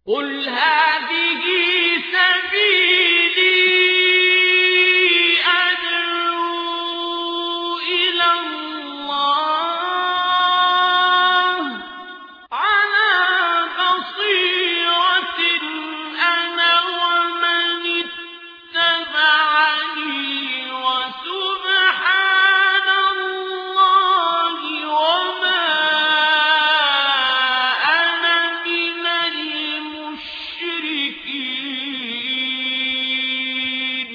قل هذه سبيلي أدعو إلى الله على بصيرة أنا ومن اتبعني وسبحان الله وما أنا من المشركين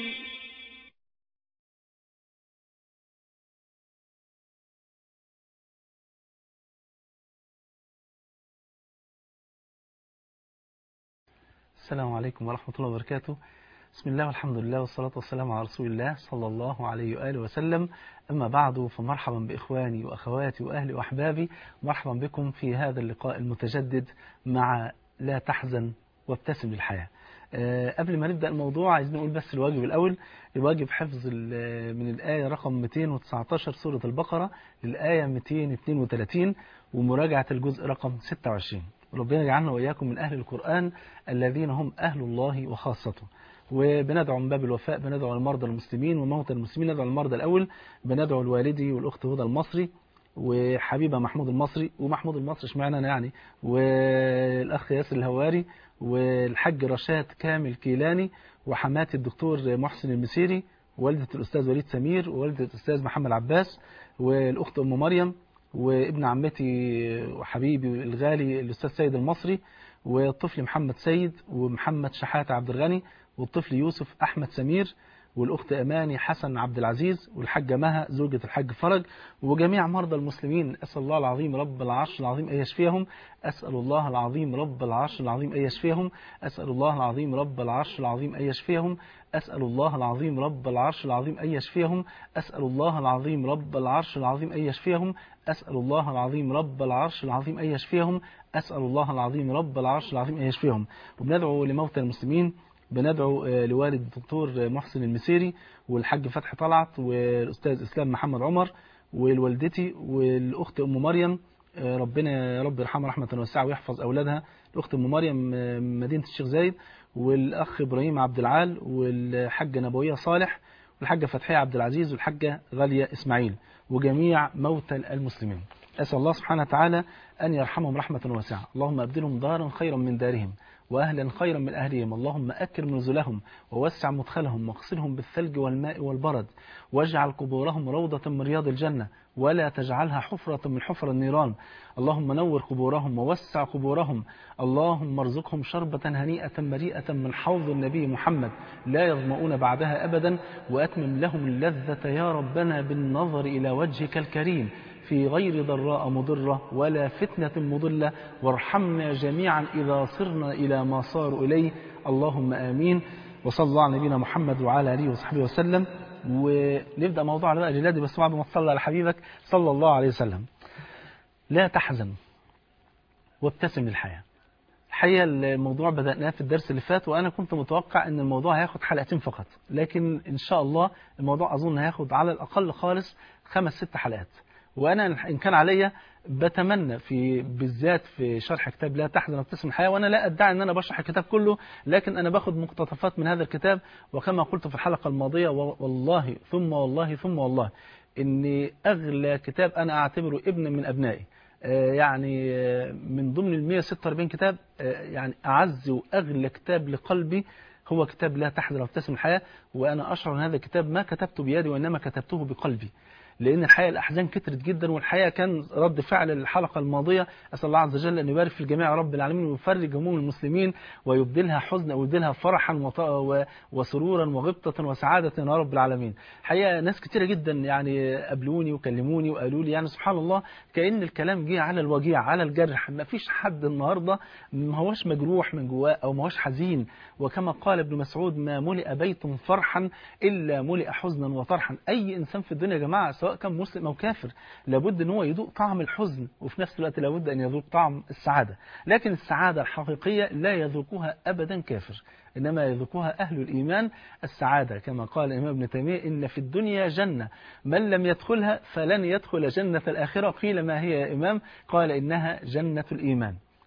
السلام عليكم ورحمة الله وبركاته بسم الله والحمد لله والصلاة والسلام على رسول الله صلى الله عليه وآله وسلم أما بعد فمرحبا بإخواني وأخواتي وأهلي وأحبابي مرحبا بكم في هذا اللقاء المتجدد مع لا تحزن وابتسم للحياة أه قبل ما نبدأ الموضوع عايزين نقول بس الواجب الأول الواجب حفظ ال- من الآية رقم 219 سورة البقرة للآية 232 ومراجعة الجزء رقم 26 ربنا يجعلنا وإياكم من أهل القرآن الذين هم أهل الله وخاصته وبندعو من باب الوفاء بندعو المرضى المسلمين وموتى المسلمين ندعو المرضى الأول بندعو الوالدي والأخت هدى المصري وحبيبة محمود المصري ومحمود المصري اشمعنى انا يعني والأخ ياسر الهواري والحاج رشاد كامل كيلاني وحماتي الدكتور محسن المسيري والدة الأستاذ وليد سمير ووالدة الأستاذ محمد عباس والأخت أم مريم وابن عمتي وحبيبي الغالي الأستاذ سيد المصري والطفل محمد سيد ومحمد شحاتة عبد الغني والطفل يوسف أحمد سمير والأخت أماني حسن عبد العزيز والحاجة مها زوجة الحاج فرج وجميع مرضى المسلمين أسأل الله العظيم رب العرش العظيم أن يشفيهم أسأل الله العظيم رب العرش العظيم أن يشفيهم أسأل الله العظيم رب العرش العظيم أن يشفيهم أسأل الله العظيم رب العرش العظيم أن يشفيهم أسأل الله العظيم رب العرش العظيم أن يشفيهم أسأل الله العظيم رب العرش العظيم أن يشفيهم أسأل الله العظيم رب العرش العظيم أن يشفيهم وبندعو لموتى المسلمين بندعو آه، لوالد الدكتور محسن المسيري والحاج فتحي طلعت والأستاذ إسلام محمد عمر والوالدتي والأخت أم مريم آه، ربنا يا رب يرحمها رحمة واسعة ويحفظ أولادها الأخت أم مريم آه، من مدينة الشيخ زايد والأخ إبراهيم عبد العال والحاجة نبوية صالح والحاجة فتحية عبد العزيز والحاجة غالية إسماعيل وجميع موتى المسلمين أسأل الله سبحانه وتعالى أن يرحمهم رحمة واسعة اللهم أبدلهم دارا خيرا من دارهم وأهلا خيرا من أهلهم اللهم أكرم نزلهم ووسع مدخلهم واغسلهم بالثلج والماء والبرد واجعل قبورهم روضة من رياض الجنة ولا تجعلها حفرة من حفر النيران اللهم نور قبورهم ووسع قبورهم اللهم ارزقهم شربة هنيئة مريئة من حوض النبي محمد لا يظمؤون بعدها أبدا وأتمم لهم اللذة يا ربنا بالنظر إلى وجهك الكريم في غير ضراء مضرة ولا فتنة مضلة وارحمنا جميعا إذا صرنا إلى ما صاروا إليه اللهم آمين وصلى الله على نبينا محمد وعلى آله وصحبه وسلم ونبدأ موضوع بقى جلادي بس بعد ما تصلى على حبيبك صلى الله عليه وسلم لا تحزن وابتسم للحياة الحقيقة الموضوع بدأناه في الدرس اللي فات وأنا كنت متوقع أن الموضوع هياخد حلقتين فقط لكن إن شاء الله الموضوع أظن هياخد على الأقل خالص خمس ست حلقات وأنا إن كان عليا بتمنى في بالذات في شرح كتاب لا تحزن وابتسم الحياة وأنا لا أدعي أن أنا بشرح الكتاب كله لكن أنا باخد مقتطفات من هذا الكتاب وكما قلت في الحلقة الماضية والله ثم والله ثم والله إن أغلى كتاب أنا أعتبره ابن من أبنائي آه، يعني آه، من ضمن ال 146 كتاب آه، يعني أعز وأغلى كتاب لقلبي هو كتاب لا تحزن وابتسم الحياة وأنا أشعر أن هذا الكتاب ما كتبته بيدي وإنما كتبته بقلبي لأن الحقيقة الأحزان كترت جدا والحقيقة كان رد فعل الحلقة الماضية أسأل الله عز وجل أن يبارك في الجميع يا رب العالمين ويفرج هموم المسلمين ويبدلها حزنا ويبدلها فرحا وط- و- وسرورا وغبطة وسعادة يا رب العالمين حقيقة ناس كتيرة جدا يعني قابلوني وكلموني وقالوا لي يعني سبحان الله كأن الكلام جه على الوجيع على الجرح ما فيش حد النهاردة ما هوش مجروح من جواه أو ما هوش حزين وكما قال ابن مسعود ما ملئ بيت فرحا إلا ملئ حزنا وطرحا أي إنسان في الدنيا يا جماعة سواء كان مسلم أو كافر لابد أن هو يذوق طعم الحزن وفي نفس الوقت لابد أن يذوق طعم السعادة لكن السعادة الحقيقية لا يذوقها أبدا كافر إنما يذوقها أهل الإيمان السعادة كما قال الإمام ابن تيمية إن في الدنيا جنة من لم يدخلها فلن يدخل جنة الآخرة قيل ما هي يا إمام قال إنها جنة الإيمان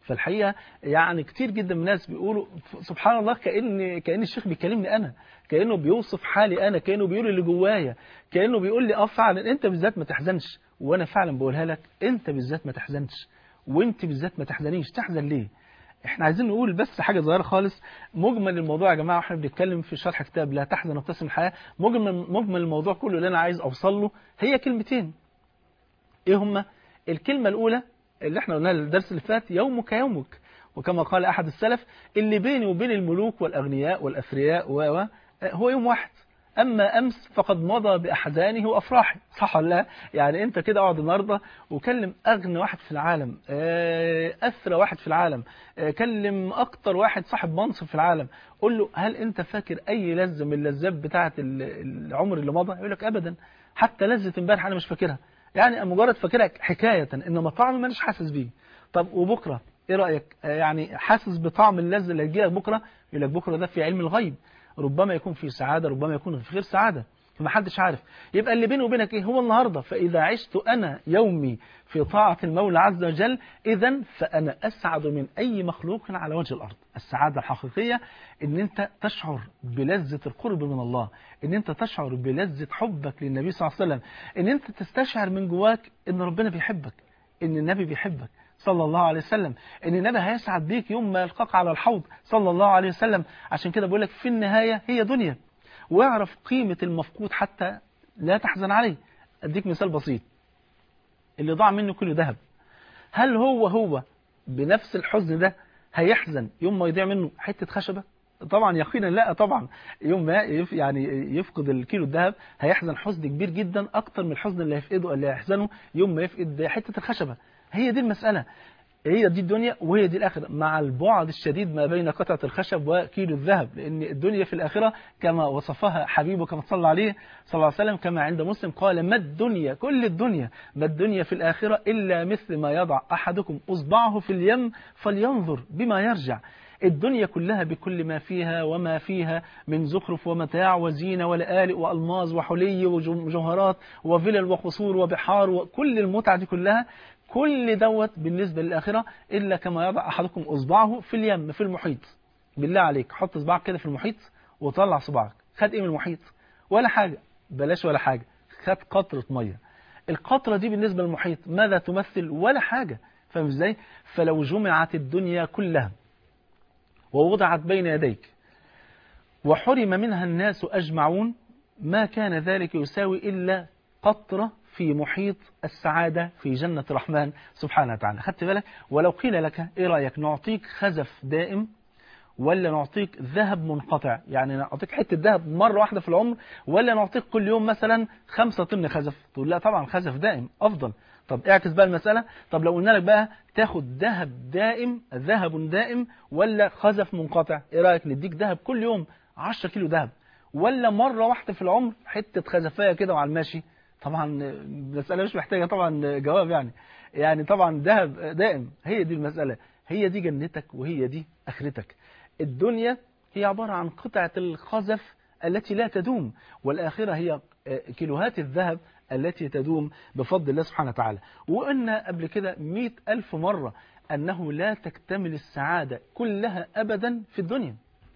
فالحقيقة يعني كتير جدا من الناس بيقولوا سبحان الله كأن كأن الشيخ بيكلمني أنا كأنه بيوصف حالي أنا كأنه بيقول اللي جوايا كأنه بيقول لي اه فعلا أنت بالذات ما تحزنش وأنا فعلا بقولها لك أنت بالذات ما تحزنش وأنت بالذات ما تحزنيش تحزن ليه احنا عايزين نقول بس حاجة صغيرة خالص مجمل الموضوع يا جماعة واحنا بنتكلم في شرح كتاب لا تحزن وابتسم الحياة مجمل مجمل الموضوع كله اللي انا عايز اوصل له هي كلمتين ايه هما الكلمة الاولى اللي احنا قلناها الدرس اللي فات يومك يومك وكما قال احد السلف اللي بيني وبين الملوك والاغنياء والاثرياء و هو يوم واحد أما أمس فقد مضى بأحزانه وأفراحه صح ولا لا يعني أنت كده اقعد النهاردة وكلم أغنى واحد في العالم أثرى واحد في العالم كلم أكتر واحد صاحب منصب في العالم قول له هل أنت فاكر أي لذة من اللذات بتاعة العمر اللي مضى يقول لك أبدا حتى لذة امبارح أنا مش فاكرها يعني مجرد فاكرها حكاية إنما طعم مانيش حاسس بيه طب وبكرة إيه رأيك يعني حاسس بطعم اللذة اللي هتجيلك بكرة يقول لك بكرة ده في علم الغيب ربما يكون في سعادة ربما يكون في غير سعادة فما حدش عارف يبقى اللي بيني وبينك ايه هو النهاردة فإذا عشت أنا يومي في طاعة المولى عز وجل إذا فأنا أسعد من أي مخلوق على وجه الأرض السعادة الحقيقية إن أنت تشعر بلذة القرب من الله إن أنت تشعر بلذة حبك للنبي صلى الله عليه وسلم إن أنت تستشعر من جواك إن ربنا بيحبك إن النبي بيحبك صلى الله عليه وسلم ان النبي هيسعد بيك يوم ما يلقاك على الحوض صلى الله عليه وسلم عشان كده بقول لك في النهاية هي دنيا واعرف قيمة المفقود حتى لا تحزن عليه اديك مثال بسيط اللي ضاع منه كله ذهب هل هو هو بنفس الحزن ده هيحزن يوم ما يضيع منه حتة خشبة طبعا يقينا لا طبعا يوم ما يعني يفقد الكيلو الذهب هيحزن حزن كبير جدا اكتر من الحزن اللي هيفقده اللي هيحزنه يوم ما يفقد حتة الخشبة هي دي المسألة هي دي الدنيا وهي دي الآخرة مع البعد الشديد ما بين قطعة الخشب وكيلو الذهب لأن الدنيا في الآخرة كما وصفها حبيبه كما صلى عليه صلى الله عليه وسلم كما عند مسلم قال ما الدنيا كل الدنيا ما الدنيا في الآخرة إلا مثل ما يضع أحدكم أصبعه في اليم فلينظر بما يرجع الدنيا كلها بكل ما فيها وما فيها من زخرف ومتاع وزينة ولآلئ وألماظ وحلي وجوهرات وفلل وقصور وبحار وكل المتعة دي كلها كل دوت بالنسبة للآخرة إلا كما يضع أحدكم أصبعه في اليم في المحيط بالله عليك حط صباعك كده في المحيط وطلع صباعك خد إيه من المحيط ولا حاجة بلاش ولا حاجة خد قطرة مية القطرة دي بالنسبة للمحيط ماذا تمثل ولا حاجة فاهم ازاي فلو جمعت الدنيا كلها ووضعت بين يديك وحرم منها الناس أجمعون ما كان ذلك يساوي إلا قطرة في محيط السعادة في جنة الرحمن سبحانه وتعالى خدت بالك ولو قيل لك ايه رأيك نعطيك خزف دائم ولا نعطيك ذهب منقطع يعني نعطيك حتة ذهب مرة واحدة في العمر ولا نعطيك كل يوم مثلا خمسة طن خزف تقول لا طبعا خزف دائم أفضل طب اعكس بقى المسألة طب لو قلنا لك بقى تاخد ذهب دائم ذهب دائم ولا خزف منقطع ايه رأيك نديك ذهب كل يوم 10 كيلو ذهب ولا مرة واحدة في العمر حتة خزفاية كده وعلى الماشي طبعا المسألة مش محتاجة طبعا جواب يعني يعني طبعا ذهب دائم هي دي المسألة هي دي جنتك وهي دي آخرتك الدنيا هي عبارة عن قطعة الخزف التي لا تدوم والآخرة هي كيلوهات الذهب التي تدوم بفضل الله سبحانه وتعالى وقلنا قبل كده مئة ألف مرة أنه لا تكتمل السعادة كلها أبدا في الدنيا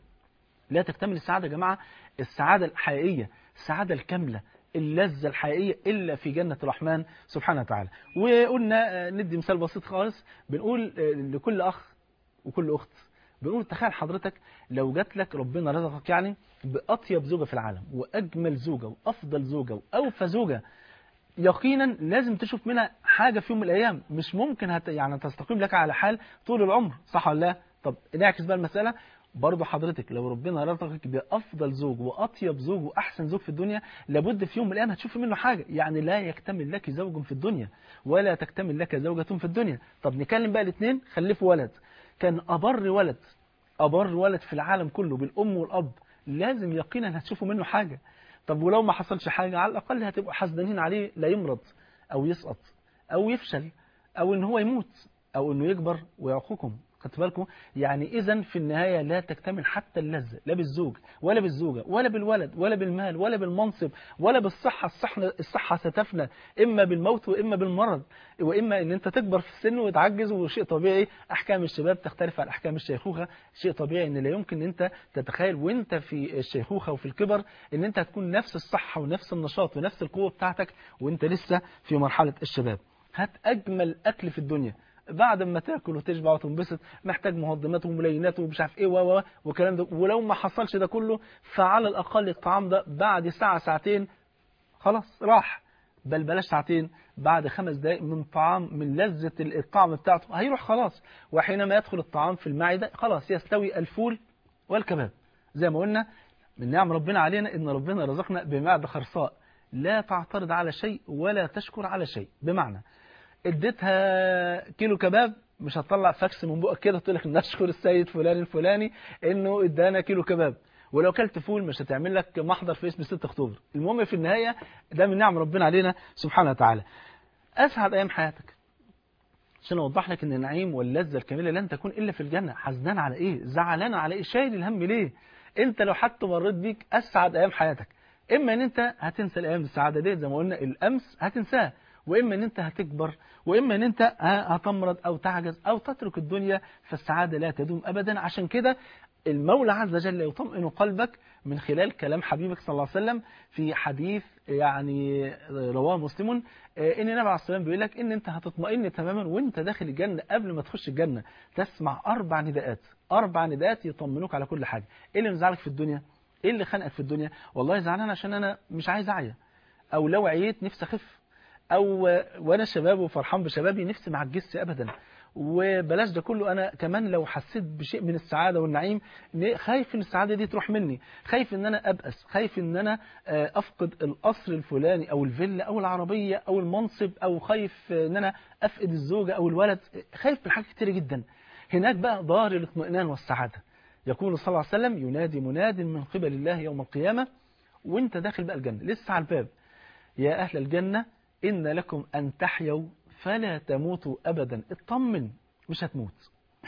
لا تكتمل السعادة يا جماعة السعادة الحقيقية السعادة الكاملة اللذة الحقيقية إلا في جنة الرحمن سبحانه وتعالى وقلنا ندي مثال بسيط خالص بنقول لكل أخ وكل أخت بنقول تخيل حضرتك لو جات لك ربنا رزقك يعني بأطيب زوجة في العالم وأجمل زوجة وأفضل زوجة وأوفى زوجة يقينا لازم تشوف منها حاجة في يوم من الأيام مش ممكن هت يعني تستقيم لك على حال طول العمر صح ولا لا طب نعكس بقى المسألة برضه حضرتك لو ربنا رزقك بأفضل زوج وأطيب زوج وأحسن زوج في الدنيا لابد في يوم من الأيام هتشوف منه حاجة يعني لا يكتمل لك زوج في الدنيا ولا تكتمل لك زوجة في الدنيا طب نكلم بقى الاثنين خلفوا ولد كان أبر ولد أبر ولد في العالم كله بالأم والأب لازم يقينا هتشوفوا منه حاجة طب ولو ما حصلش حاجة على الأقل هتبقوا حزنين عليه لا يمرض أو يسقط أو يفشل أو إن هو يموت أو إنه يكبر ويعقكم خدت بالكم يعني اذا في النهايه لا تكتمل حتى اللذه لا بالزوج ولا بالزوجه ولا بالولد ولا بالمال ولا بالمنصب ولا بالصحه الصحه الصحه ستفنى اما بالموت واما بالمرض واما ان انت تكبر في السن وتعجز وشيء طبيعي احكام الشباب تختلف عن احكام الشيخوخه شيء طبيعي ان لا يمكن ان انت تتخيل وانت في الشيخوخه وفي الكبر ان انت هتكون نفس الصحه ونفس النشاط ونفس القوه بتاعتك وانت لسه في مرحله الشباب هات اجمل اكل في الدنيا بعد ما تاكل وتشبع وتنبسط محتاج مهضمات وملينات ومش عارف ايه و والكلام ده ولو ما حصلش ده كله فعلى الاقل الطعام ده بعد ساعه ساعتين خلاص راح بل بلاش ساعتين بعد خمس دقائق من طعام من لذة الطعم بتاعته هيروح خلاص وحينما يدخل الطعام في المعدة خلاص يستوي الفول والكباب زي ما قلنا من نعم ربنا علينا ان ربنا رزقنا بمعدة خرصاء لا تعترض على شيء ولا تشكر على شيء بمعنى اديتها كيلو كباب مش هتطلع فاكس من بقك كده تقول لك نشكر السيد فلان الفلاني انه ادانا كيلو كباب ولو كلت فول مش هتعمل لك محضر في اسم 6 اكتوبر المهم في النهايه ده من نعم ربنا علينا سبحانه وتعالى اسعد ايام حياتك عشان اوضح لك ان النعيم واللذه الكامله لن تكون الا في الجنه حزنان على ايه زعلان على ايه شايل الهم ليه انت لو حتى مريت بيك اسعد ايام حياتك اما ان انت هتنسى الايام السعاده دي زي ما قلنا الامس هتنساها واما ان انت هتكبر واما ان انت هتمرض او تعجز او تترك الدنيا فالسعاده لا تدوم ابدا عشان كده المولى عز وجل يطمئن قلبك من خلال كلام حبيبك صلى الله عليه وسلم في حديث يعني رواه مسلم ان النبي عليه الصلاه بيقول لك ان انت هتطمئن تماما وانت داخل الجنه قبل ما تخش الجنه تسمع اربع نداءات اربع نداءات يطمنوك على كل حاجه ايه اللي مزعلك في الدنيا ايه اللي خانقك في الدنيا والله زعلان عشان انا مش عايز اعيا او لو عييت نفسي اخف او وانا شباب وفرحان بشبابي نفسي ما عجزش ابدا وبلاش ده كله انا كمان لو حسيت بشيء من السعاده والنعيم خايف ان السعاده دي تروح مني خايف ان انا ابأس خايف ان انا افقد القصر الفلاني او الفيلا او العربيه او المنصب او خايف ان انا افقد الزوجه او الولد خايف من حاجات كتير جدا هناك بقى دار الاطمئنان والسعاده يقول صلى الله عليه وسلم ينادي مناد من قبل الله يوم القيامه وانت داخل بقى الجنه لسه على الباب يا اهل الجنه إن لكم أن تحيوا فلا تموتوا أبدا اطمن مش هتموت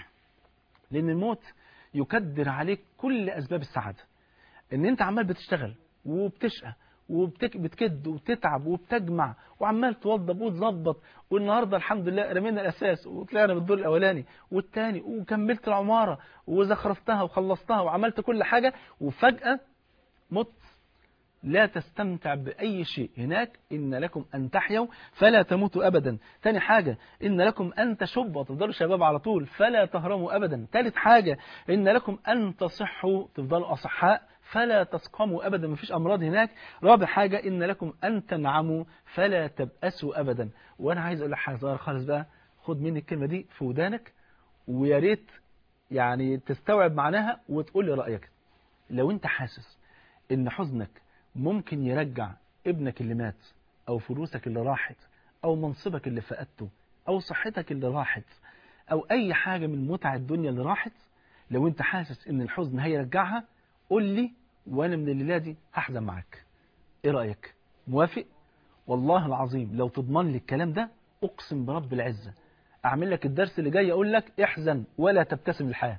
لأن الموت يكدر عليك كل أسباب السعادة إن أنت عمال بتشتغل وبتشقى وبتكد وبتتعب وبتجمع وعمال توضب وتظبط والنهارده الحمد لله رمينا الاساس وطلعنا بالدور الاولاني والثاني وكملت العماره وزخرفتها وخلصتها وعملت كل حاجه وفجاه مت لا تستمتع بأي شيء هناك إن لكم أن تحيوا فلا تموتوا أبدا تاني حاجة إن لكم أن تشبوا تفضلوا شباب على طول فلا تهرموا أبدا تالت حاجة إن لكم أن تصحوا تفضلوا أصحاء فلا تسقموا أبدا مفيش أمراض هناك رابع حاجة إن لكم أن تنعموا فلا تبأسوا أبدا وأنا عايز أقول لك حاجة صغيرة خالص بقى خد مني الكلمة دي في ودانك ويا ريت يعني تستوعب معناها وتقول لي رأيك لو أنت حاسس إن حزنك ممكن يرجع ابنك اللي مات أو فلوسك اللي راحت أو منصبك اللي فقدته أو صحتك اللي راحت أو أي حاجة من متع الدنيا اللي راحت لو أنت حاسس إن الحزن هيرجعها قول لي وأنا من الليلة دي هحزن معاك إيه رأيك موافق والله العظيم لو تضمن لي الكلام ده أقسم برب العزة أعمل لك الدرس اللي جاي أقول لك احزن ولا تبتسم للحياة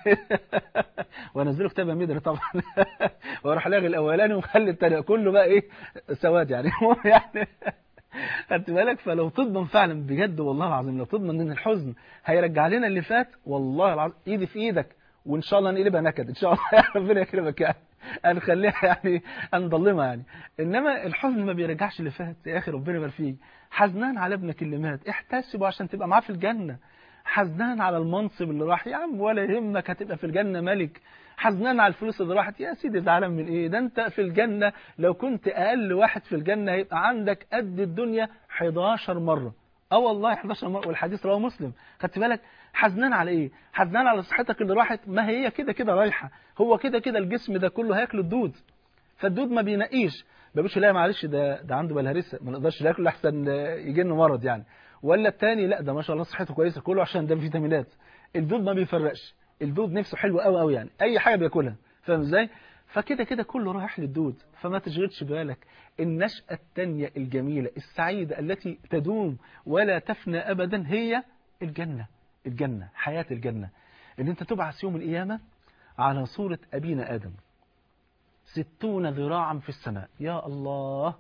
وانزله كتاب ميدر طبعا واروح لاغي الاولاني ومخلي التاني كله بقى ايه سواد يعني يعني خدت بالك فلو تضمن فعلا بجد والله العظيم لو تضمن ان الحزن هيرجع لنا اللي فات والله العظيم ايدي في ايدك وان شاء الله نقلبها نكد ان شاء الله ربنا يكرمك يعني هنخليها يعني هنضلمها يعني انما الحزن ما بيرجعش اللي فات يا اخي ربنا يبارك فيك حزنان على ابنك اللي مات احتسبه عشان تبقى معاه في الجنه حزنان على المنصب اللي راح يا عم ولا يهمك هتبقى في الجنة ملك حزنان على الفلوس اللي راحت يا سيدي زعلان من ايه ده انت في الجنة لو كنت اقل واحد في الجنة هيبقى عندك قد الدنيا 11 مرة اه والله 11 مرة والحديث رواه مسلم خدت بالك حزنان على ايه حزنان على صحتك اللي راحت ما هي كده كده رايحة هو كده كده الجسم ده كله هياكل الدود فالدود ما بينقيش ما بيقولش لا معلش ده ده عنده بلهرسه ما نقدرش ناكله احسن يجي لنا مرض يعني ولا التاني لا ده ما شاء الله صحته كويسه كله عشان ده فيتامينات الدود ما بيفرقش الدود نفسه حلو قوي قوي يعني اي حاجه بياكلها فاهم ازاي فكده كده كله رايح للدود فما تشغلش بالك النشأة التانية الجميلة السعيدة التي تدوم ولا تفنى أبدا هي الجنة الجنة حياة الجنة ان انت تبعث يوم القيامة على صورة ابينا ادم ستون ذراعا في السماء يا الله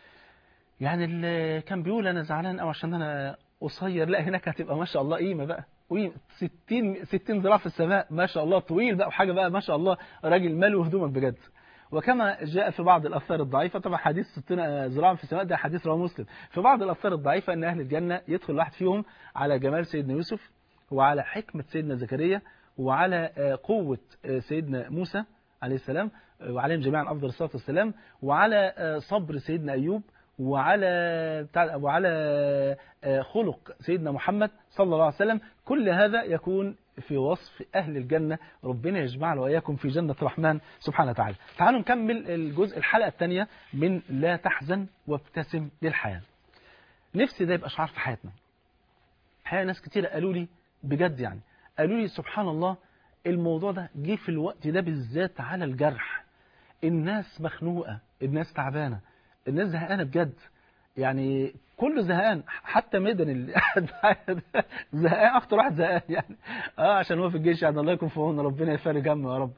يعني اللي كان بيقول انا زعلان قوي عشان انا قصير لا هناك هتبقى ما شاء الله قيمه بقى قيمه 60 60 ذراع في السماء ما شاء الله طويل بقى وحاجه بقى ما شاء الله راجل مالو هدومك بجد وكما جاء في بعض الأثار الضعيفة طبعا حديث 60 ذراع في السماء ده حديث رواه مسلم في بعض الأثار الضعيفة أن أهل الجنة يدخل واحد فيهم على جمال سيدنا يوسف وعلى حكمة سيدنا زكريا وعلى قوة سيدنا موسى عليه السلام وعليهم جميعا أفضل الصلاة والسلام وعلى صبر سيدنا أيوب وعلى وعلى خلق سيدنا محمد صلى الله عليه وسلم كل هذا يكون في وصف أهل الجنة ربنا يجمعنا وإياكم في جنة الرحمن سبحانه وتعالى تعالوا نكمل الجزء الحلقة الثانية من لا تحزن وابتسم للحياة نفسي ده يبقى شعار في حياتنا الحقيقة ناس كتير قالوا لي بجد يعني قالوا لي سبحان الله الموضوع ده جه في الوقت ده بالذات على الجرح الناس مخنوقة الناس تعبانة الناس زهقانة بجد يعني كله زهقان حتى مدن اللي قاعد زهقان اكتر واحد زهقان يعني اه عشان هو في الجيش يعني الله يكون في عونه ربنا يفرج همه يا رب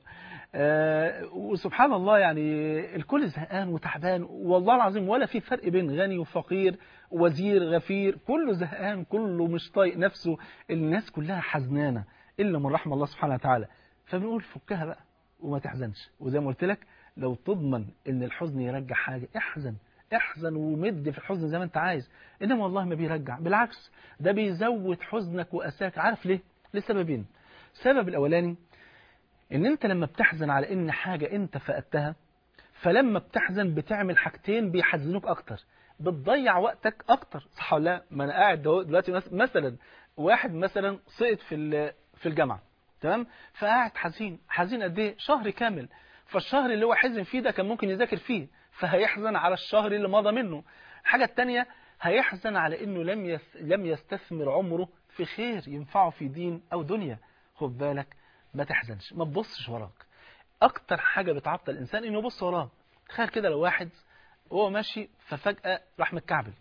آه وسبحان الله يعني الكل زهقان وتعبان والله العظيم ولا في فرق بين غني وفقير وزير غفير كله زهقان كله مش طايق نفسه الناس كلها حزنانه الا من رحم الله سبحانه وتعالى فبنقول فكها بقى وما تحزنش وزي ما قلت لك لو تضمن ان الحزن يرجع حاجه احزن احزن ومد في الحزن زي ما انت عايز انما والله ما بيرجع بالعكس ده بيزود حزنك واساك عارف ليه لسببين السبب الاولاني ان انت لما بتحزن على ان حاجه انت فقدتها فلما بتحزن بتعمل حاجتين بيحزنوك اكتر بتضيع وقتك اكتر صح ولا لا ما انا قاعد دلوقتي مثلا واحد مثلا سقط في في الجامعه تمام فقاعد حزين حزين قد ايه شهر كامل فالشهر اللي هو حزن فيه ده كان ممكن يذاكر فيه فهيحزن على الشهر اللي مضى منه الحاجة التانية هيحزن على انه لم يس لم يستثمر عمره في خير ينفعه في دين او دنيا خد بالك ما تحزنش ما تبصش وراك اكتر حاجة بتعطل الانسان انه يبص وراه تخيل كده لو واحد وهو ماشي ففجأة راح متكعبل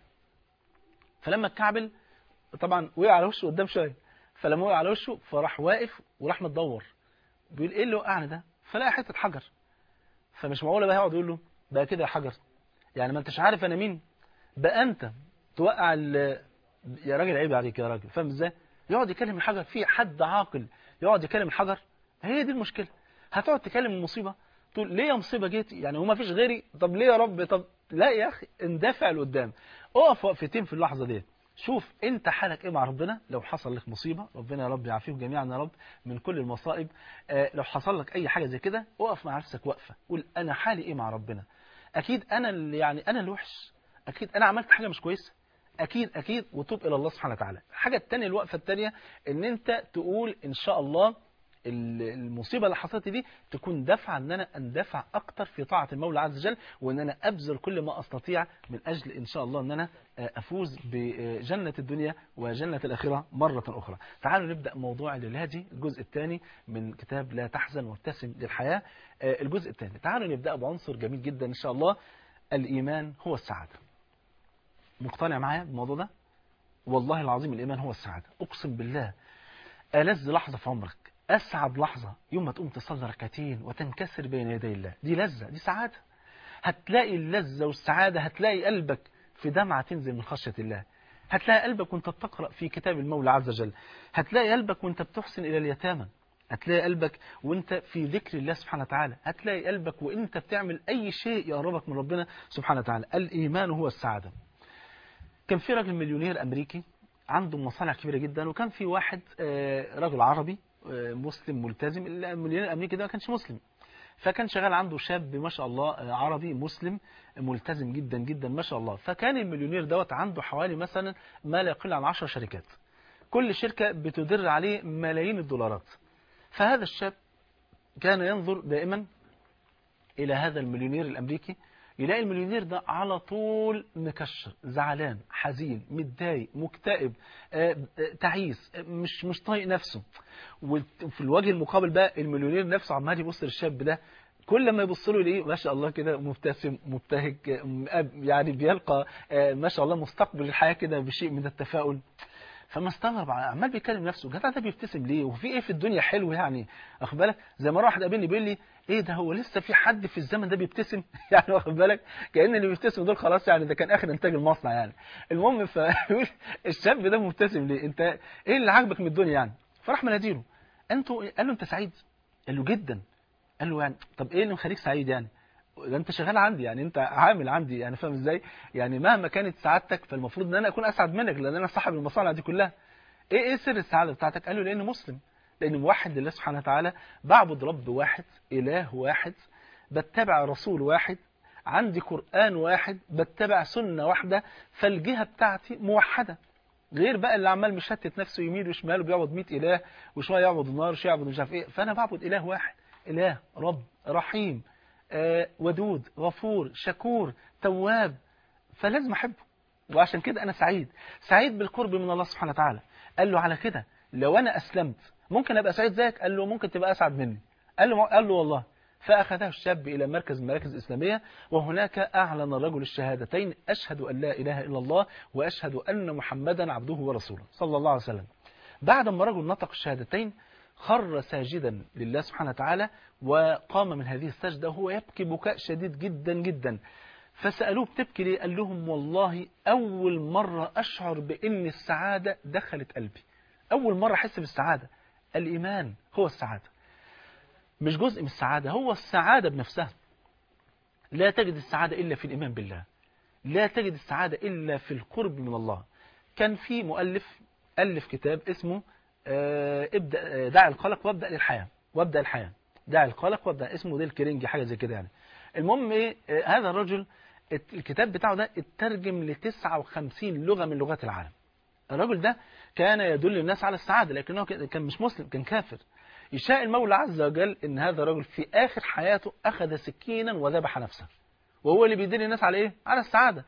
فلما اتكعبل طبعا وقع على وشه قدام شويه فلما وقع على وشه فراح واقف وراح متدور بيقول ايه اللي وقعني ده فلقى حته حجر فمش معقوله بقى يقعد يقول له بقى كده يا حجر يعني ما انتش عارف انا مين بقى انت توقع ال يا راجل عيب عليك يا راجل فاهم ازاي يقعد يكلم الحجر في حد عاقل يقعد يكلم الحجر هي دي المشكله هتقعد تكلم المصيبه تقول ليه يا مصيبه جيت يعني هو ما فيش غيري طب ليه يا رب طب لا يا اخي اندفع لقدام اقف وقفتين في اللحظه ديت شوف انت حالك ايه مع ربنا لو حصل لك مصيبه ربنا يا رب يعافيهم جميعا يا رب من كل المصائب آه لو حصل لك اي حاجه زي كده اقف مع نفسك وقفه قول انا حالي ايه مع ربنا اكيد انا اللي يعني انا اللي وحش اكيد انا عملت حاجه مش كويسه اكيد اكيد وتوب الى الله سبحانه وتعالى الحاجه الثانيه الوقفه الثانيه ان انت تقول ان شاء الله المصيبة اللي حصلت دي تكون دفعة ان انا اندفع اكتر في طاعة المولى عز وجل وان انا ابذل كل ما استطيع من اجل ان شاء الله ان انا افوز بجنة الدنيا وجنة الاخرة مرة اخرى تعالوا نبدأ موضوع الليلة دي الجزء الثاني من كتاب لا تحزن وابتسم للحياة الجزء الثاني تعالوا نبدأ بعنصر جميل جدا ان شاء الله الايمان هو السعادة مقتنع معايا بالموضوع ده والله العظيم الايمان هو السعادة اقسم بالله ألذ لحظة في عمرك أسعد لحظة يوم ما تقوم تصلي ركعتين وتنكسر بين يدي الله دي لذة دي سعادة هتلاقي اللذة والسعادة هتلاقي قلبك في دمعة تنزل من خشية الله هتلاقي قلبك وانت بتقرأ في كتاب المولى عز وجل هتلاقي قلبك وانت بتحسن إلى اليتامى هتلاقي قلبك وانت في ذكر الله سبحانه وتعالى هتلاقي قلبك وانت بتعمل أي شيء يقربك من ربنا سبحانه وتعالى الإيمان هو السعادة كان في راجل مليونير أمريكي عنده مصانع كبيرة جدا وكان في واحد رجل عربي مسلم ملتزم المليونير الامريكي ده ما كانش مسلم فكان شغال عنده شاب ما شاء الله عربي مسلم ملتزم جدا جدا ما شاء الله فكان المليونير دوت عنده حوالي مثلا ما لا يقل عن 10 شركات كل شركة بتدر عليه ملايين الدولارات فهذا الشاب كان ينظر دائما إلى هذا المليونير الأمريكي يلاقي المليونير ده على طول مكشر زعلان حزين متضايق مكتئب آه، آه، تعيس آه، مش مش طايق نفسه وفي الوجه المقابل بقى المليونير نفسه عمال يبص للشاب ده كل ما يبص له يلاقيه ما شاء الله كده مبتسم مبتهج آه، يعني بيلقى آه، ما شاء الله مستقبل الحياة كده بشيء من التفاؤل فما استغرب عمال بيكلم نفسه الجدع ده بيبتسم ليه وفي ايه في الدنيا حلو يعني واخد بالك زي مره واحد قابلني بيقول لي ايه ده هو لسه في حد في الزمن ده بيبتسم يعني واخد بالك كان اللي بيبتسم دول خلاص يعني ده كان اخر انتاج المصنع يعني المهم فيقول الشاب ده مبتسم ليه انت ايه اللي عاجبك من الدنيا يعني فراح مناديله انتوا قال له انت سعيد قال له جدا قال له يعني طب ايه اللي مخليك سعيد يعني ده انت شغال عندي يعني انت عامل عندي يعني فاهم ازاي يعني مهما كانت سعادتك فالمفروض ان انا اكون اسعد منك لان انا صاحب المصانع دي كلها ايه ايه سر السعاده بتاعتك قال له لاني مسلم لاني موحد لله سبحانه وتعالى بعبد رب واحد اله واحد بتبع رسول واحد عندي قران واحد بتبع سنه واحده فالجهه بتاعتي موحده غير بقى اللي عمال مشتت نفسه يمين وشمال وبيعبد 100 اله وشويه يعبد النار وشويه يعبد مش عارف ايه فانا بعبد اله واحد اله رب رحيم آه ودود غفور شكور تواب فلازم احبه وعشان كده انا سعيد سعيد بالقرب من الله سبحانه وتعالى قال له على كده لو انا اسلمت ممكن ابقى سعيد زيك قال له ممكن تبقى اسعد مني قال له قال له والله فاخذه الشاب الى مركز من المراكز الاسلاميه وهناك اعلن الرجل الشهادتين اشهد ان لا اله الا الله واشهد ان محمدا عبده ورسوله صلى الله عليه وسلم بعد ما الرجل نطق الشهادتين خر ساجدا لله سبحانه وتعالى وقام من هذه السجدة وهو يبكي بكاء شديد جدا جدا فسألوه بتبكي ليه قال لهم والله أول مرة أشعر بأن السعادة دخلت قلبي أول مرة أحس بالسعادة الإيمان هو السعادة مش جزء من السعادة هو السعادة بنفسها لا تجد السعادة إلا في الإيمان بالله لا تجد السعادة إلا في القرب من الله كان في مؤلف ألف كتاب اسمه ابدأ دع القلق وابدأ للحياة وابدأ الحياة دع القلق وابدأ اسمه ديل كرينج حاجة زي كده يعني المهم ايه هذا الرجل الكتاب بتاعه ده اترجم ل 59 لغة من لغات العالم الرجل ده كان يدل الناس على السعادة لكنه كان مش مسلم كان كافر يشاء المولى عز وجل ان هذا الرجل في آخر حياته أخذ سكينا وذبح نفسه وهو اللي بيدل الناس على ايه على السعادة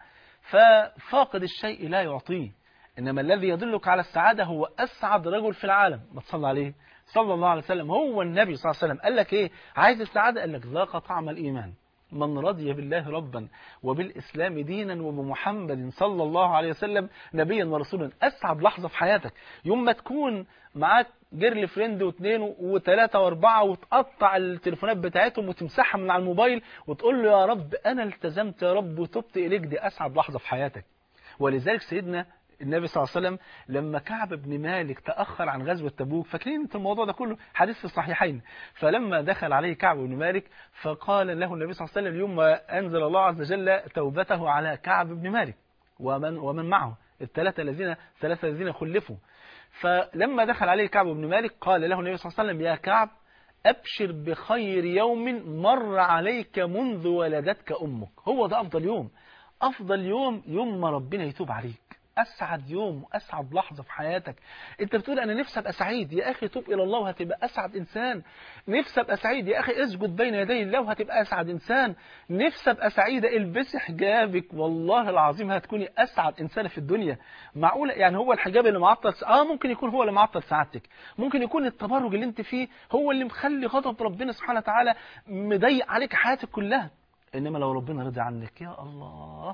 ففاقد الشيء لا يعطيه إنما الذي يدلك على السعادة هو أسعد رجل في العالم ما تصلى عليه صلى الله عليه وسلم هو النبي صلى الله عليه وسلم قال لك إيه عايز السعادة قال لك ذاق طعم الإيمان من رضي بالله ربا وبالإسلام دينا وبمحمد صلى الله عليه وسلم نبيا ورسولا أسعد لحظة في حياتك يوم ما تكون معاك جيرل فريند واثنين وثلاثة واربعة وتقطع التليفونات بتاعتهم وتمسحها من على الموبايل وتقول له يا رب أنا التزمت يا رب وتبت إليك دي أسعد لحظة في حياتك ولذلك سيدنا النبي صلى الله عليه وسلم لما كعب بن مالك تأخر عن غزوة تبوك فاكرين انت الموضوع ده كله حديث في الصحيحين فلما دخل عليه كعب بن مالك فقال له النبي صلى الله عليه وسلم يوم ما أنزل الله عز وجل توبته على كعب بن مالك ومن, ومن معه الثلاثة الذين ثلاثة الذين خلفوا فلما دخل عليه كعب بن مالك قال له النبي صلى الله عليه وسلم يا كعب أبشر بخير يوم مر عليك منذ ولدتك أمك هو ده أفضل يوم أفضل يوم يوم ما ربنا يتوب عليك أسعد يوم وأسعد لحظة في حياتك أنت بتقول أنا نفسي أبقى سعيد يا أخي توب إلى الله وهتبقى أسعد إنسان نفسي أبقى سعيد يا أخي اسجد بين يدي الله وهتبقى أسعد إنسان نفسي أبقى سعيدة البسي حجابك والله العظيم هتكوني أسعد إنسانة في الدنيا معقولة يعني هو الحجاب اللي معطل آه ممكن يكون هو اللي معطل سعادتك ممكن يكون التبرج اللي أنت فيه هو اللي مخلي غضب ربنا سبحانه وتعالى مضيق عليك حياتك كلها إنما لو ربنا رضي عنك يا الله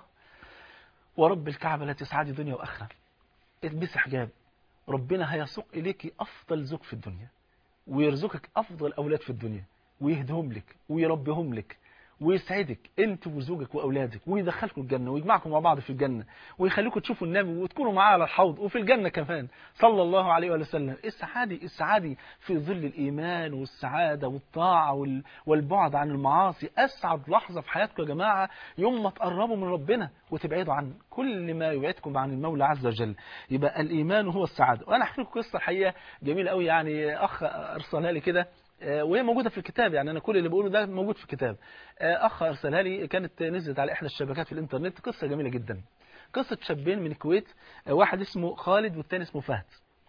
ورب الكعبة لا تسعدي دنيا وآخرة البسي حجاب ربنا هيسوق إليك أفضل زوج في الدنيا ويرزقك أفضل أولاد في الدنيا ويهدهم لك ويربيهم لك ويسعدك انت وزوجك واولادك ويدخلكم الجنه ويجمعكم مع بعض في الجنه ويخليكم تشوفوا النبي وتكونوا معاه على الحوض وفي الجنه كمان صلى الله عليه وآله وسلم السعاده السعاده في ظل الايمان والسعاده والطاعه والبعد عن المعاصي اسعد لحظه في حياتكم يا جماعه يوم ما تقربوا من ربنا وتبعدوا عن كل ما يبعدكم عن المولى عز وجل يبقى الايمان هو السعاده وانا احكي لكم قصه الحقيقه جميله قوي يعني اخ ارسلها لي كده وهي موجودة في الكتاب يعني أنا كل اللي بقوله ده موجود في الكتاب أخ أرسلها لي كانت نزلت على إحدى الشبكات في الإنترنت قصة جميلة جدا قصة شابين من الكويت واحد اسمه خالد والتاني اسمه فهد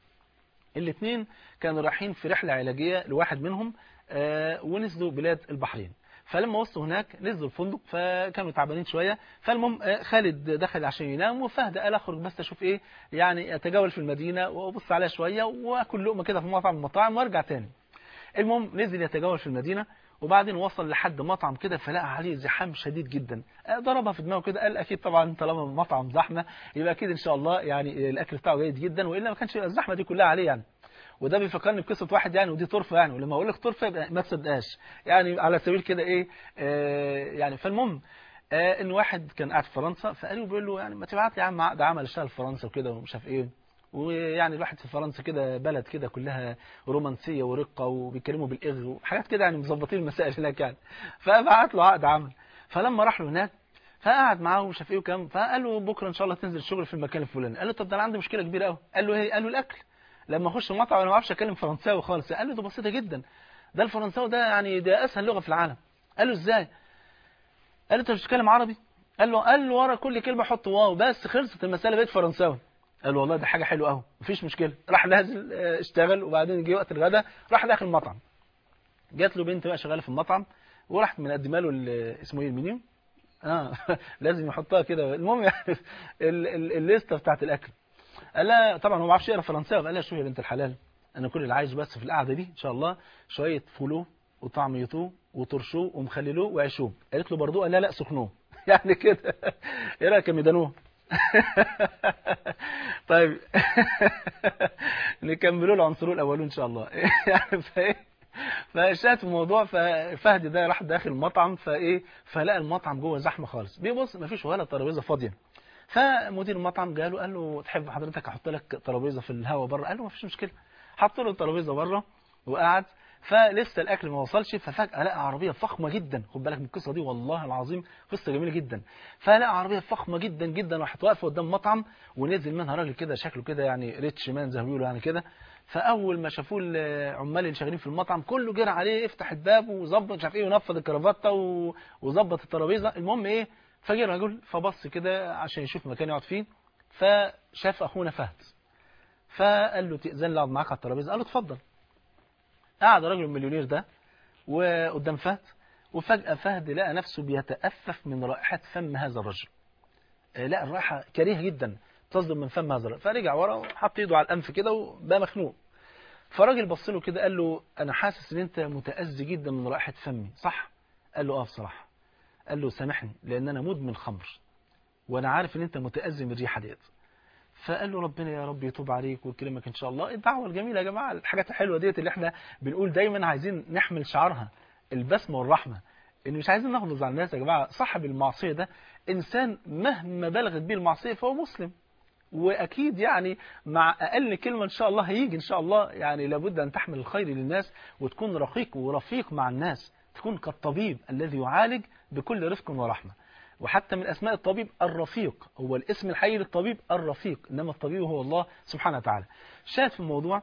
الاثنين كانوا رايحين في رحلة علاجية لواحد منهم ونزلوا بلاد البحرين فلما وصلوا هناك نزلوا الفندق فكانوا تعبانين شوية فالمهم خالد دخل عشان ينام وفهد قال اخرج بس اشوف ايه يعني اتجول في المدينة وابص عليها شوية واكل لقمة كده في مطعم من المطاعم وارجع تاني المهم نزل يتجول في المدينة وبعدين وصل لحد مطعم كده فلقى عليه زحام شديد جدا آه، ضربها في دماغه كده قال اكيد طبعا طالما مطعم زحمه يبقى اكيد ان شاء الله يعني الاكل بتاعه جيد جدا والا ما كانش يبقى الزحمه دي كلها عليه يعني وده بيفكرني بقصه واحد يعني ودي طرفه يعني ولما اقول لك طرفه يبقى ما تصدقهاش يعني على سبيل كده ايه آه يعني فالمهم آه ان واحد كان قاعد في فرنسا فقال له بيقول له يعني ما تبعت لي يا عم عقد عمل اشتغل في فرنسا وكده ومش عارف ايه ويعني الواحد في فرنسا كده بلد كده كلها رومانسيه ورقه وبيتكلموا بالاغ وحاجات كده يعني مظبطين المسائل هناك يعني فبعت له عقد عمل فلما راح له هناك فقعد معاه ومش عارف ايه وكام فقال له بكره ان شاء الله تنزل الشغل في المكان الفلاني قال له طب ده انا عندي مشكله كبيره قوي قال له ايه قال له الاكل لما اخش المطعم انا ما اعرفش اتكلم فرنساوي خالص قال له ده بسيطه جدا ده الفرنساوي ده يعني ده اسهل لغه في العالم قال له ازاي قال له انت مش بتتكلم عربي قال له قال له ورا كل كلمه حط واو بس خلصت المساله بقت فرنساوي قال له والله ده حاجه حلوه قوي مفيش مشكله راح نازل آه، اشتغل وبعدين جه وقت الغداء راح داخل المطعم جات له بنت بقى شغاله في المطعم وراحت مقدمه له ال- اسمه ايه المنيو اه لازم يحطها كده المهم يعني ال- ال- الليسته بتاعت الاكل قال لها طبعا هو ما عرفش يقرا فرنساوي قال لها شوفي يا بنت الحلال انا كل اللي عايزه بس في القعده دي ان شاء الله شويه فولو وطعميتو وترشوه ومخللوه وعيشوه قالت له برضو قال لا لا سخنوه يعني كده ايه رايك يا ميدانوه طيب نكملوا العنصرون الاولون ان شاء الله يعني فايه فشات الموضوع ففهد ده راح داخل المطعم فايه فلقى المطعم جوه زحمه خالص بيبص مفيش ولا ترابيزه فاضيه فمدير المطعم جاله قال له تحب حضرتك احط لك ترابيزه في الهواء بره قال له مفيش مشكله حط له الترابيزه بره وقعد فلسه الاكل ما وصلش ففجاه لقى عربيه فخمه جدا خد بالك من القصه دي والله العظيم قصه جميله جدا فلقى عربيه فخمه جدا جدا راحت واقفه قدام مطعم ونزل منها راجل كده شكله كده يعني ريتش مان زي ما بيقولوا يعني كده فاول ما شافوه العمال اللي شغالين في المطعم كله جرى عليه افتح الباب وظبط مش عارف ايه ونفض الكرافته و- وظبط الترابيزه المهم ايه فجه الرجل فبص كده عشان يشوف مكان يقعد فيه فشاف اخونا فهد فقال له تأذن لي اقعد معاك على الترابيزه قال له اتفضل قعد الراجل المليونير ده وقدام فهد وفجأة فهد لقى نفسه بيتأفف من رائحة فم هذا الرجل آه، لقى الرائحة كريهة جدا تصدر من فم هذا الرجل فرجع ورا وحط ايده على الأنف كده وبقى مخنوق فالراجل بص له كده قال له أنا حاسس إن أنت متأذي جدا من رائحة فمي صح؟ قال له آه بصراحة قال له سامحني لأن أنا مدمن خمر وأنا عارف إن أنت متأذي من الريحة ديت فقال له ربنا يا رب يتوب عليك ويكرمك ان شاء الله الدعوه الجميله يا جماعه الحاجات الحلوه ديت اللي احنا بنقول دايما عايزين نحمل شعارها البسمه والرحمه ان مش عايزين نغلظ على الناس يا جماعه صاحب المعصيه ده انسان مهما بلغت به المعصيه فهو مسلم واكيد يعني مع اقل كلمه ان شاء الله هيجي ان شاء الله يعني لابد ان تحمل الخير للناس وتكون رقيق ورفيق مع الناس تكون كالطبيب الذي يعالج بكل رفق ورحمه وحتى من أسماء الطبيب الرفيق هو الاسم الحقيقي للطبيب الرفيق إنما الطبيب هو الله سبحانه وتعالى شاهد في الموضوع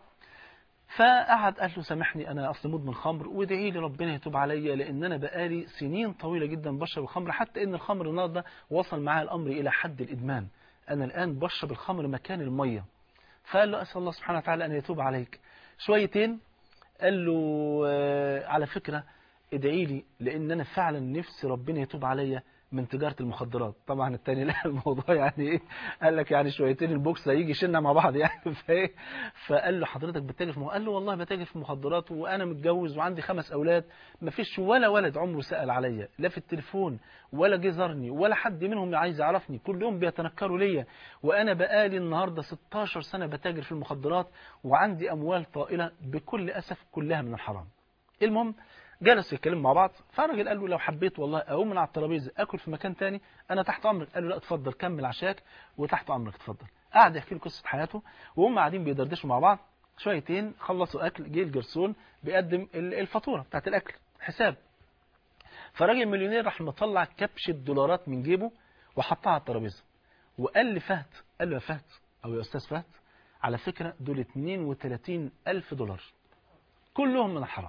فقعد قال له سامحني أنا أصل مدمن خمر وادعي لي ربنا يتوب عليا لأن أنا بقالي سنين طويلة جدا بشرب الخمر حتى إن الخمر النهارده وصل معايا الأمر إلى حد الإدمان أنا الآن بشرب الخمر مكان المية فقال له أسأل الله سبحانه وتعالى أن يتوب عليك شويتين قال له آه، على فكرة ادعي لي لأن أنا فعلا نفسي ربنا يتوب عليا من تجارة المخدرات طبعا التاني لا الموضوع يعني ايه قال لك يعني شويتين البوكس هيجي شلنا مع بعض يعني فايه فقال له حضرتك بتتاجر في مخ- قال له والله بتاجر في مخدرات وانا متجوز وعندي خمس اولاد ما فيش ولا ولد عمره سأل عليا لا في التليفون ولا جه زارني ولا حد منهم عايز يعرفني كلهم بيتنكروا ليا وانا بقالي النهارده 16 سنة بتاجر في المخدرات وعندي اموال طائلة بكل اسف كلها من الحرام المهم جلسوا يتكلموا مع بعض فالراجل قال له لو حبيت والله اقوم من على الترابيزه اكل في مكان تاني انا تحت امرك قال له لا اتفضل كمل عشاك وتحت امرك اتفضل قعد يحكي له قصه حياته وهم قاعدين بيدردشوا مع بعض شويتين خلصوا اكل جه الجرسون بيقدم ال- الفاتوره بتاعت الاكل حساب فالراجل المليونير راح مطلع كبشه دولارات من جيبه وحطها على الترابيزه وقال لفهد قال له يا فهد او يا استاذ فهد على فكره دول 32 الف دولار كلهم من الحرام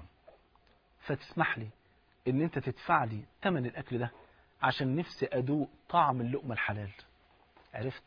فتسمح لي ان انت تدفع لي ثمن الاكل ده عشان نفسي ادوق طعم اللقمه الحلال عرفت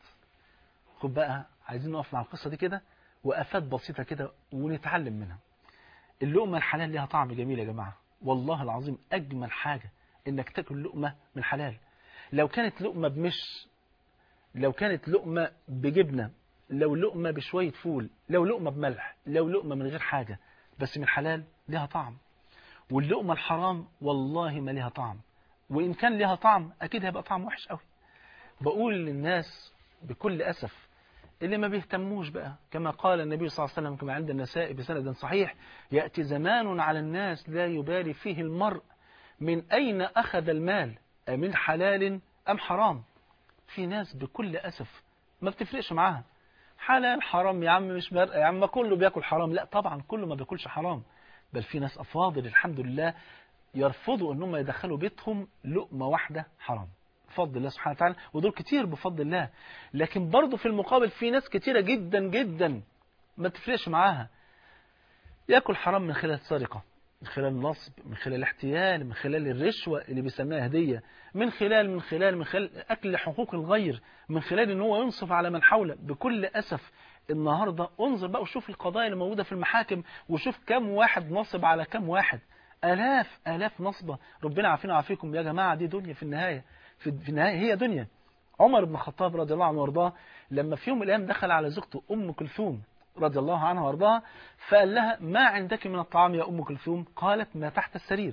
خد بقى عايزين نقف مع القصه دي كده وقفات بسيطه كده ونتعلم منها اللقمه الحلال ليها طعم جميل يا جماعه والله العظيم اجمل حاجه انك تاكل لقمه من حلال لو كانت لقمه بمش لو كانت لقمه بجبنه لو لقمه بشويه فول لو لقمه بملح لو لقمه من غير حاجه بس من حلال لها طعم واللقمة الحرام والله ما لها طعم وإن كان لها طعم أكيد هيبقى طعم وحش قوي بقول للناس بكل أسف اللي ما بيهتموش بقى كما قال النبي صلى الله عليه وسلم كما عند النساء بسند صحيح يأتي زمان على الناس لا يبالي فيه المرء من أين أخذ المال من حلال أم حرام في ناس بكل أسف ما بتفرقش معاها حلال حرام يا عم مش مرق يا عم ما كله بياكل حرام لا طبعا كله ما بياكلش حرام بل في ناس أفاضل الحمد لله يرفضوا أنهم يدخلوا بيتهم لقمة واحدة حرام بفضل الله سبحانه وتعالى ودول كتير بفضل الله لكن برضه في المقابل في ناس كتيرة جدا جدا ما تفرقش معاها ياكل حرام من خلال السرقة من خلال النصب من خلال الاحتيال من خلال الرشوة اللي بيسميها هدية من خلال من خلال من خلال أكل حقوق الغير من خلال ان هو ينصف على من حوله بكل أسف النهاردة انظر بقى وشوف القضايا اللي موجودة في المحاكم وشوف كم واحد نصب على كم واحد آلاف آلاف نصبة ربنا عافينا وعافيكم يا جماعة دي دنيا في النهاية في في النهاية هي دنيا عمر بن الخطاب رضي الله عنه وارضاه لما في يوم من الأيام دخل على زوجته أم كلثوم رضي الله عنها وارضاها فقال لها ما عندك من الطعام يا أم كلثوم قالت ما تحت السرير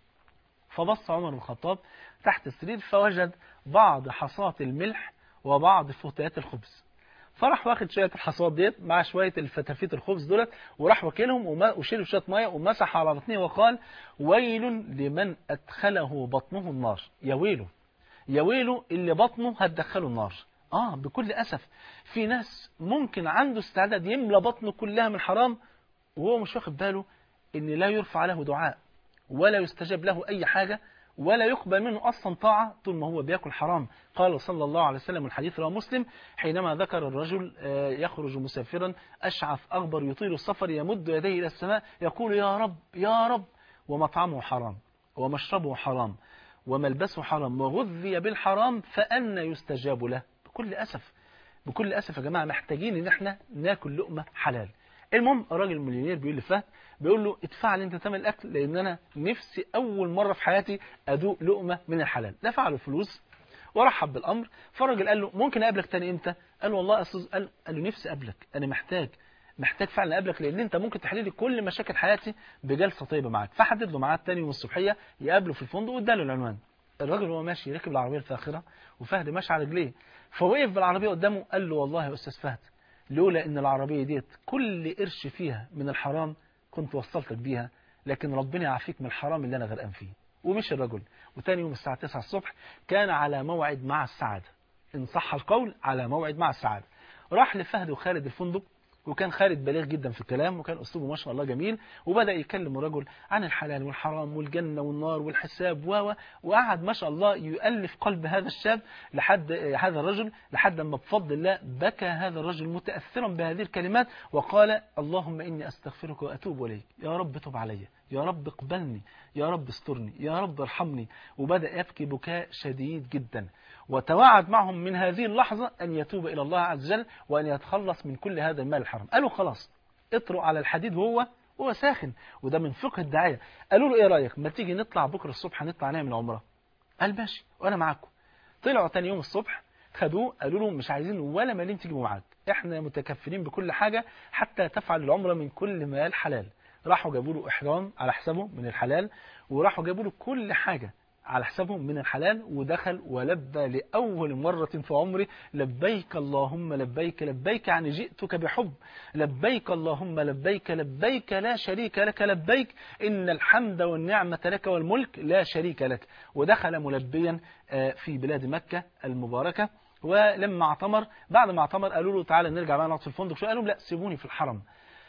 فبص عمر بن الخطاب تحت السرير فوجد بعض حصات الملح وبعض فتيات الخبز فراح واخد شوية الحصوات ديت مع شوية الفتافيت الخبز دولت وراح واكلهم وما- وشرب شوية مية ومسح على بطنه وقال ويل لمن أدخله بطنه النار يا ويله يا ويله اللي بطنه هتدخله النار آه بكل أسف في ناس ممكن عنده استعداد يملى بطنه كلها من حرام وهو مش واخد باله إن لا يرفع له دعاء ولا يستجاب له أي حاجة ولا يقبل منه أصلا طاعة طول ما هو بياكل حرام قال صلى الله عليه وسلم الحديث رواه مسلم حينما ذكر الرجل آه، يخرج مسافرا أشعث أغبر يطيل السفر يمد يديه إلى السماء يقول يا رب يا رب ومطعمه حرام ومشربه حرام وملبسه حرام وغذي بالحرام فأنا يستجاب له بكل أسف بكل أسف يا جماعة محتاجين إن احنا ناكل لقمة حلال المهم الراجل مليونير بيقول لفهد بيقول له ادفع لي انت ثمن الاكل لان انا نفسي اول مره في حياتي ادوق لقمه من الحلال دفع له فلوس ورحب بالامر فالراجل قال له ممكن اقابلك تاني امتى قال له والله يا استاذ قال, قال له نفسي اقابلك انا محتاج محتاج فعلا اقابلك لان انت ممكن تحل لي كل مشاكل حياتي بجلسه طيبه معاك فحدد له ميعاد تاني يوم الصبحيه يقابله في الفندق واداله العنوان الراجل وهو ماشي ركب العربيه الفاخره وفهد ماشي على رجليه فوقف بالعربيه قدامه قال له والله يا استاذ فهد لولا ان العربيه ديت كل قرش فيها من الحرام كنت وصلتك بيها لكن ربنا يعافيك من الحرام اللي انا غرقان فيه ومشي الرجل وتاني يوم الساعه 9 الصبح كان على موعد مع السعاده ان صح القول على موعد مع السعاده راح لفهد وخالد الفندق وكان خالد بليغ جدا في الكلام وكان اسلوبه ما شاء الله جميل وبدا يكلم الرجل عن الحلال والحرام والجنه والنار والحساب و وقعد ما شاء الله يؤلف قلب هذا الشاب لحد هذا الرجل لحد ما بفضل الله بكى هذا الرجل متاثرا بهذه الكلمات وقال اللهم اني استغفرك واتوب اليك يا رب تب علي يا رب اقبلني يا رب استرني يا رب ارحمني وبدا يبكي بكاء شديد جدا وتوعد معهم من هذه اللحظة أن يتوب إلى الله عز وجل وأن يتخلص من كل هذا المال الحرام قالوا خلاص اطروا على الحديد وهو هو ساخن وده من فقه الدعاية قالوا له إيه رأيك ما تيجي نطلع بكرة الصبح نطلع نعمل عمرة قال ماشي وأنا معاكم طلعوا تاني يوم الصبح خدوه قالوا له مش عايزين ولا مالين تجيبوا معاك احنا متكفلين بكل حاجة حتى تفعل العمرة من كل مال حلال راحوا جابوا له إحرام على حسابه من الحلال وراحوا جابوا له كل حاجة على حسابهم من الحلال ودخل ولبى لأول مرة في عمري لبيك اللهم لبيك لبيك يعني جئتك بحب لبيك اللهم لبيك لبيك لا شريك لك لبيك إن الحمد والنعمة لك والملك لا شريك لك ودخل ملبيا آه، في بلاد مكة المباركة ولما اعتمر بعد ما اعتمر قالوا له تعالى نرجع بقى نقعد في الفندق شويه قالوا لا سيبوني في الحرم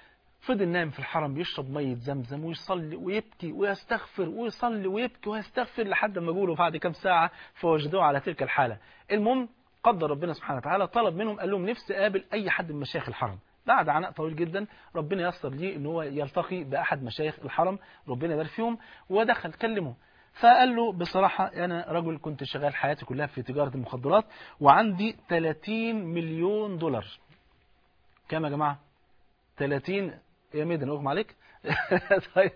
فضل نايم في الحرم بيشرب مية زمزم ويصلي ويبكي ويستغفر ويصلي ويبكي ويستغفر لحد ما جوله بعد كام ساعة فوجدوه على تلك الحالة المهم قدر ربنا سبحانه وتعالى طلب منهم قال لهم نفسي اقابل اي حد من مشايخ الحرم بعد عناء طويل جدا ربنا يسر ليه ان هو يلتقي باحد مشايخ الحرم ربنا يبارك فيهم ودخل كلمه فقال له بصراحة أنا رجل كنت شغال حياتي كلها في تجارة المخدرات وعندي 30 مليون دولار كام يا جماعة 30 يا ميدن اغمى عليك طيب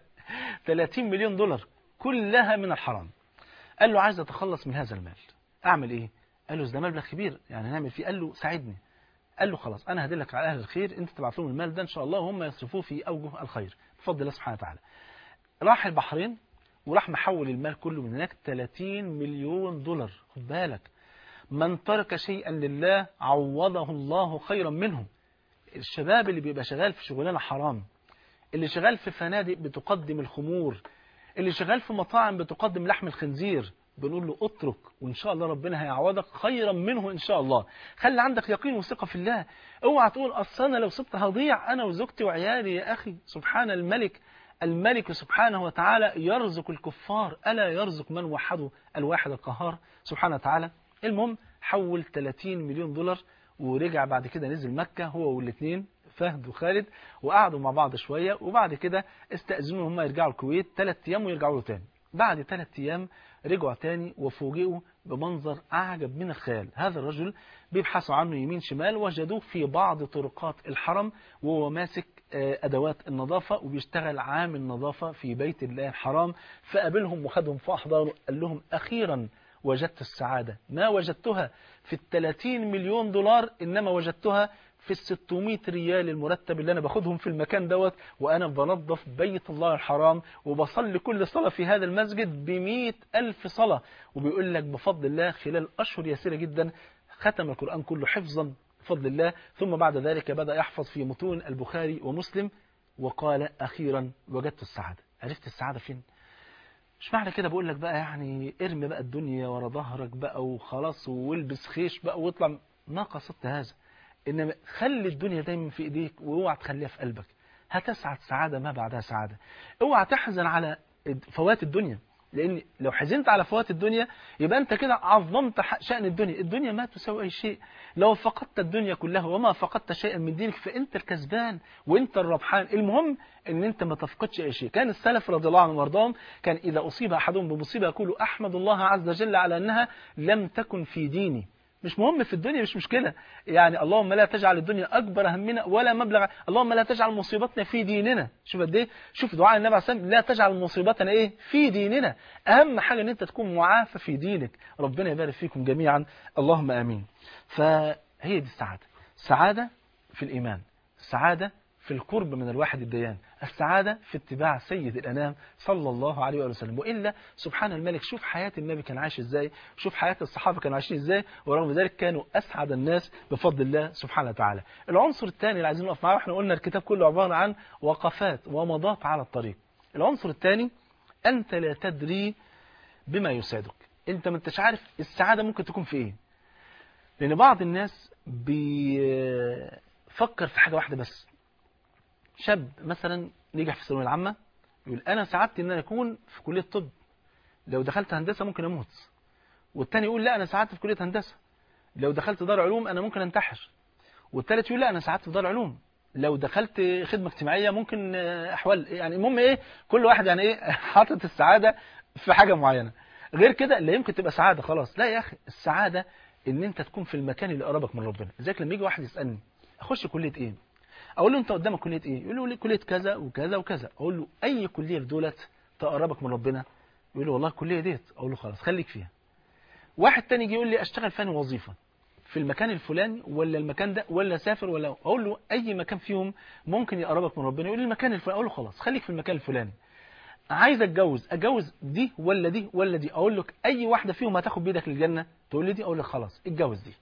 30 مليون دولار كلها من الحرام قال له عايز اتخلص من هذا المال اعمل ايه قال له ده مبلغ كبير يعني نعمل فيه قال له ساعدني قال له خلاص انا هدلك على اهل الخير انت تبعت لهم المال ده ان شاء الله وهم يصرفوه في اوجه الخير بفضل الله سبحانه وتعالى راح البحرين وراح محول المال كله من هناك 30 مليون دولار خد بالك من ترك شيئا لله عوضه الله خيرا منه الشباب اللي بيبقى شغال في شغلانه حرام اللي شغال في فنادق بتقدم الخمور اللي شغال في مطاعم بتقدم لحم الخنزير بنقول له اترك وان شاء الله ربنا هيعوضك خيرا منه ان شاء الله خلي عندك يقين وثقه في الله اوعى تقول اصل انا لو سبت هضيع انا وزوجتي وعيالي يا اخي سبحان الملك الملك سبحانه وتعالى يرزق الكفار ألا يرزق من وحده الواحد القهار سبحانه وتعالى المهم حول 30 مليون دولار ورجع بعد كده نزل مكة هو والاثنين فهد وخالد وقعدوا مع بعض شوية وبعد كده استأذنوا هم يرجعوا الكويت ثلاث أيام ويرجعوا له تاني بعد ثلاث أيام رجعوا تاني وفوجئوا بمنظر أعجب من الخيال هذا الرجل بيبحثوا عنه يمين شمال وجدوه في بعض طرقات الحرم وهو ماسك أدوات النظافة وبيشتغل عامل نظافة في بيت الله الحرام فقابلهم وخدهم في أحضانه قال لهم أخيرا وجدت السعادة ما وجدتها في الثلاثين مليون دولار إنما وجدتها في الستمائة ريال المرتب اللي أنا باخدهم في المكان دوت وأنا بنظف بيت الله الحرام وبصلي كل صلاة في هذا المسجد بمئة ألف صلاة وبيقول لك بفضل الله خلال أشهر يسيرة جدا ختم القرآن كله حفظا بفضل الله ثم بعد ذلك بدأ يحفظ في متون البخاري ومسلم وقال أخيرا وجدت السعادة عرفت السعادة فين مش معنى كده بقول لك بقى يعني ارمي بقى الدنيا ورا ظهرك بقى وخلاص والبس خيش بقى واطلع ما قصدت هذا انما خلي الدنيا دايما في ايديك واوعى تخليها في قلبك هتسعد سعادة ما بعدها سعادة اوعى تحزن على فوات الدنيا لان لو حزنت على فوات الدنيا يبقى انت كده عظمت شأن الدنيا الدنيا ما تساوي اي شيء لو فقدت الدنيا كلها وما فقدت شيئا من دينك فانت الكسبان وانت الربحان المهم ان انت ما تفقدش اي شيء كان السلف رضي الله عنهم وارضاهم كان اذا اصيب احدهم بمصيبه يقول احمد الله عز وجل على انها لم تكن في ديني مش مهم في الدنيا مش مشكلة يعني اللهم لا تجعل الدنيا أكبر همنا ولا مبلغ اللهم لا تجعل مصيبتنا في ديننا شوف قد ايه شوف دعاء النبي عليه الصلاة والسلام لا تجعل مصيبتنا ايه في ديننا أهم حاجة ان انت تكون معافى في دينك ربنا يبارك فيكم جميعا اللهم آمين فهي دي السعادة السعادة في الإيمان السعادة في القرب من الواحد الديان السعادة في اتباع سيد الأنام صلى الله عليه وآله وسلم وإلا سبحان الملك شوف حياة النبي كان عايش إزاي شوف حياة الصحابة كانوا عايشين إزاي ورغم ذلك كانوا أسعد الناس بفضل الله سبحانه وتعالى العنصر الثاني اللي عايزين نقف معاه احنا قلنا الكتاب كله عبارة عن وقفات ومضات على الطريق العنصر الثاني أنت لا تدري بما يسعدك أنت ما انتش عارف السعادة ممكن تكون في إيه لأن بعض الناس بيفكر في حاجة واحدة بس شاب مثلا نجح في الثانويه العامه يقول انا سعادتي ان انا اكون في كليه طب لو دخلت هندسه ممكن اموت والتاني يقول لا انا سعادتي في كليه هندسه لو دخلت دار علوم انا ممكن انتحر والتالت يقول لا انا سعادتي في دار علوم لو دخلت خدمه اجتماعيه ممكن احوال يعني المهم ايه كل واحد يعني ايه حاطط السعاده في حاجه معينه غير كده لا يمكن تبقى سعاده خلاص لا يا اخي السعاده ان انت تكون في المكان اللي قربك من ربنا زيك لما يجي واحد يسالني اخش كليه ايه اقول له انت قدامك كليه ايه يقول له كليه كذا وكذا وكذا اقول له اي كليه في دولت تقربك من ربنا يقول له والله الكليه ديت اقول له خلاص خليك فيها واحد تاني يجي يقول لي اشتغل فين وظيفه في المكان الفلاني ولا المكان ده ولا سافر ولا اقول له اي مكان فيهم ممكن يقربك من ربنا يقول لي المكان الفلاني اقول له خلاص خليك في المكان الفلاني عايز اتجوز اتجوز دي ولا دي ولا دي اقول لك اي واحده فيهم هتاخد بيدك للجنه تقول لي دي اقول لك خلاص اتجوز دي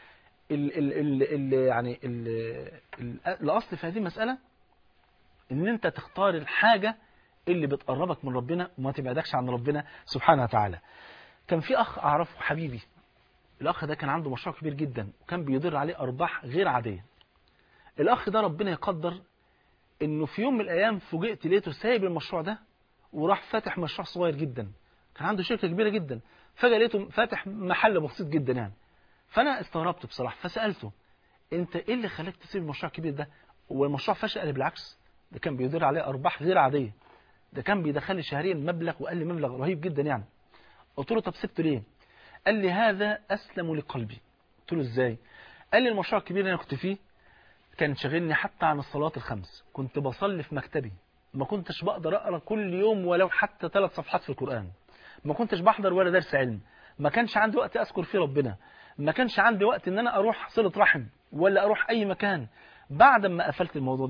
ال ال ال ال يعني ال ال الاصل في هذه المساله ان انت تختار الحاجه اللي بتقربك من ربنا وما تبعدكش عن ربنا سبحانه وتعالى كان في اخ اعرفه حبيبي الاخ ده كان عنده مشروع كبير جدا وكان بيدر عليه ارباح غير عاديه الاخ ده ربنا يقدر انه في يوم من الايام فوجئت لقيته سايب المشروع ده وراح فاتح مشروع صغير جدا كان عنده شركه كبيره جدا فجاه لقيته فاتح محل بسيط جدا يعني فانا استغربت بصراحه فسالته انت ايه اللي خلاك تسيب المشروع الكبير ده هو المشروع فشل قال بالعكس ده كان بيدر عليه ارباح غير عاديه ده كان بيدخل لي شهريا مبلغ وقال لي مبلغ رهيب جدا يعني قلت له طب سبته ليه قال لي هذا اسلم لقلبي قلت له ازاي قال لي المشروع الكبير اللي انا كنت فيه كان شاغلني حتى عن الصلوات الخمس كنت بصلي في مكتبي ما كنتش بقدر اقرا كل يوم ولو حتى ثلاث صفحات في القران ما كنتش بحضر ولا درس علم ما كانش عندي وقت اذكر فيه ربنا ما كانش عندي وقت ان انا اروح صله رحم ولا اروح اي مكان بعد ما قفلت الموضوع ده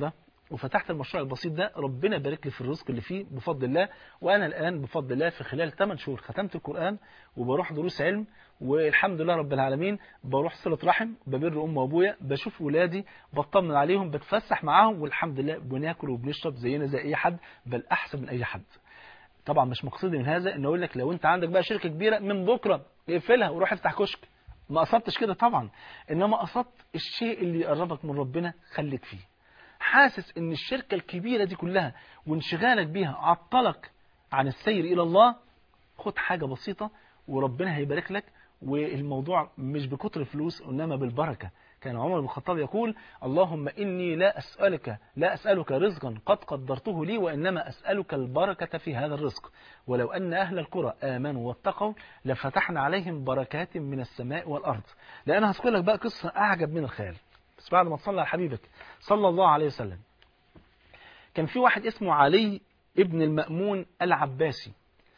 وفتحت المشروع البسيط ده ربنا يبارك لي في الرزق اللي فيه بفضل الله وانا الان بفضل الله في خلال 8 شهور ختمت القران وبروح دروس علم والحمد لله رب العالمين بروح صله رحم ببر امي وابويا بشوف ولادي بطمن عليهم بتفسح معاهم والحمد لله بناكل وبنشرب زينا زي اي حد بل احسن من اي حد طبعا مش مقصودي من هذا ان اقول لك لو انت عندك بقى شركه كبيره من بكره اقفلها وروح افتح كشك ما قصدتش كده طبعا انما قصدت الشيء اللي يقربك من ربنا خليك فيه حاسس ان الشركة الكبيرة دي كلها وانشغالك بيها عطلك عن السير الى الله خد حاجة بسيطة وربنا هيبارك لك والموضوع مش بكتر فلوس انما بالبركة كان عمر بن الخطاب يقول اللهم إني لا أسألك لا أسألك رزقا قد قدرته لي وإنما أسألك البركة في هذا الرزق ولو أن أهل القرى آمنوا واتقوا لفتحنا عليهم بركات من السماء والأرض لأن هذكر لك بقى قصة أعجب من الخيال بس بعد ما تصلى على حبيبك صلى الله عليه وسلم كان في واحد اسمه علي ابن المأمون العباسي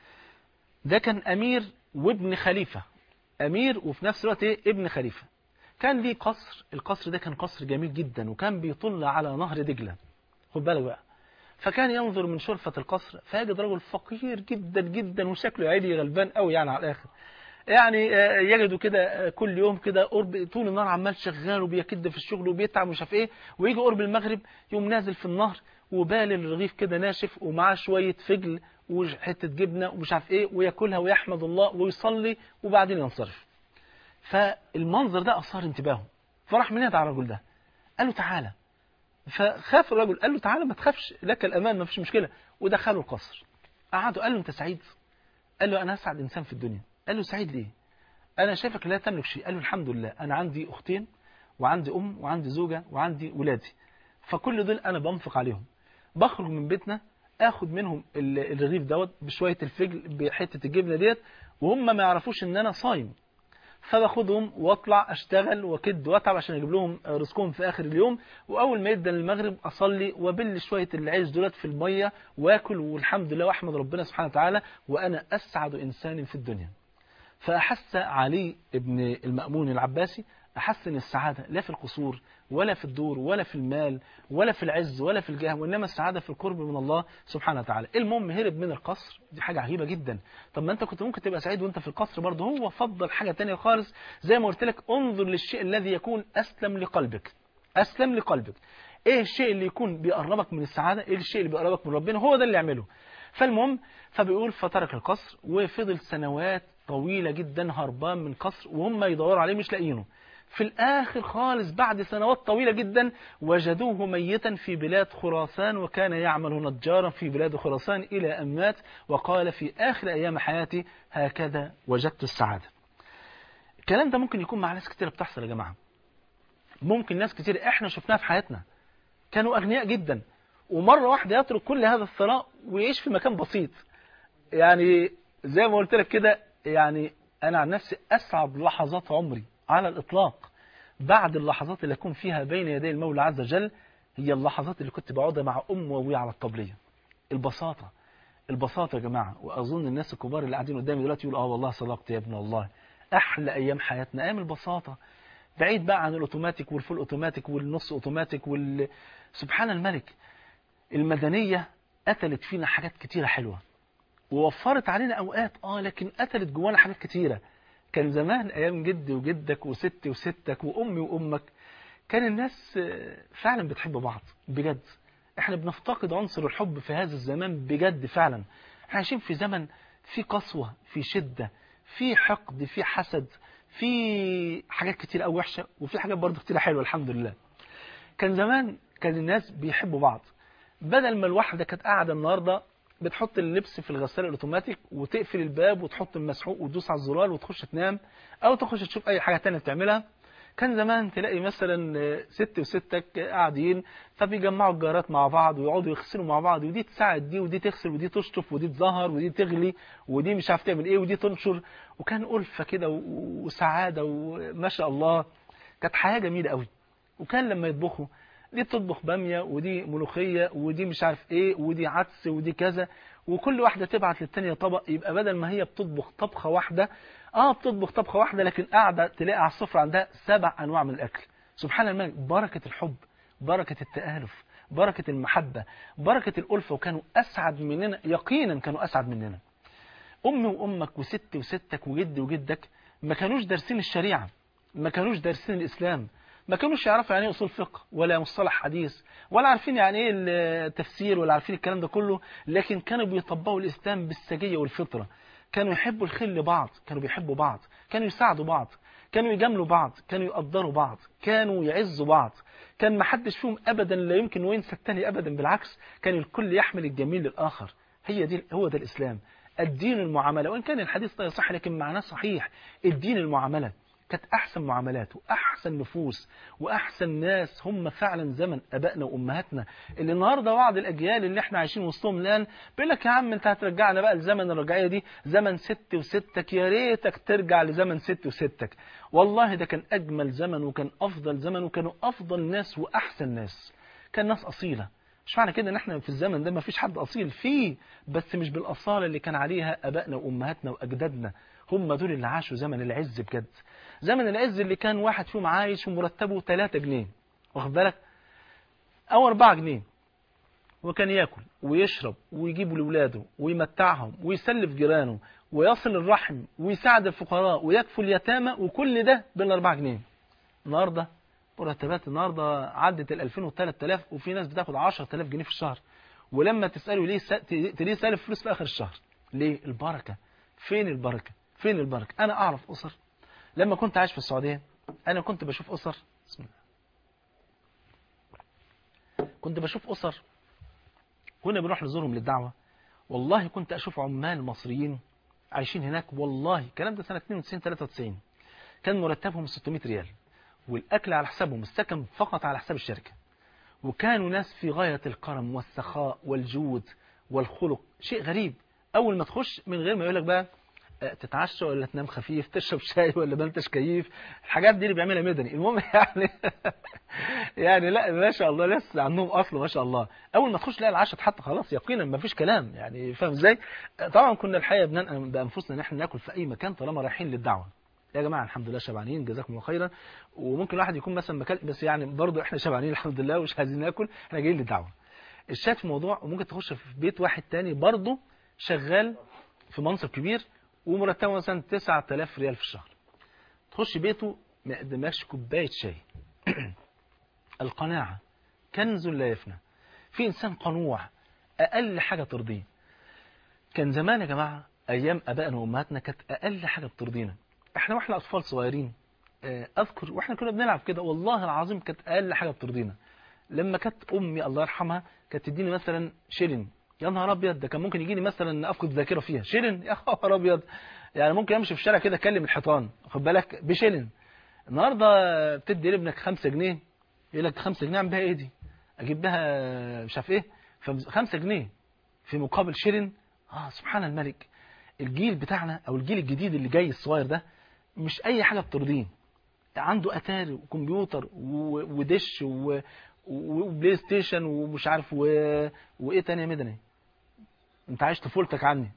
ده كان أمير وابن خليفة أمير وفي نفس الوقت إيه ابن خليفة كان ليه قصر القصر ده كان قصر جميل جدا وكان بيطل على نهر دجلة خد بالك بقى فكان ينظر من شرفة القصر فيجد رجل فقير جدا جدا وشكله عيني غلبان قوي يعني على الآخر يعني يجدوا كده كل يوم كده قرب طول النهار عمال شغال وبيكد في الشغل وبيتعب ومش عارف ايه ويجي قرب المغرب يقوم نازل في النهر وبال الرغيف كده ناشف ومعاه شوية فجل وحتة جبنة ومش عارف ايه وياكلها ويحمد الله ويصلي وبعدين ينصرف فالمنظر ده أثار انتباهه فراح منادى على الرجل ده قال له تعالى فخاف الرجل قال له تعالى ما تخافش لك الأمان ما فيش مشكلة ودخله القصر قعدوا قال له أنت سعيد قال له أنا أسعد إنسان في الدنيا قال له سعيد ليه أنا شايفك لا تملك شيء قال له الحمد لله أنا عندي أختين وعندي أم وعندي زوجة وعندي ولادي فكل دول أنا بنفق عليهم بخرج من بيتنا اخد منهم الرغيف دوت بشوية الفجل بحتة الجبنة ديت وهم ما يعرفوش ان انا صايم فباخدهم واطلع اشتغل واكد واتعب عشان اجيب لهم رزقهم في اخر اليوم واول ما يدن المغرب اصلي وابل شويه العيش دولت في الميه واكل والحمد لله واحمد ربنا سبحانه وتعالى وانا اسعد انسان في الدنيا فاحس علي ابن المامون العباسي احس ان السعاده لا في القصور ولا في الدور ولا في المال ولا في العز ولا في الجاه وانما السعاده في القرب من الله سبحانه وتعالى المهم هرب من القصر دي حاجه عجيبه جدا طب ما انت كنت ممكن تبقى سعيد وانت في القصر برضه هو فضل حاجه تانية خالص زي ما قلت لك انظر للشيء الذي يكون اسلم لقلبك اسلم لقلبك ايه الشيء اللي يكون بيقربك من السعاده ايه الشيء اللي بيقربك من ربنا هو ده اللي يعمله فالمهم فبيقول فترك القصر وفضل سنوات طويله جدا هربان من قصر وهم يدوروا عليه مش لاقيينه في الآخر خالص بعد سنوات طويلة جدا وجدوه ميتا في بلاد خراسان وكان يعمل نجارا في بلاد خراسان إلى أن مات وقال في آخر أيام حياتي هكذا وجدت السعادة الكلام ده ممكن يكون مع ناس كتير بتحصل يا جماعة ممكن ناس كتير احنا شفناها في حياتنا كانوا أغنياء جدا ومرة واحدة يترك كل هذا الثراء ويعيش في مكان بسيط يعني زي ما قلت لك كده يعني أنا عن نفسي أسعد لحظات عمري على الإطلاق بعد اللحظات اللي أكون فيها بين يدي المولى عز وجل هي اللحظات اللي كنت بقعدها مع أم وأبويا على الطبلية البساطة البساطة يا جماعة وأظن الناس الكبار اللي قاعدين قدامي دلوقتي يقولوا آه والله صدقت يا ابن الله أحلى أيام حياتنا أيام البساطة بعيد بقى عن الأوتوماتيك والفول أوتوماتيك والنص أوتوماتيك وال... سبحان الملك المدنية قتلت فينا حاجات كتيرة حلوة ووفرت علينا أوقات آه لكن قتلت جوانا حاجات كتيرة كان زمان أيام جدي وجدك وستي وستك وأمي وأمك كان الناس فعلا بتحب بعض بجد احنا بنفتقد عنصر الحب في هذا الزمان بجد فعلا احنا عايشين في زمن في قسوة في شدة في حقد في حسد في حاجات كتير قوي وحشة وفي حاجات برضه كتير حلوة الحمد لله كان زمان كان الناس بيحبوا بعض بدل ما الواحدة كانت قاعدة النهاردة بتحط اللبس في الغسالة الاوتوماتيك وتقفل الباب وتحط المسحوق وتدوس على الزرار وتخش تنام او تخش تشوف اي حاجة تانية تعملها كان زمان تلاقي مثلا ست وستك قاعدين فبيجمعوا الجارات مع بعض ويقعدوا يغسلوا مع بعض ودي تساعد دي ودي تغسل ودي تشطف ودي تزهر ودي تغلي ودي مش عارف تعمل ايه ودي تنشر وكان ألفة كده وسعادة وما شاء الله كانت حياة جميلة قوي وكان لما يطبخوا دي بتطبخ بامية ودي ملوخية ودي مش عارف ايه ودي عدس ودي كذا وكل واحدة تبعت للتانية طبق يبقى بدل ما هي بتطبخ طبخة واحدة اه بتطبخ طبخة واحدة لكن قاعدة تلاقي على السفرة عندها سبع انواع من الاكل سبحان الملك بركة الحب بركة التآلف بركة المحبة بركة الألفة وكانوا أسعد مننا يقينا كانوا أسعد مننا أمي وأمك وستي وستك وجدي وجدك ما كانوش دارسين الشريعة ما كانوش دارسين الإسلام ما كانوش يعرفوا يعني ايه اصول فقه ولا مصطلح حديث ولا عارفين يعني ايه التفسير ولا عارفين الكلام ده كله لكن كانوا بيطبقوا الاسلام بالسجيه والفطره كانوا يحبوا الخير لبعض كانوا بيحبوا بعض كانوا يساعدوا بعض كانوا يجاملوا بعض كانوا يقدروا بعض كانوا يعزوا بعض كان ما حدش فيهم ابدا لا يمكن وينسى الثاني ابدا بالعكس كان الكل يحمل الجميل للاخر هي دي هو ده الاسلام الدين المعامله وان كان الحديث لا يصح لكن معناه صحيح الدين المعامله كانت أحسن معاملات وأحسن نفوس وأحسن ناس هم فعلا زمن أبائنا وأمهاتنا اللي النهاردة بعض الأجيال اللي احنا عايشين وسطهم الآن بيقول لك يا عم أنت هترجعنا بقى لزمن الرجعية دي زمن ست وستك يا ريتك ترجع لزمن ست وستك والله ده كان أجمل زمن وكان أفضل زمن وكانوا أفضل ناس وأحسن ناس كان ناس أصيلة مش معنى كده ان احنا في الزمن ده ما فيش حد اصيل فيه بس مش بالاصاله اللي كان عليها ابائنا وامهاتنا واجدادنا هم دول اللي عاشوا زمن العز بجد زمن العز اللي كان واحد فيهم عايش ومرتبه 3 جنيه واخد بالك او 4 جنيه وكان ياكل ويشرب ويجيب لاولاده ويمتعهم ويسلف جيرانه ويصل الرحم ويساعد الفقراء ويكفل اليتامى وكل ده بال 4 جنيه النهارده مرتبات النهارده عدت ال 2000 و 3000 وفي ناس بتاخد 10000 جنيه في الشهر ولما تساله ليه س... ليه سالف فلوس في اخر الشهر ليه البركه فين البركه فين البركه انا اعرف اسر لما كنت عايش في السعوديه انا كنت بشوف اسر بسم الله كنت بشوف اسر كنا بنروح نزورهم للدعوه والله كنت اشوف عمال مصريين عايشين هناك والله الكلام ده سنه 92 93 كان مرتبهم 600 ريال والأكل على حسابهم السكن فقط على حساب الشركة وكانوا ناس في غاية الكرم والسخاء والجود والخلق شيء غريب أول ما تخش من غير ما يقول لك بقى تتعشى ولا تنام خفيف تشرب شاي ولا ما انتش كيف الحاجات دي اللي بيعملها مدني المهم يعني يعني لا ما شاء الله لسه عندهم اصل ما شاء الله اول ما تخش تلاقي العشاء اتحط خلاص يقينا ما فيش كلام يعني فاهم ازاي طبعا كنا الحقيقه بننقل بانفسنا ان احنا ناكل في اي مكان طالما رايحين للدعوه يا جماعه الحمد لله شبعانين جزاكم الله خيرا وممكن الواحد يكون مثلا مكان بس يعني برضه احنا شبعانين الحمد لله ومش عايزين ناكل احنا جايين للدعوه الشاهد في الموضوع وممكن تخش في بيت واحد تاني برضه شغال في منصب كبير ومرتبه مثلا 9000 ريال في الشهر تخش بيته ما يقدملكش كوبايه شاي القناعه كنز لا يفنى في انسان قنوع اقل حاجه ترضيه كان زمان يا جماعه ايام ابائنا وامهاتنا كانت اقل حاجه بترضينا احنا واحنا اطفال صغيرين اذكر واحنا كنا بنلعب كده والله العظيم كانت اقل حاجه بترضينا لما كانت امي الله يرحمها كانت تديني مثلا شيلن يا نهار ابيض ده كان ممكن يجيني مثلا افقد ذاكره فيها شيلن يا نهار ابيض يعني ممكن امشي في الشارع كده اكلم الحيطان خد بالك بشيلن النهارده بتدي لابنك 5 جنيه يقول لك 5 جنيه اعمل بيها ايه دي اجيب بها مش عارف ايه 5 جنيه في مقابل شيلن اه سبحان الملك الجيل بتاعنا او الجيل الجديد اللي جاي الصغير ده مش اي حاجه بترضيه عنده اتاري وكمبيوتر ودش وبلاي ستيشن ومش عارف و... وايه تاني يا مدني انت عايش طفولتك عني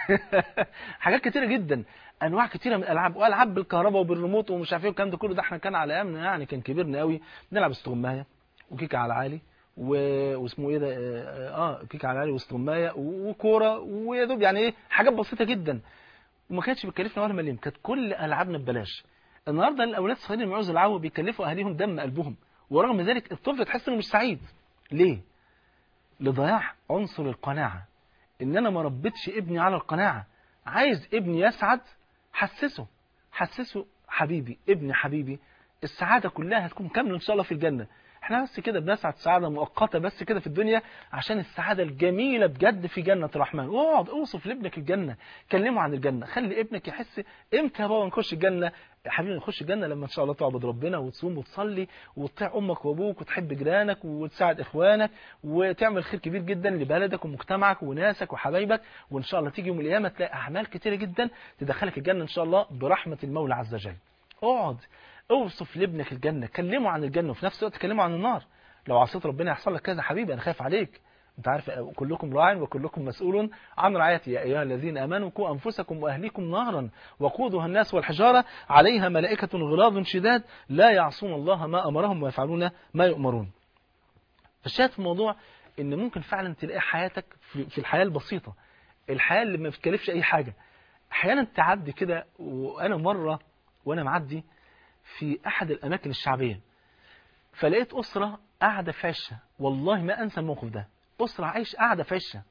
حاجات كتيره جدا انواع كتيره من الالعاب والعاب بالكهرباء وبالريموت ومش عارف ايه والكلام ده كله ده احنا كان على ايامنا يعني كان كبرنا قوي نلعب استغمايه وكيكه على عالي و... واسمه ايه ده اه كيكه على عالي واستغمايه وكوره ويا دوب يعني ايه حاجات بسيطه جدا وما كانتش بتكلفنا ولا مليم كانت كل العابنا ببلاش النهارده الاولاد الصغيرين اللي بيعوزوا يلعبوا بيكلفوا اهاليهم دم قلبهم ورغم ذلك الطفل تحس انه مش سعيد ليه لضياع عنصر القناعه ان انا ما ربيتش ابني على القناعه عايز ابني يسعد حسسه حسسه حبيبي ابني حبيبي السعاده كلها هتكون كامله ان شاء الله في الجنه احنا بس كده بنسعد سعاده مؤقته بس كده في الدنيا عشان السعاده الجميله بجد في جنه الرحمن اقعد اوصف لابنك الجنه كلمه عن الجنه خلي ابنك يحس امتى يا بابا نخش الجنه يا حبيبي نخش الجنه لما ان شاء الله تعبد ربنا وتصوم وتصلي وتطيع امك وابوك وتحب جيرانك وتساعد اخوانك وتعمل خير كبير جدا لبلدك ومجتمعك وناسك وحبايبك وان شاء الله تيجي يوم القيامه تلاقي اعمال كتيره جدا تدخلك الجنه ان شاء الله برحمه المولى عز وجل اقعد اوصف لابنك الجنة كلمه عن الجنة وفي نفس الوقت كلمه عن النار لو عصيت ربنا يحصل لك كذا حبيبي انا خايف عليك انت عارف كلكم راع وكلكم مسؤول عن رعايته يا ايها الذين امنوا قوا انفسكم واهليكم نارا وقودها الناس والحجاره عليها ملائكه غلاظ شداد لا يعصون الله ما امرهم ويفعلون ما يؤمرون فالشاهد في الموضوع ان ممكن فعلا تلاقي حياتك في في الحياه البسيطه الحياه اللي ما بتكلفش اي حاجه احيانا تعدي كده وانا مره وانا معدي في احد الاماكن الشعبيه فلقيت اسره قاعده في عشه والله ما انسى الموقف ده اسره عايش قاعده في عشه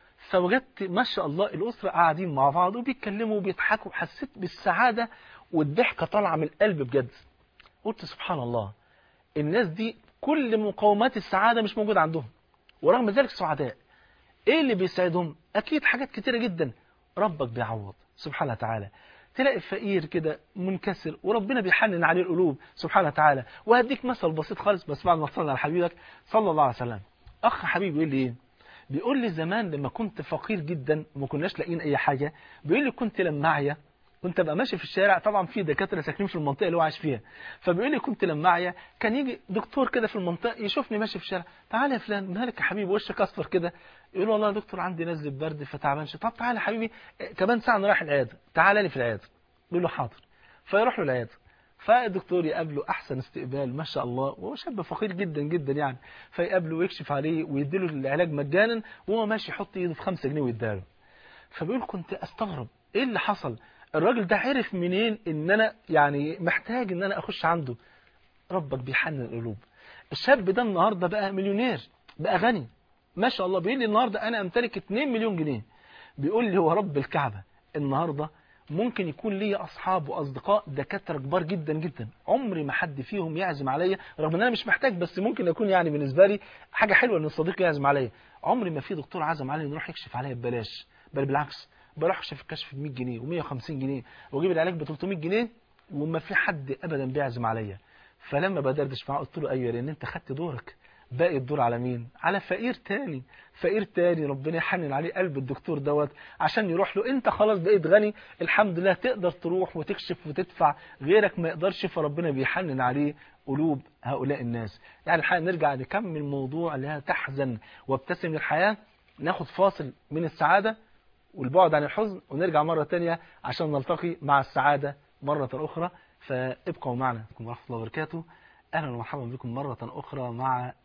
فوجدت ما شاء الله الاسره قاعدين مع بعض وبيتكلموا وبيضحكوا حسيت بالسعاده والضحكه طالعه من القلب بجد قلت سبحان الله الناس دي كل مقومات السعاده مش موجوده عندهم ورغم ذلك سعداء ايه اللي بيسعدهم اكيد حاجات كتيره جدا ربك بيعوض سبحانه وتعالى تلاقي فقير كده منكسر وربنا بيحنن عليه القلوب سبحانه وتعالى وهديك مثل بسيط خالص بس بعد ما تصلي على حبيبك صلى الله عليه وسلم اخ حبيبي يقول لي ايه بيقول لي زمان لما كنت فقير جدا وما كناش لاقيين اي حاجه بيقول لي كنت لما اعيا كنت ابقى ماشي في الشارع طبعا في دكاتره ساكنين في المنطقه اللي هو عايش فيها فبيقول لي كنت لما اعيا كان يجي دكتور كده في المنطقه يشوفني ماشي في الشارع تعالى يا فلان مالك يا حبيبي وشك اصفر كده يقول والله يا دكتور عندي نزله برد فتعبان شوية. طب تعالى يا حبيبي كمان ساعه انا رايح العياده تعالى لي في العياده يقول له حاضر فيروح له العياده فالدكتور يقابله احسن استقبال ما شاء الله وهو شاب فقير جدا جدا يعني فيقابله ويكشف عليه ويديله العلاج مجانا وهو ماشي يحط ايده في 5 جنيه ويداله فبيقول كنت استغرب ايه اللي حصل الراجل ده عرف منين ان انا يعني محتاج ان انا اخش عنده ربك بيحنن القلوب الشاب ده النهارده بقى مليونير بقى غني ما شاء الله بيقول لي النهارده انا امتلك 2 مليون جنيه بيقول لي هو رب الكعبه النهارده ممكن يكون لي اصحاب واصدقاء دكاتره كبار جدا جدا عمري ما حد فيهم يعزم عليا رغم ان انا مش محتاج بس ممكن يكون يعني بالنسبه لي حاجه حلوه ان الصديق يعزم عليا عمري ما في دكتور عزم عليا يروح يكشف عليا ببلاش بل بالعكس بروح اكشف الكشف ب 100 جنيه و150 جنيه واجيب العلاج ب 300 جنيه وما في حد ابدا بيعزم عليا فلما بدردش معاه قلت له ايوه لان انت خدت دورك باقي الدور على مين على فقير تاني فقير تاني ربنا يحنن عليه قلب الدكتور دوت عشان يروح له انت خلاص بقيت غني الحمد لله تقدر تروح وتكشف وتدفع غيرك ما يقدرش فربنا بيحنن عليه قلوب هؤلاء الناس يعني الحقيقه نرجع نكمل موضوع لا تحزن وابتسم للحياه ناخد فاصل من السعاده والبعد عن الحزن ونرجع مرة تانية عشان نلتقي مع السعادة مرة أخرى فابقوا معنا ورحمة الله وبركاته أهلا ومرحبا بكم مرة أخرى مع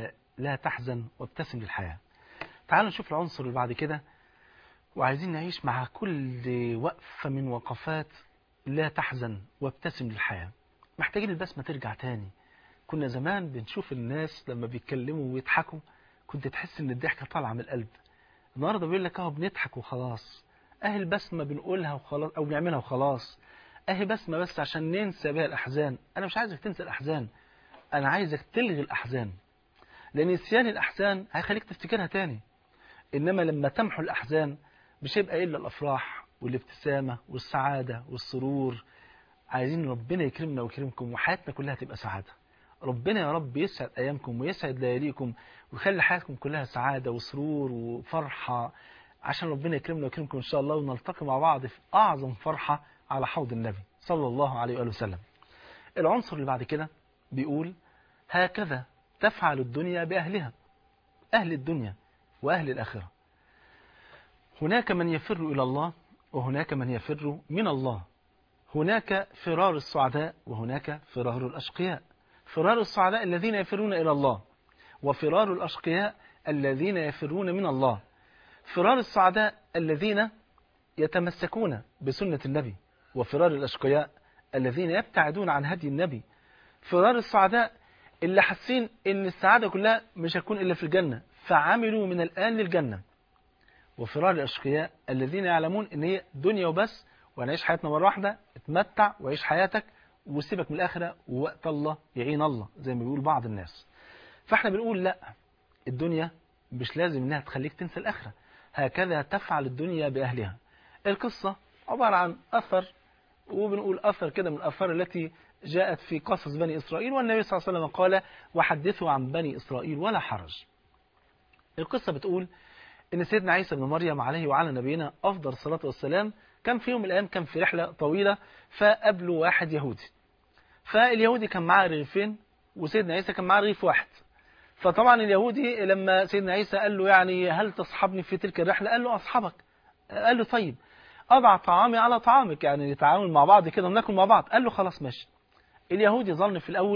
لا تحزن وابتسم للحياة تعالوا نشوف العنصر اللي بعد كده وعايزين نعيش مع كل وقفة من وقفات لا تحزن وابتسم للحياة محتاجين البسمة ترجع تاني كنا زمان بنشوف الناس لما بيتكلموا ويضحكوا كنت تحس ان الضحكة طالعة من القلب النهارده بيقول لك اهو بنضحك وخلاص اهي البسمه بنقولها وخلاص او بنعملها وخلاص اهي بسمه بس عشان ننسى بيها الاحزان انا مش عايزك تنسى الاحزان انا عايزك تلغي الاحزان لان نسيان الاحزان هيخليك تفتكرها تاني انما لما تمحو الاحزان مش هيبقى الا الافراح والابتسامه والسعاده والسرور عايزين ربنا يكرمنا ويكرمكم وحياتنا كلها تبقى سعاده ربنا يا رب يسعد ايامكم ويسعد لياليكم ويخلي حياتكم كلها سعاده وسرور وفرحه عشان ربنا يكرمنا ويكرمكم ان شاء الله ونلتقي مع بعض في اعظم فرحه على حوض النبي صلى الله عليه واله وسلم. العنصر اللي بعد كده بيقول هكذا تفعل الدنيا باهلها. اهل الدنيا واهل الاخره. هناك من يفر الى الله وهناك من يفر من الله. هناك فرار السعداء وهناك فرار الاشقياء. فرار السعداء الذين يفرون إلى الله وفرار الأشقياء الذين يفرون من الله فرار السعداء الذين يتمسكون بسنة النبي وفرار الأشقياء الذين يبتعدون عن هدي النبي فرار السعداء اللي حاسين ان السعادة كلها مش هتكون إلا في الجنة فعملوا من الآن للجنة وفرار الأشقياء الذين يعلمون ان هي دنيا وبس ونعيش حياتنا مرة واحدة اتمتع وعيش حياتك وسيبك من الآخرة ووقت الله يعين الله زي ما بيقول بعض الناس فاحنا بنقول لا الدنيا مش لازم انها تخليك تنسى الآخرة هكذا تفعل الدنيا بأهلها القصة عبارة عن أثر وبنقول أثر كده من الأثار التي جاءت في قصص بني إسرائيل والنبي صلى الله عليه وسلم قال وحدثوا عن بني إسرائيل ولا حرج القصة بتقول إن سيدنا عيسى بن مريم عليه وعلى نبينا أفضل الصلاة والسلام كان في يوم من الأيام كان في رحلة طويلة فقابلوا واحد يهودي فاليهودي كان معاه رغيفين وسيدنا عيسى كان معاه رغيف واحد فطبعا اليهودي لما سيدنا عيسى قال له يعني هل تصحبني في تلك الرحلة قال له أصحبك قال له طيب أضع طعامي على طعامك يعني نتعامل مع بعض كده وناكل مع بعض قال له خلاص ماشي اليهودي ظن في الأول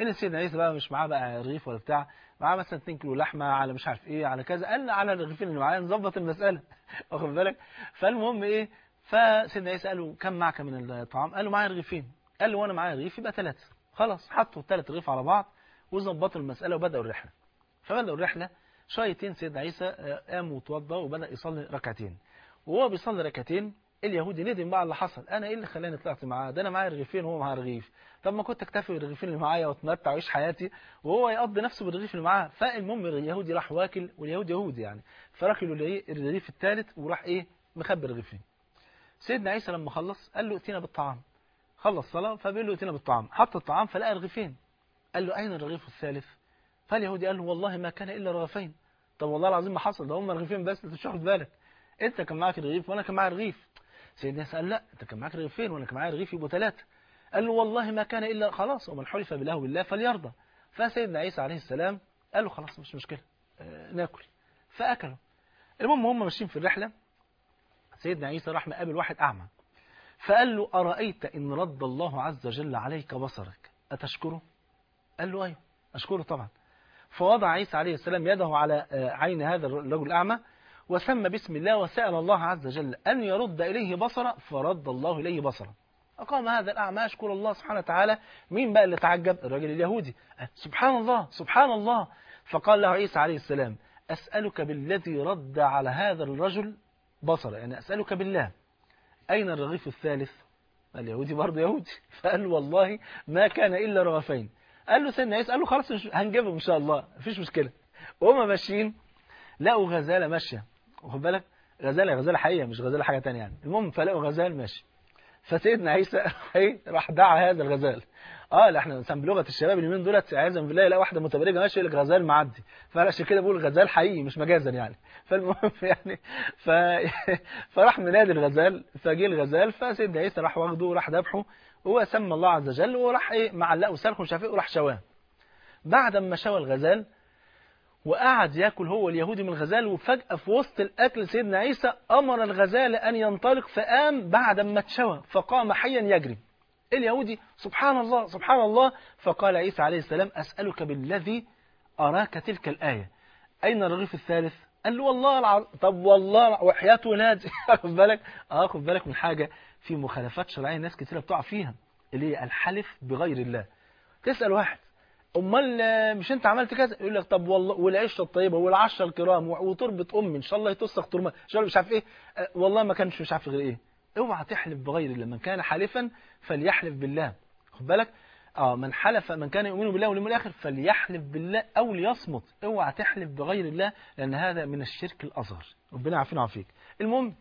ان سيدنا عيسى بقى مش معاه بقى رغيف ولا بتاع معاه مثلا 2 كيلو لحمه على مش عارف ايه على كذا قال على الرغيفين اللي معاه نظبط المساله واخد بالك فالمهم ايه فسيدنا عيسى قال له كم معك من الطعام قال له معايا رغيفين قال له وانا معايا رغيف يبقى ثلاثه خلاص حطوا الثلاث رغيف على بعض وظبطوا المساله وبداوا الرحله فبداوا الرحله شويتين سيدنا عيسى آه، قام وتوضى وبدا يصلي ركعتين وهو بيصلي ركعتين اليهودي ندم بقى على اللي حصل انا ايه اللي خلاني طلعت معاه ده انا معايا رغيفين وهو معاه رغيف طب ما كنت اكتفي بالرغيفين اللي معايا واتمتع واعيش حياتي وهو يقضي نفسه بالرغيف اللي معاه فالمهم اليهودي راح واكل واليهودي يهودي يعني فراكل الرغيف الثالث وراح ايه مخبي الرغيفين سيدنا عيسى لما خلص قال له ائتنا بالطعام خلص صلاه فبيقول له ائتنا بالطعام حط الطعام فلقى رغيفين قال له اين الرغيف الثالث فاليهودي قال له والله ما كان الا رغيفين طب والله العظيم ما حصل ده هم رغيفين بس انت مش واخد بالك انت كان معاك رغيف وانا كان معايا رغيف سيدنا عيسى قال لا انت كان معاك رغيفين وانا كان معايا رغيف يبقوا ثلاثه قال له والله ما كان الا خلاص ومن حلف بالله بالله فليرضى فسيدنا عيسى عليه السلام قال له خلاص مش مشكله آه ناكل فاكلوا المهم هم ماشيين في الرحله سيدنا عيسى راح مقابل واحد اعمى فقال له ارايت ان رد الله عز وجل عليك بصرك اتشكره قال له ايوه اشكره طبعا فوضع عيسى عليه السلام يده على آه، عين هذا الرجل الأعمى وسمى بسم الله وسأل الله عز وجل أن يرد إليه بصره فرد الله إليه بصره أقام هذا الأعمى أشكر الله سبحانه وتعالى مين بقى اللي تعجب الرجل اليهودي آه، سبحان الله سبحان الله فقال له عيسى عليه السلام أسألك بالذي رد على هذا الرجل بصره يعني أسألك بالله أين الرغيف الثالث اليهودي برضه يهودي فقال له والله ما كان إلا رغفين قال له سيدنا عيسى قال له خلاص مش- هنجيبهم ان شاء الله مفيش مشكله وهم ماشيين لقوا غزاله ماشيه واخد بالك غزاله غزاله حقيقيه مش غزاله حاجه تانية يعني المهم فلقوا غزال ماشي فسيدنا عيسى ايه راح دعا هذا الغزال اه لا احنا مثلا بلغه الشباب اليومين دولت عايزا بالله يلاقي واحده متبرجه ماشيه يقول لك غزال معدي فعشان كده بقول غزال حقيقي مش مجازا يعني فالمهم يعني ف... فراح منادي الغزال فجه الغزال فسيدنا عيسى راح واخده وراح ذبحه هو سمى الله عز وجل وراح ايه معلقه سلخ ومش عارف ايه وراح شواه بعد ما شوى الغزال وقعد ياكل هو اليهودي من الغزال وفجأة في وسط الأكل سيدنا عيسى أمر الغزال أن ينطلق فقام بعد ما اتشوى فقام حيا يجري اليهودي سبحان الله سبحان الله فقال عيسى عليه السلام أسألك بالذي أراك تلك الآية أين الرغيف الثالث قال له والله العظيم طب والله الع- وحياة ولادي خد بالك اه خد بالك من حاجة في مخالفات شرعية ناس كتيرة بتقع فيها اللي هي الحلف بغير الله تسأل واحد امال آه، مش انت عملت كذا يقول لك طب والله والعيشه الطيبه والعشره الكرام و- وتربه امي ان شاء الله يتوسخ ترمه ان شاء الله مش عارف ايه آه، والله ما كانش مش عارف غير ايه اوعى تحلف بغير الله من كان حالفا فليحلف بالله خد بالك اه من حلف من كان يؤمن بالله واليوم الاخر فليحلف بالله او ليصمت اوعى تحلف بغير الله لان هذا من الشرك الاصغر ربنا يعافينا ويعافيك المهم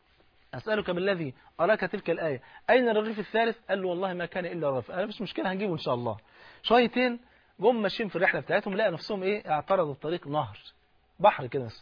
أسألك بالذي أراك تلك الآية أين الرغيف الثالث قال له والله ما كان إلا رغيف أنا مش مشكلة هنجيبه إن شاء الله شويتين جم ماشيين في الرحلة بتاعتهم لقى نفسهم إيه اعترضوا الطريق نهر بحر كده بس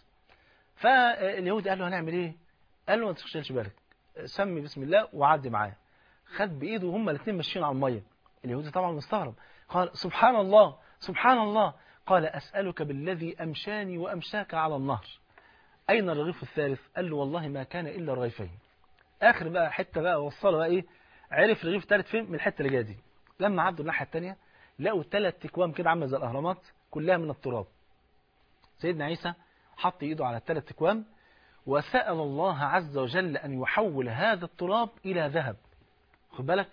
فاليهودي قال له هنعمل إيه قال له ما تشغلش بالك سمي بسم الله وعدي معايا خد بإيده وهم الاثنين ماشيين على المية اليهودي طبعا مستغرب قال سبحان الله سبحان الله قال أسألك بالذي أمشاني وأمشاك على النهر أين الرغيف الثالث قال له والله ما كان إلا رغيفين آخر بقى حتة بقى وصله بقى إيه عرف الرغيف الثالث فين من الحتة اللي جايه دي لما عدوا الناحية الثانية لقوا ثلاث تكوام كده عامله زي الأهرامات كلها من التراب سيدنا عيسى حط إيده على الثلاث تكوام وسأل الله عز وجل أن يحول هذا التراب إلى ذهب خد بالك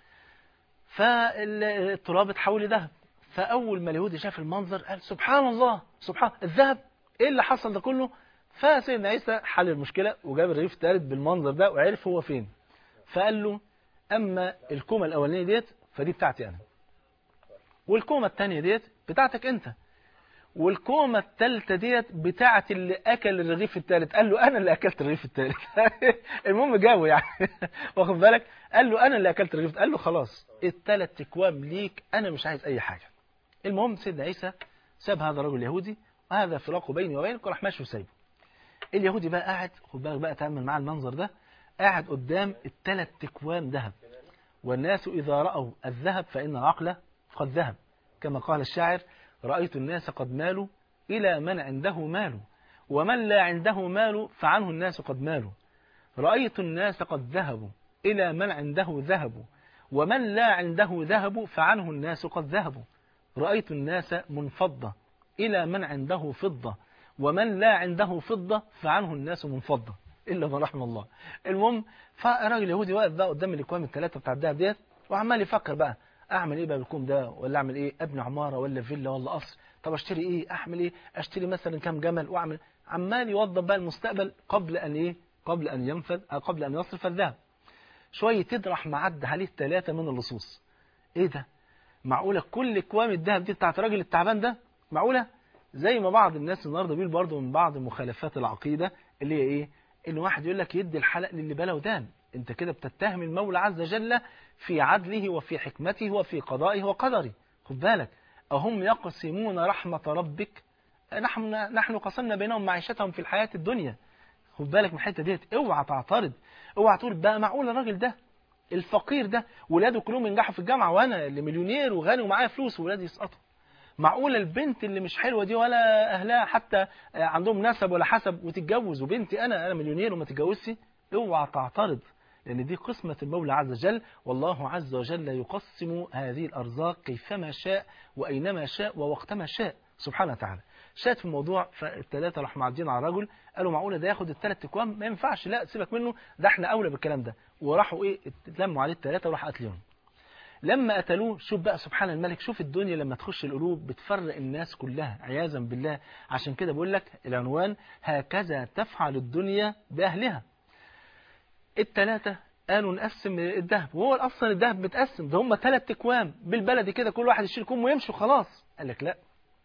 فالتراب اتحول لذهب فأول ما اليهودي شاف المنظر قال سبحان الله سبحان الذهب إيه اللي حصل ده كله فسيدنا عيسى حل المشكلة وجاب الرغيف الثالث بالمنظر ده وعرف هو فين فقال له أما الكومة الأولانية ديت فدي بتاعتي أنا والكومة الثانية ديت بتاعتك أنت والكومة الثالثة ديت بتاعت اللي أكل الرغيف الثالث قال له أنا اللي أكلت الرغيف الثالث المهم جابه يعني واخد بالك قال له أنا اللي أكلت الرغيف قال له خلاص الثلاث تكوام ليك أنا مش عايز أي حاجة المهم سيدنا عيسى ساب هذا الرجل اليهودي وهذا فراق بيني وبينك وراح ماشي وسايبه اليهودي بقى قاعد خد بالك بقى تأمل معاه المنظر ده قاعد قدام الثلاث تكوام ذهب والناس إذا رأوا الذهب فإن العقل قد ذهب كما قال الشاعر رأيت الناس قد مالوا إلى من عنده مال ومن لا عنده مال فعنه الناس قد مالوا رأيت الناس قد ذهبوا إلى من عنده ذهب ومن لا عنده ذهب فعنه الناس قد ذهبوا رأيت الناس منفضة إلى من عنده فضة ومن لا عنده فضة فعنه الناس منفضة إلا ما رحم الله المهم فالراجل يهودي واقف بقى قدام الأكوام الثلاثة بتاع الدهب ديت وعمال يفكر بقى أعمل إيه بقى بالكوم ده ولا أعمل إيه أبني عمارة ولا فيلا ولا قصر طب أشتري إيه أعمل إيه أشتري مثلا كام جمل وأعمل عمال يوضب بقى المستقبل قبل أن إيه قبل أن ينفذ قبل أن يصرف الذهب شوية تدرح معد عليه ثلاثة من اللصوص إيه ده معقولة كل أكوام الذهب دي بتاعت الراجل التعبان ده معقولة زي ما بعض الناس النهارده بيقول برضه من بعض مخالفات العقيدة اللي هي إيه إن واحد يقول لك يدي الحلق للي بلا ودان أنت كده بتتهم المولى عز وجل في عدله وفي حكمته وفي قضائه وقدره خد بالك أهم يقسمون رحمة ربك نحن نحن قسمنا بينهم معيشتهم في الحياة الدنيا خد بالك من الحته ديت اوعى تعترض اوعى تقول بقى معقول الراجل ده الفقير ده ولاده كلهم ينجحوا في الجامعه وانا اللي مليونير وغني ومعايا فلوس وولادي يسقطوا معقوله البنت اللي مش حلوه دي ولا اهلها حتى عندهم نسب ولا حسب وتتجوز وبنتي انا انا مليونير وما تتجوزش اوعى تعترض لان دي قسمه المولى عز وجل والله عز وجل يقسم هذه الارزاق كيفما شاء واينما شاء ووقتما شاء سبحانه وتعالى شات في الموضوع فالثلاثه راحوا معديين على الرجل قالوا معقوله ده ياخد الثلاث اكوام ما ينفعش لا سيبك منه ده احنا اولى بالكلام ده وراحوا ايه اتلموا عليه الثلاثه وراح قتلهم لما قتلوه شوف بقى سبحان الملك شوف الدنيا لما تخش القلوب بتفرق الناس كلها عياذا بالله عشان كده بقول لك العنوان هكذا تفعل الدنيا باهلها الثلاثه قالوا نقسم الذهب وهو اصلا الذهب متقسم ده هم ثلاث اكوام بالبلدي كده كل واحد يشيل كوم ويمشي وخلاص قال لك لا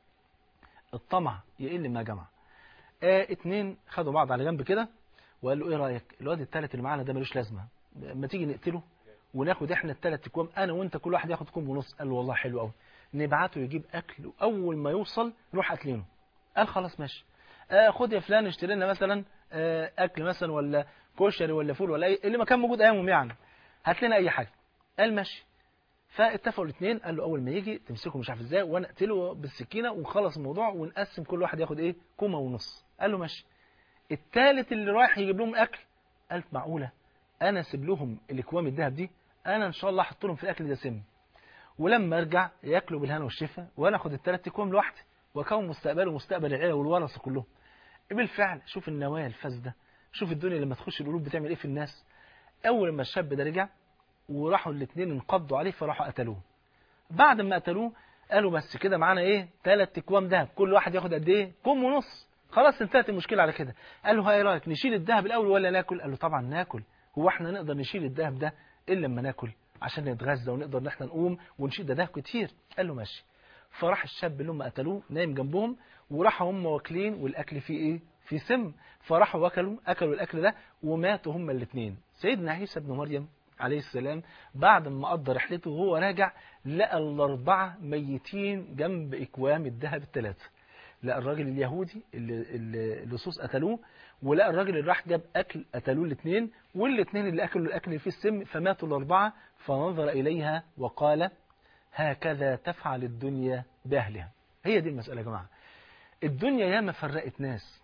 الطمع يقل ما جمع آه اتنين خدوا بعض على جنب كده وقال له ايه رايك الواد الثالث اللي معانا ده ملوش لازمه ما تيجي نقتله وناخد احنا الثلاث اكوام انا وانت كل واحد ياخد كوم ونص قال له والله حلو قوي نبعته يجيب اكل واول ما يوصل نروح قاتلينه قال خلاص ماشي آه خد يا فلان اشتري لنا مثلا آه اكل مثلا ولا كشري ولا فول ولا اي اللي ما كان موجود ايامهم يعني هات لنا اي حاجه قال ماشي فاتفقوا الاثنين قال له اول ما يجي تمسكه مش عارف ازاي وانا اقتله بالسكينه ونخلص الموضوع ونقسم كل واحد ياخد ايه كومه ونص قال له ماشي الثالث اللي رايح يجيب لهم اكل قال معقوله انا اسيب لهم الاكوام الذهب دي انا ان شاء الله احط لهم في الاكل ده سم ولما ارجع ياكلوا بالهنا والشفا وانا اخد الثلاث اكوام لوحدي واكون مستقبله ومستقبل العيله والورثه كلهم بالفعل شوف النوايا الفاسده شوف الدنيا لما تخش القلوب بتعمل ايه في الناس اول ما الشاب ده رجع وراحوا الاثنين انقضوا عليه فراحوا قتلوه بعد ما قتلوه قالوا بس كده معانا ايه ثلاث اكوام ذهب كل واحد ياخد قد ايه كوم ونص خلاص انتهت المشكله على كده قال له ايه رايك نشيل الذهب الاول ولا ناكل قال له طبعا ناكل هو احنا نقدر نشيل الذهب ده الا لما ناكل عشان نتغذى ونقدر ان احنا نقوم ونشيل ده ذهب كتير قال له ماشي فراح الشاب اللي هم قتلوه نايم جنبهم وراحوا هم واكلين والاكل فيه ايه في سم فراحوا واكلوا اكلوا الاكل ده وماتوا هم الاثنين سيدنا عيسى ابن مريم عليه السلام بعد ما قضى رحلته وهو راجع لقى الأربعة ميتين جنب إكوام الذهب الثلاثة لقى الراجل اليهودي اللي, اللي اللصوص قتلوه ولقى الراجل اللي راح جاب أكل قتلوه الاثنين والاثنين اللي أكلوا الأكل اللي فيه السم فماتوا الأربعة فنظر إليها وقال هكذا تفعل الدنيا بأهلها هي دي المسألة يا جماعة الدنيا ياما فرقت ناس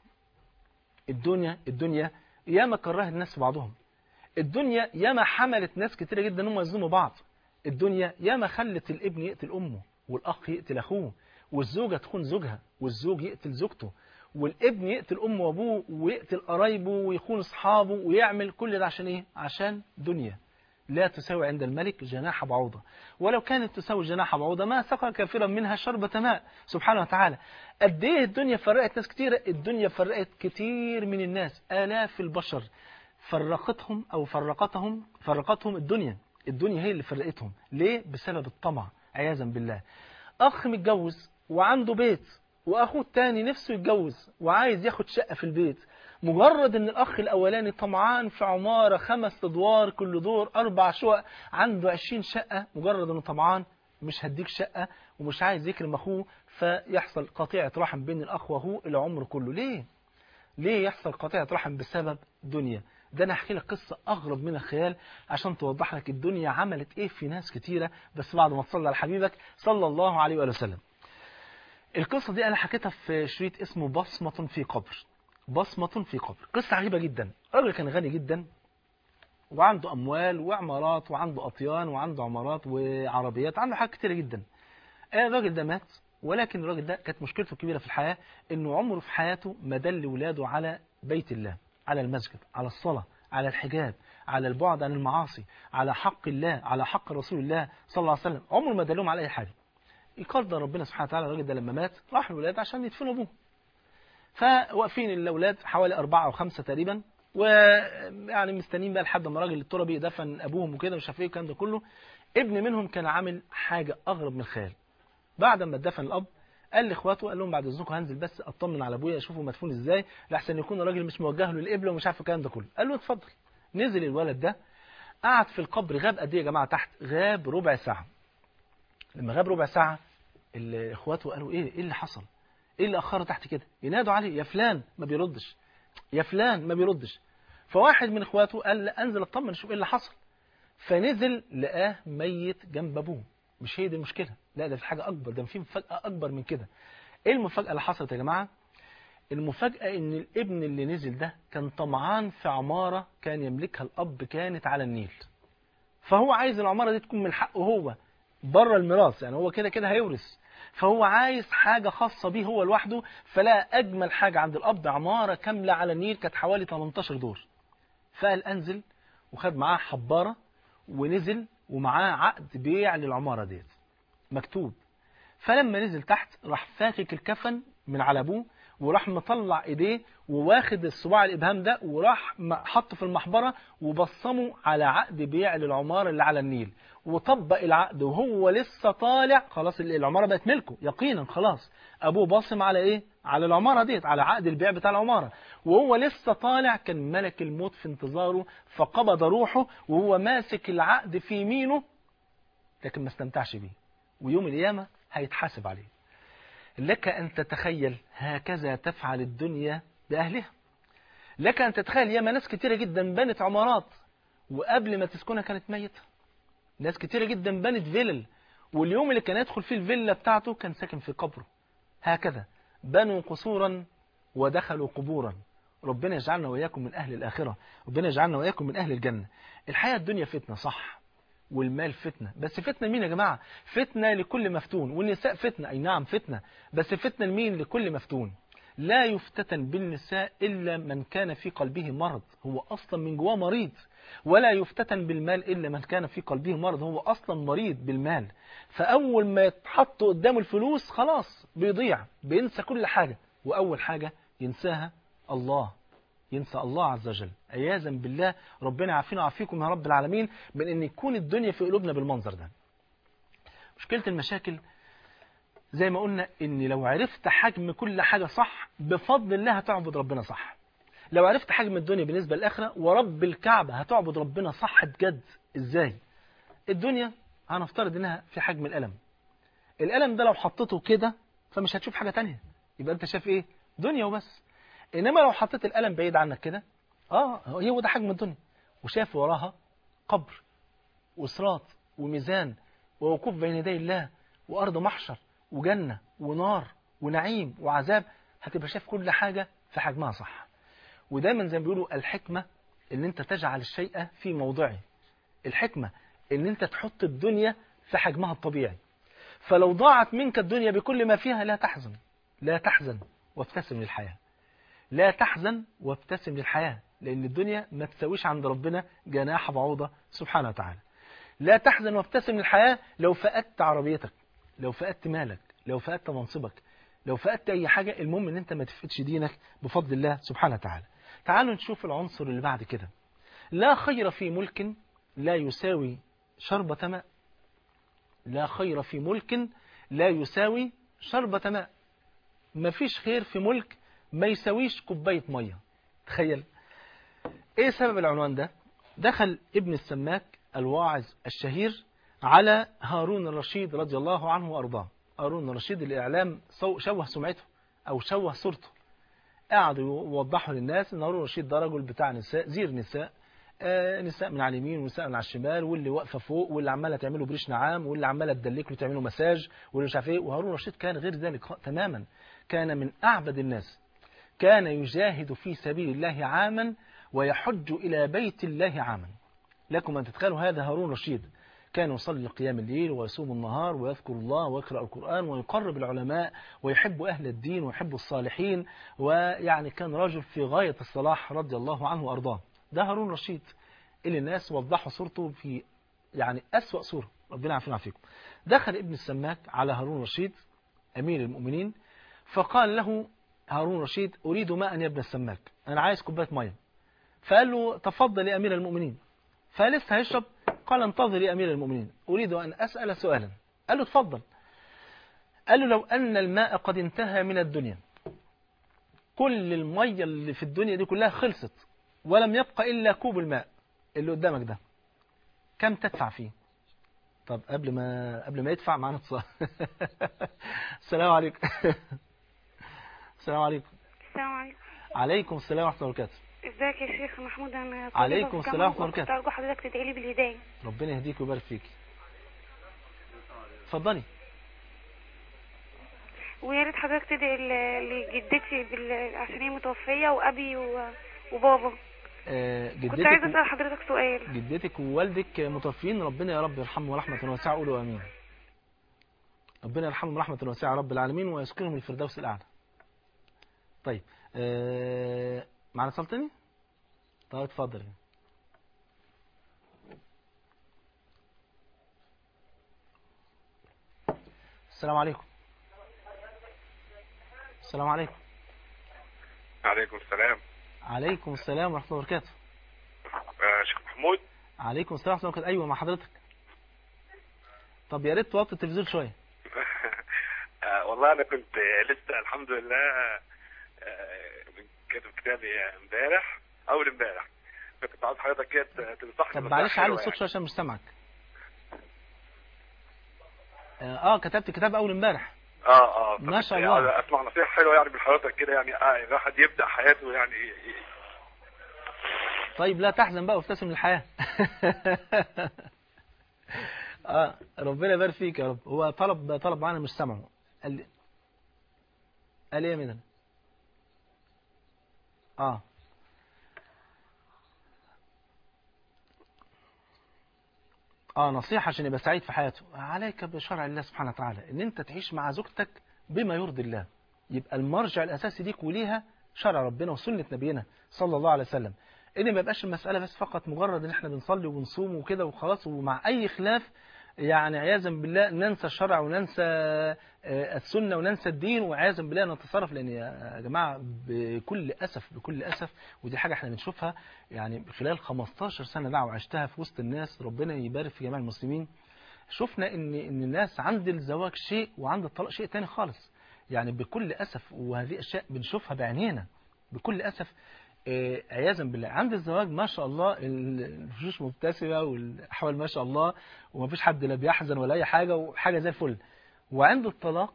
الدنيا الدنيا ياما كرهت الناس في بعضهم الدنيا ياما حملت ناس كتيرة جدا انهم يظلموا بعض الدنيا ياما خلت الابن يقتل امه والاخ يقتل اخوه والزوجة تخون زوجها والزوج يقتل زوجته والابن يقتل امه وابوه ويقتل قرايبه ويخون اصحابه ويعمل كل ده عشان ايه عشان دنيا لا تساوي عند الملك جناح بعوضة ولو كانت تساوي جناح بعوضة ما سقى كافرا منها شربة ماء سبحانه وتعالى قد ايه الدنيا فرقت ناس كتيرة الدنيا فرقت كتير من الناس آلاف البشر فرقتهم أو فرقتهم فرقتهم الدنيا الدنيا هي اللي فرقتهم ليه؟ بسبب الطمع عياذا بالله أخ متجوز وعنده بيت وأخوه التاني نفسه يتجوز وعايز ياخد شقة في البيت مجرد ان الاخ الاولاني طمعان في عمارة خمس ادوار كل دور اربع شقق عنده عشرين شقة مجرد انه طمعان مش هديك شقة ومش عايز يكرم اخوه فيحصل قطيعة رحم بين الاخ واخوه العمر كله ليه ليه يحصل قطيعة رحم بسبب دنيا ده انا احكي لك قصة اغرب من الخيال عشان توضح لك الدنيا عملت ايه في ناس كتيرة بس بعد ما تصلي على حبيبك صلى الله عليه وآله وسلم القصة دي انا حكيتها في شريط اسمه بصمة في قبر بصمة في قبر قصة عجيبة جدا راجل كان غني جدا وعنده أموال وعمارات وعنده أطيان وعنده عمارات وعربيات عنده حاجات كتيرة جدا آه، الراجل ده مات ولكن الراجل ده كانت مشكلته الكبيرة في الحياة انه عمره في حياته ما دل ولاده على بيت الله على المسجد على الصلاة على الحجاب على البعد عن المعاصي على حق الله على حق رسول الله صلى الله عليه وسلم عمره ما دلهم على اي حاجة يقدر ربنا سبحانه وتعالى الراجل ده لما مات راح الولاد عشان يدفنوا ابوه فواقفين الاولاد حوالي أربعة أو خمسة تقريبا ويعني مستنيين بقى لحد ما راجل التربي دفن ابوهم وكده مش عارف ايه الكلام ده كله ابن منهم كان عامل حاجة اغرب من الخيال بعد ما اتدفن الاب قال لاخواته قال لهم بعد اذنكم هنزل بس اطمن على ابويا اشوفه مدفون ازاي لحسن يكون الراجل مش موجه له القبله ومش عارف الكلام ده كله قال له اتفضل نزل الولد ده قعد في القبر غاب قد ايه يا جماعه تحت غاب ربع ساعه لما غاب ربع ساعه ال- اخواته قالوا ايه ايه اللي حصل ايه اللي اخره تحت كده ينادوا عليه يا فلان ما بيردش يا فلان ما بيردش فواحد من اخواته قال لا انزل اطمن اشوف ايه اللي حصل فنزل لقاه ميت جنب ابوه مش هي دي المشكله لا ده في حاجه اكبر ده في مفاجاه اكبر من كده ايه المفاجاه اللي حصلت يا جماعه المفاجاه ان الابن اللي نزل ده كان طمعان في عماره كان يملكها الاب كانت على النيل فهو عايز العماره دي تكون من حقه هو بره الميراث يعني هو كده كده هيورث فهو عايز حاجة خاصة بيه هو لوحده فلا أجمل حاجة عند الأب عمارة كاملة على النيل كانت حوالي 18 دور فقال أنزل وخد معاه حبارة ونزل ومعاه عقد بيع للعمارة ديت مكتوب فلما نزل تحت راح فاكك الكفن من على ابوه وراح مطلع ايديه وواخد الصباع الابهام ده وراح م- حطه في المحبره وبصمه على عقد بيع للعماره اللي على النيل وطبق العقد وهو لسه طالع خلاص ال- العماره بقت ملكه يقينا خلاص ابوه باصم على ايه على العماره ديت على عقد البيع بتاع العماره وهو لسه طالع كان ملك الموت في انتظاره فقبض روحه وهو ماسك العقد في يمينه لكن ما استمتعش بيه ويوم القيامة هيتحاسب عليه لك أن تتخيل هكذا تفعل الدنيا بأهلها لك أن تتخيل ياما ناس كتيرة جدا بنت عمارات وقبل ما تسكنها كانت ميتة ناس كتيرة جدا بنت فيلل واليوم اللي كان يدخل فيه الفيلا بتاعته كان ساكن في قبره هكذا بنوا قصورا ودخلوا قبورا ربنا يجعلنا وإياكم من أهل الآخرة ربنا يجعلنا وإياكم من أهل الجنة الحياة الدنيا فتنة صح والمال فتنة بس فتنة مين يا جماعة فتنة لكل مفتون والنساء فتنة أي نعم فتنة بس فتنة لمين لكل مفتون لا يفتتن بالنساء إلا من كان في قلبه مرض هو أصلا من جواه مريض ولا يفتتن بالمال إلا من كان في قلبه مرض هو أصلا مريض بالمال فأول ما يتحط قدامه الفلوس خلاص بيضيع بينسى كل حاجة وأول حاجة ينساها الله ينسى الله عز وجل عياذا بالله ربنا يعافينا ويعافيكم يا رب العالمين من ان يكون الدنيا في قلوبنا بالمنظر ده مشكلة المشاكل زي ما قلنا ان لو عرفت حجم كل حاجة صح بفضل الله هتعبد ربنا صح لو عرفت حجم الدنيا بالنسبة للآخرة ورب الكعبة هتعبد ربنا صح بجد ازاي الدنيا هنفترض انها في حجم القلم القلم ده لو حطيته كده فمش هتشوف حاجة تانية يبقى انت شايف ايه دنيا وبس انما لو حطيت القلم بعيد عنك كده اه هو ده حجم الدنيا وشاف وراها قبر وصراط وميزان ووقوف بين يدي الله وارض محشر وجنه ونار ونعيم وعذاب هتبقى شايف كل حاجه في حجمها صح ودايما زي ما بيقولوا الحكمه ان انت تجعل الشيء في موضعه الحكمه ان انت تحط الدنيا في حجمها الطبيعي فلو ضاعت منك الدنيا بكل ما فيها لا تحزن لا تحزن وابتسم للحياه لا تحزن وابتسم للحياة لأن الدنيا ما تساويش عند ربنا جناح بعوضة سبحانه وتعالى لا تحزن وابتسم للحياة لو فقدت عربيتك لو فقدت مالك لو فقدت منصبك لو فقدت أي حاجة المهم أن أنت ما تفقدش دينك بفضل الله سبحانه وتعالى تعالوا نشوف العنصر اللي بعد كده لا خير في ملك لا يساوي شربة ماء لا خير في ملك لا يساوي شربة ماء مفيش خير في ملك ما يساويش كوباية مية تخيل ايه سبب العنوان ده دخل ابن السماك الواعظ الشهير على هارون الرشيد رضي الله عنه وارضاه هارون الرشيد الاعلام شوه سمعته او شوه صورته قعدوا يوضحوا للناس ان هارون الرشيد ده رجل بتاع نساء زير نساء آه نساء من على اليمين ونساء من على الشمال واللي واقفه فوق واللي عماله تعمله بريش نعام واللي عماله تدلك له تعمله مساج واللي مش عارف ايه وهارون الرشيد كان غير ذلك تماما كان من اعبد الناس كان يجاهد في سبيل الله عاما ويحج إلى بيت الله عاما لكم أن تتخيلوا هذا هارون رشيد كان يصلي قيام الليل ويصوم النهار ويذكر الله ويقرأ القرآن ويقرب العلماء ويحب أهل الدين ويحب الصالحين ويعني كان رجل في غاية الصلاح رضي الله عنه وأرضاه ده هارون رشيد اللي الناس وضحوا صورته في يعني أسوأ صورة ربنا عافينا فيكم دخل ابن السماك على هارون رشيد أمير المؤمنين فقال له هارون رشيد أريد ماء يا ابن السماك أنا عايز كوباية مية فقال له تفضل يا أمير المؤمنين فلسه هيشرب قال انتظر يا أمير المؤمنين أريد أن أسأل سؤالا قال له تفضل قال له لو أن الماء قد انتهى من الدنيا كل المية اللي في الدنيا دي كلها خلصت ولم يبقى إلا كوب الماء اللي قدامك ده كم تدفع فيه طب قبل ما قبل ما يدفع معانا اتصال السلام عليكم السلام عليكم السلام عليكم عليكم السلام ورحمة الله وبركاته ازيك يا شيخ محمود انا طالبة عليكم في السلام جامعة ورحمة الله وكنت وبركاته. ارجو حضرتك تدعي لي بالهدايه ربنا يهديك ويبارك فيك اتفضلي ويا ريت حضرتك تدعي ل- لجدتي بال... عشان هي متوفيه وابي و... وبابا آه، كنت عايزه جدتك اسال حضرتك سؤال جدتك ووالدك متوفين ربنا يا رب يرحمهم ورحمة واسعة قولوا امين ربنا يرحمهم رحمة واسعة يا رب العالمين ويسكنهم الفردوس الاعلى طيب آه، معنا اتصال تاني طيب اتفضل السلام عليكم السلام عليكم عليكم السلام عليكم السلام ورحمة الله وبركاته آه شيخ محمود عليكم السلام ورحمة الله وبركاته أيوة مع حضرتك طب يا ريت توطي التلفزيون شوية آه والله انا كنت لسه الحمد لله آه كاتب كتابي امبارح اول امبارح كنت عاوز حضرتك كده تنصحني طب نصيحة معلش علي حلوة الصوت يعني. شوية عشان مش سامعك اه آه، كتبت كتاب أول امبارح اه اه ما فكنت شاء الله. عاوز اسمع نصيحه حلوه يعني من حضرتك كده يعني اه الواحد يبدا حياته يعني ي- ي- طيب لا تحزن بقى وابتسم للحياة اه ربنا يبارك فيك يا رب هو طلب طلب معانا مش سامعه قال لي قال ايه يا مدن اه اه نصيحة عشان يبقى سعيد في حياته عليك بشرع الله سبحانه وتعالى ان انت تعيش مع زوجتك بما يرضي الله يبقى المرجع الاساسي ليك وليها شرع ربنا وسنة نبينا صلى الله عليه وسلم ان ما يبقاش المسألة بس فقط مجرد ان احنا بنصلي ونصوم وكده وخلاص ومع اي خلاف يعني عياذا بالله ننسى الشرع وننسى آه، السنة وننسى الدين وعياذا بالله نتصرف لان يا جماعة بكل اسف بكل اسف ودي حاجة احنا بنشوفها يعني خلال 15 سنة دعوة عشتها في وسط الناس ربنا يبارك في جميع المسلمين شفنا ان ان الناس عند الزواج شيء وعند الطلاق شيء تاني خالص يعني بكل اسف وهذه اشياء بنشوفها بعينينا بكل اسف آه، عياذا بالله عند الزواج ما شاء الله الوشوش مبتسمه والاحوال ما شاء الله ومفيش حد لا بيحزن ولا اي حاجه وحاجه زي الفل وعند الطلاق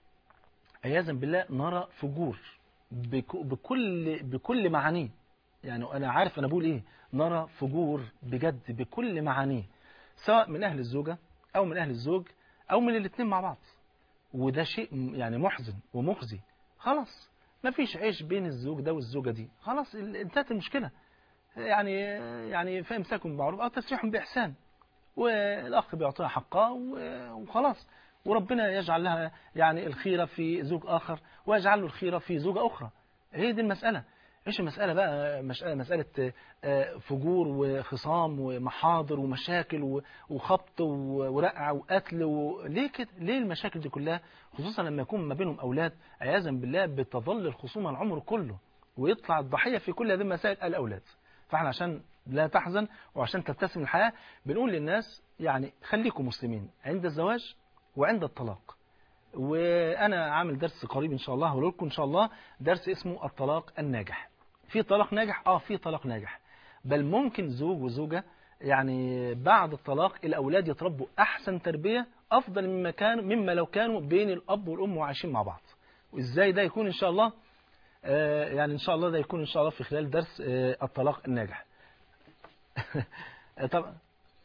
عياذا بالله نرى فجور بك- بكل بكل معانيه يعني انا عارف انا بقول ايه نرى فجور بجد بكل معانيه سواء من اهل الزوجه او من اهل الزوج او من الاثنين مع بعض وده شيء م- يعني محزن ومخزي خلاص ما فيش عيش بين الزوج ده والزوجة دي خلاص ال- انتهت المشكلة يعني يعني فامساكم بمعروف او تسريح بإحسان والأخ بيعطيها حقها و- وخلاص وربنا يجعل لها يعني الخيرة في زوج آخر ويجعل له الخيرة في زوجة أخرى هي دي المسألة ايش المسألة بقى مش مسألة آه، فجور وخصام ومحاضر ومشاكل و- وخبط و- ورقع وقتل و... ليه كده ليه المشاكل دي كلها خصوصا لما يكون ما بينهم أولاد عياذا بالله بتظل الخصومة العمر كله ويطلع الضحية في كل هذه المسائل الأولاد فاحنا عشان لا تحزن وعشان تبتسم الحياة بنقول للناس يعني خليكم مسلمين عند الزواج وعند الطلاق وانا عامل درس قريب ان شاء الله هقول لكم ان شاء الله درس اسمه الطلاق الناجح في طلاق ناجح اه في طلاق ناجح بل ممكن زوج وزوجة يعني بعد الطلاق الاولاد يتربوا احسن تربية افضل مما كان مما لو كانوا بين الاب والام وعايشين مع بعض وازاي ده يكون ان شاء الله آه يعني ان شاء الله ده يكون ان شاء الله في خلال درس آه الطلاق الناجح طبعا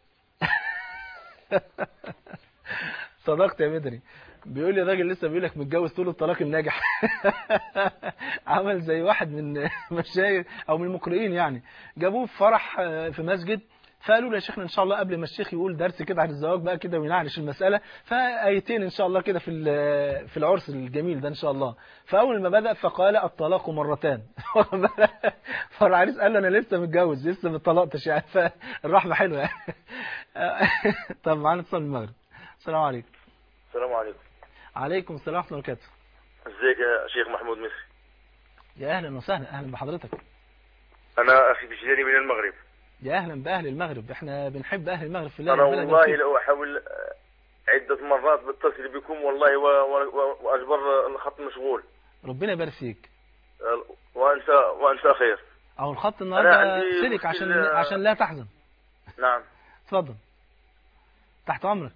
صدقت يا مدري بيقول لي الراجل لسه بيقول لك متجوز طول الطلاق الناجح عمل زي واحد من مشايخ او من المقرئين يعني جابوه في فرح آه، في مسجد فقالوا لي يا شيخنا ان شاء الله قبل ما الشيخ يقول درس كده عن الزواج بقى كده وينعرش المساله فايتين ان شاء الله كده في ال- في العرس الجميل ده ان شاء الله فاول ما بدا فقال الطلاق مرتان فالعريس قال له انا لسه متجوز لسه ما اتطلقتش يعني فالرحمه حلوه يعني طب معانا اتصال من المغرب السلام عليكم السلام عليكم عليكم السلام ورحمه الله وبركاته ازيك يا شيخ محمود مصري يا اهلا وسهلا اهلا بحضرتك انا اخي بجلالي من المغرب يا اهلا باهل المغرب احنا بنحب اهل المغرب في الله انا ربنا والله يبارك فيك. لو احاول آه، عدة مرات بتصل بكم والله و... و... و... واجبر الخط مشغول ربنا يبارك فيك آه، وانت وانت خير اهو الخط أنا النهارده عندي سلك مشكلة- عشان عشان لا تحزن نعم اتفضل تحت امرك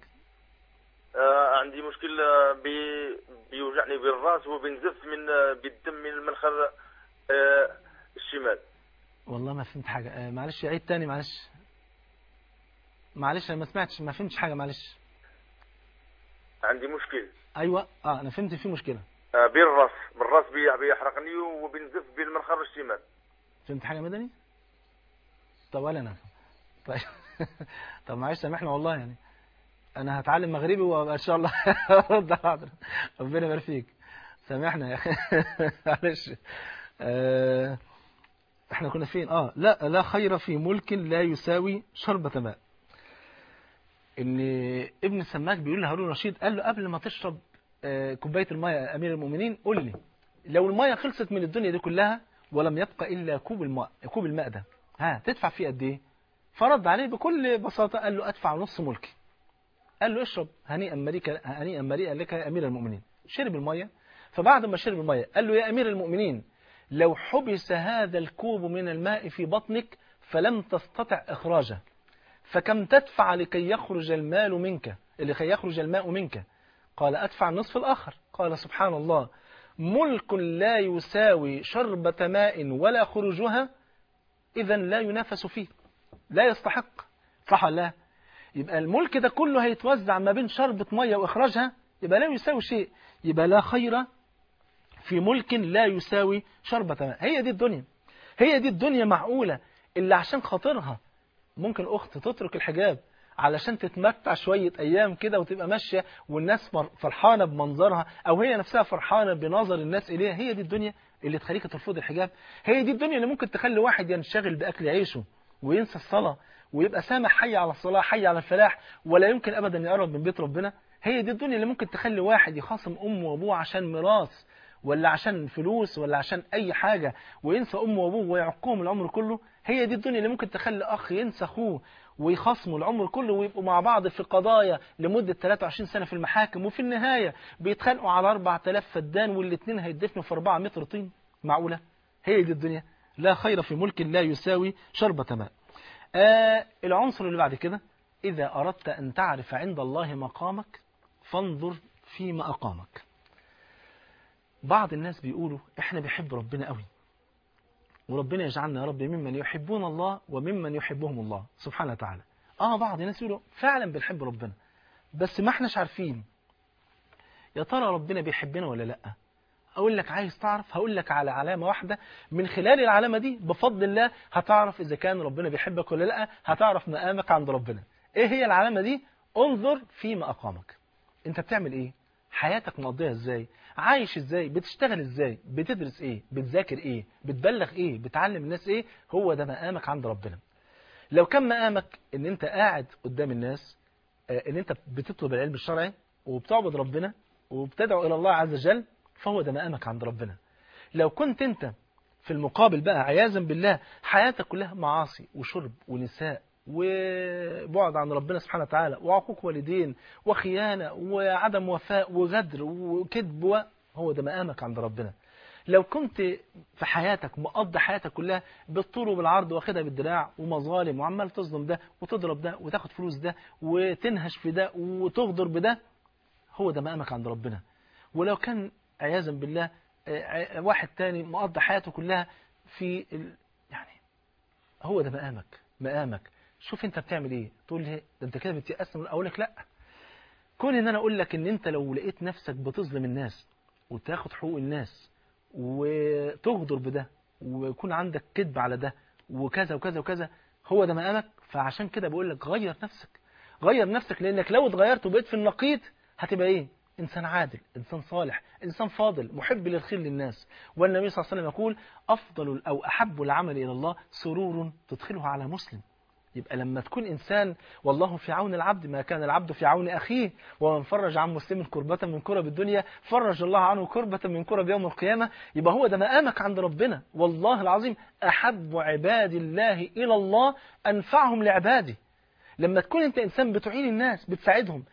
آه، عندي مشكلة بي... بيوجعني بالراس وبنزف من آه، بالدم من المنخر آه، الشمال والله ما فهمت حاجه آه معلش عيد تاني معلش معلش انا ما سمعتش ما فهمتش حاجه معلش عندي مشكل ايوه اه انا فهمت في مشكله آه، بالراس بالراس بي- بيحرقني وبنزف بالمنخر الشمال فهمت حاجه مدني طب ولا انا طيب طب معلش سامحنا والله يعني انا هتعلم مغربي وابقى ان شاء الله ارد حاضر ربنا يبارك فيك سامحنا يا اخي معلش آه، احنا كنا فين اه لا لا خير في ملك لا يساوي شربة ماء ان ابن السماك بيقول لهارون رشيد قال له قبل ما تشرب آه، كوبايه الميه يا امير المؤمنين قول لي لو الميه خلصت من الدنيا دي كلها ولم يبقى الا كوب الماء كوب الماء ده ها تدفع فيه قد ايه فرد عليه بكل بساطه قال له ادفع نص ملكي قال له اشرب هنيئا مريئا هنيئا مريئا لك يا امير المؤمنين شرب الميه فبعد ما شرب الميه قال له يا امير المؤمنين لو حبس هذا الكوب من الماء في بطنك فلم تستطع اخراجه فكم تدفع لكي يخرج المال منك لكي يخرج الماء منك قال أدفع النصف الآخر قال سبحان الله ملك لا يساوي شربة ماء ولا خروجها إذا لا ينافس فيه لا يستحق صح ولا لا يبقى الملك ده كله هيتوزع ما بين شربة مية وإخراجها يبقى لا يساوي شيء يبقى لا خير في ملك لا يساوي شربة ماء هي دي الدنيا هي دي الدنيا معقولة اللي عشان خاطرها ممكن أخت تترك الحجاب علشان تتمتع شوية أيام كده وتبقى ماشية والناس مر- فرحانة بمنظرها أو هي نفسها فرحانة بنظر الناس إليها هي دي الدنيا اللي تخليك ترفض الحجاب هي دي الدنيا اللي ممكن تخلي واحد ينشغل بأكل عيشه وينسى الصلاة ويبقى سامع حي على الصلاة حي على الفلاح ولا يمكن أبدا يقرب من بيت ربنا هي دي الدنيا اللي ممكن تخلي واحد يخاصم أمه وأبوه عشان ميراث ولا عشان فلوس ولا عشان أي حاجة وينسى أمه وأبوه ويعقهم العمر كله هي دي الدنيا اللي ممكن تخلي أخ ينسى أخوه ويخاصموا العمر كله ويبقوا مع بعض في قضايا لمدة 23 سنة في المحاكم وفي النهاية بيتخانقوا على 4000 فدان والاثنين هيدفنوا في 4 متر طين معقولة هي دي الدنيا لا خير في ملك لا يساوي شربة ماء آه العنصر اللي بعد كده إذا أردت أن تعرف عند الله مقامك فانظر فيما أقامك بعض الناس بيقولوا إحنا بيحب ربنا قوي وربنا يجعلنا يا رب ممن يحبون الله وممن يحبهم الله سبحانه وتعالى اه بعض الناس يقولوا فعلا بنحب ربنا بس ما احناش عارفين يا ترى ربنا بيحبنا ولا لا اقول لك عايز تعرف هقول لك على علامه واحده من خلال العلامه دي بفضل الله هتعرف اذا كان ربنا بيحبك ولا لا هتعرف مقامك عند ربنا ايه هي العلامه دي انظر فيما اقامك انت بتعمل ايه حياتك مقضيها ازاي عايش ازاي بتشتغل ازاي بتدرس ايه بتذاكر ايه بتبلغ ايه بتعلم الناس ايه هو ده مقامك عند ربنا لو كان مقامك ان انت قاعد قدام الناس آه، ان انت بتطلب العلم الشرعي وبتعبد ربنا وبتدعو الى الله عز وجل فهو ده مقامك عند ربنا لو كنت انت في المقابل بقى عياذا بالله حياتك كلها معاصي وشرب ونساء وبعد عن ربنا سبحانه وتعالى وعقوق والدين وخيانة وعدم وفاء وغدر وكذب و- هو ده مقامك عند ربنا لو كنت في حياتك مقضي حياتك كلها بالطول وبالعرض واخدها بالدراع ومظالم وعمال تظلم ده وتضرب ده وتاخد فلوس ده وتنهش في ده وتغدر بده هو ده مقامك عند ربنا ولو كان عياذا بالله آه، ع- واحد تاني مقضي حياته كلها في ال... يعني هو ده مقامك مقامك شوف انت بتعمل ايه تقول لي ده انت كده بتيأس من اقول لك لا كون ان انا اقول لك ان انت لو لقيت نفسك بتظلم الناس وتاخد حقوق الناس وتغدر بده ويكون عندك كذب على ده وكذا وكذا وكذا هو ده مقامك فعشان كده بقول لك غير نفسك غير نفسك لانك لو اتغيرت وبقيت في النقيض هتبقى ايه انسان عادل انسان صالح انسان فاضل محب للخير للناس والنبي صلى الله عليه وسلم يقول افضل او احب العمل الى الله سرور تدخله على مسلم يبقى لما تكون إنسان والله في عون العبد ما كان العبد في عون أخيه ومن فرج عن مسلم كربة من كرب الدنيا فرج الله عنه كربة من كرب يوم القيامة يبقى هو ده مقامك عند ربنا والله العظيم أحب عباد الله إلى الله أنفعهم لعباده لما تكون أنت إنسان بتعين الناس بتساعدهم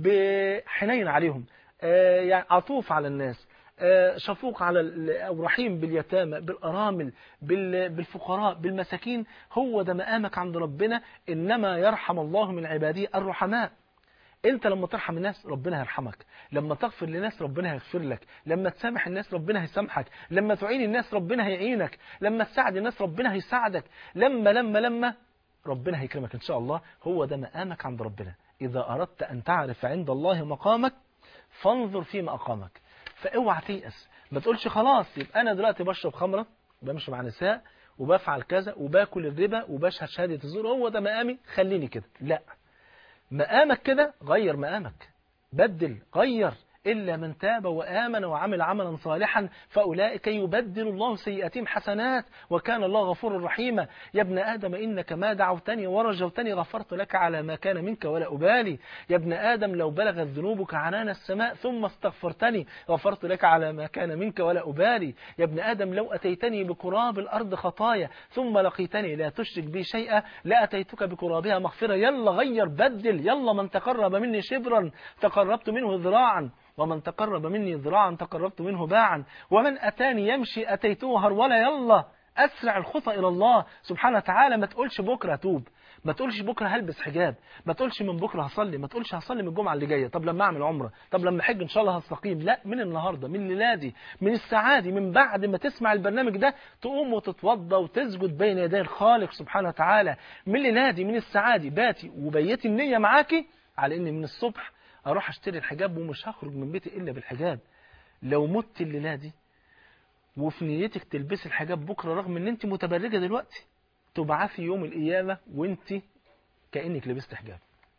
بحنين عليهم آه، يعني عطوف على الناس آه، شفوق على ال- أو رحيم باليتامى بالأرامل بال- بالفقراء بالمساكين هو ده مقامك عند ربنا إنما يرحم الله من عباده الرحماء انت لما ترحم الناس ربنا هيرحمك لما تغفر للناس ربنا هيغفر لك لما تسامح الناس ربنا هيسامحك لما تعين الناس ربنا هيعينك لما تساعد الناس ربنا هيساعدك لما لما لما ربنا هيكرمك ان شاء الله هو ده مقامك عند ربنا اذا اردت ان تعرف عند الله مقامك فانظر فيما اقامك فاوعى تيأس ما تقولش خلاص يبقى انا دلوقتي بشرب خمره وبمشي مع نساء وبفعل كذا وباكل الربا وبشهد شهاده الزور هو ده مقامي خليني كده لا مقامك كده غير مقامك بدل غير إلا من تاب وآمن وعمل عملا صالحا فأولئك يبدل الله سيئاتهم حسنات وكان الله غفورا رحيما يا ابن آدم إنك ما دعوتني ورجوتني غفرت لك على ما كان منك ولا أبالي يا ابن آدم لو بلغت ذنوبك عنان السماء ثم استغفرتني غفرت لك على ما كان منك ولا أبالي يا ابن آدم لو أتيتني بقراب الأرض خطايا ثم لقيتني لا تشرك بي شيئا لأتيتك بقرابها مغفرة يلا غير بدل يلا من تقرب مني شبرا تقربت منه ذراعا ومن تقرب مني ذراعا تقربت منه باعا ومن أتاني يمشي أتيته هرولا يلا أسرع الخطى إلى الله سبحانه وتعالى ما تقولش بكرة توب ما تقولش بكرة هلبس حجاب ما تقولش من بكرة هصلي ما تقولش هصلي من الجمعة اللي جاية طب لما أعمل عمرة طب لما أحج إن شاء الله هستقيم لا من النهاردة من ليلادي من السعادة من بعد ما تسمع البرنامج ده تقوم وتتوضى وتسجد بين يدي الخالق سبحانه وتعالى من ليلادي من السعادة باتي وبيتي النية معاكي على إن من الصبح اروح اشتري الحجاب ومش هخرج من بيتي الا بالحجاب لو مت الليله دي وفي نيتك تلبسي الحجاب بكره رغم ان انت متبرجه دلوقتي تبعثي يوم القيامه وانت كانك لبست حجاب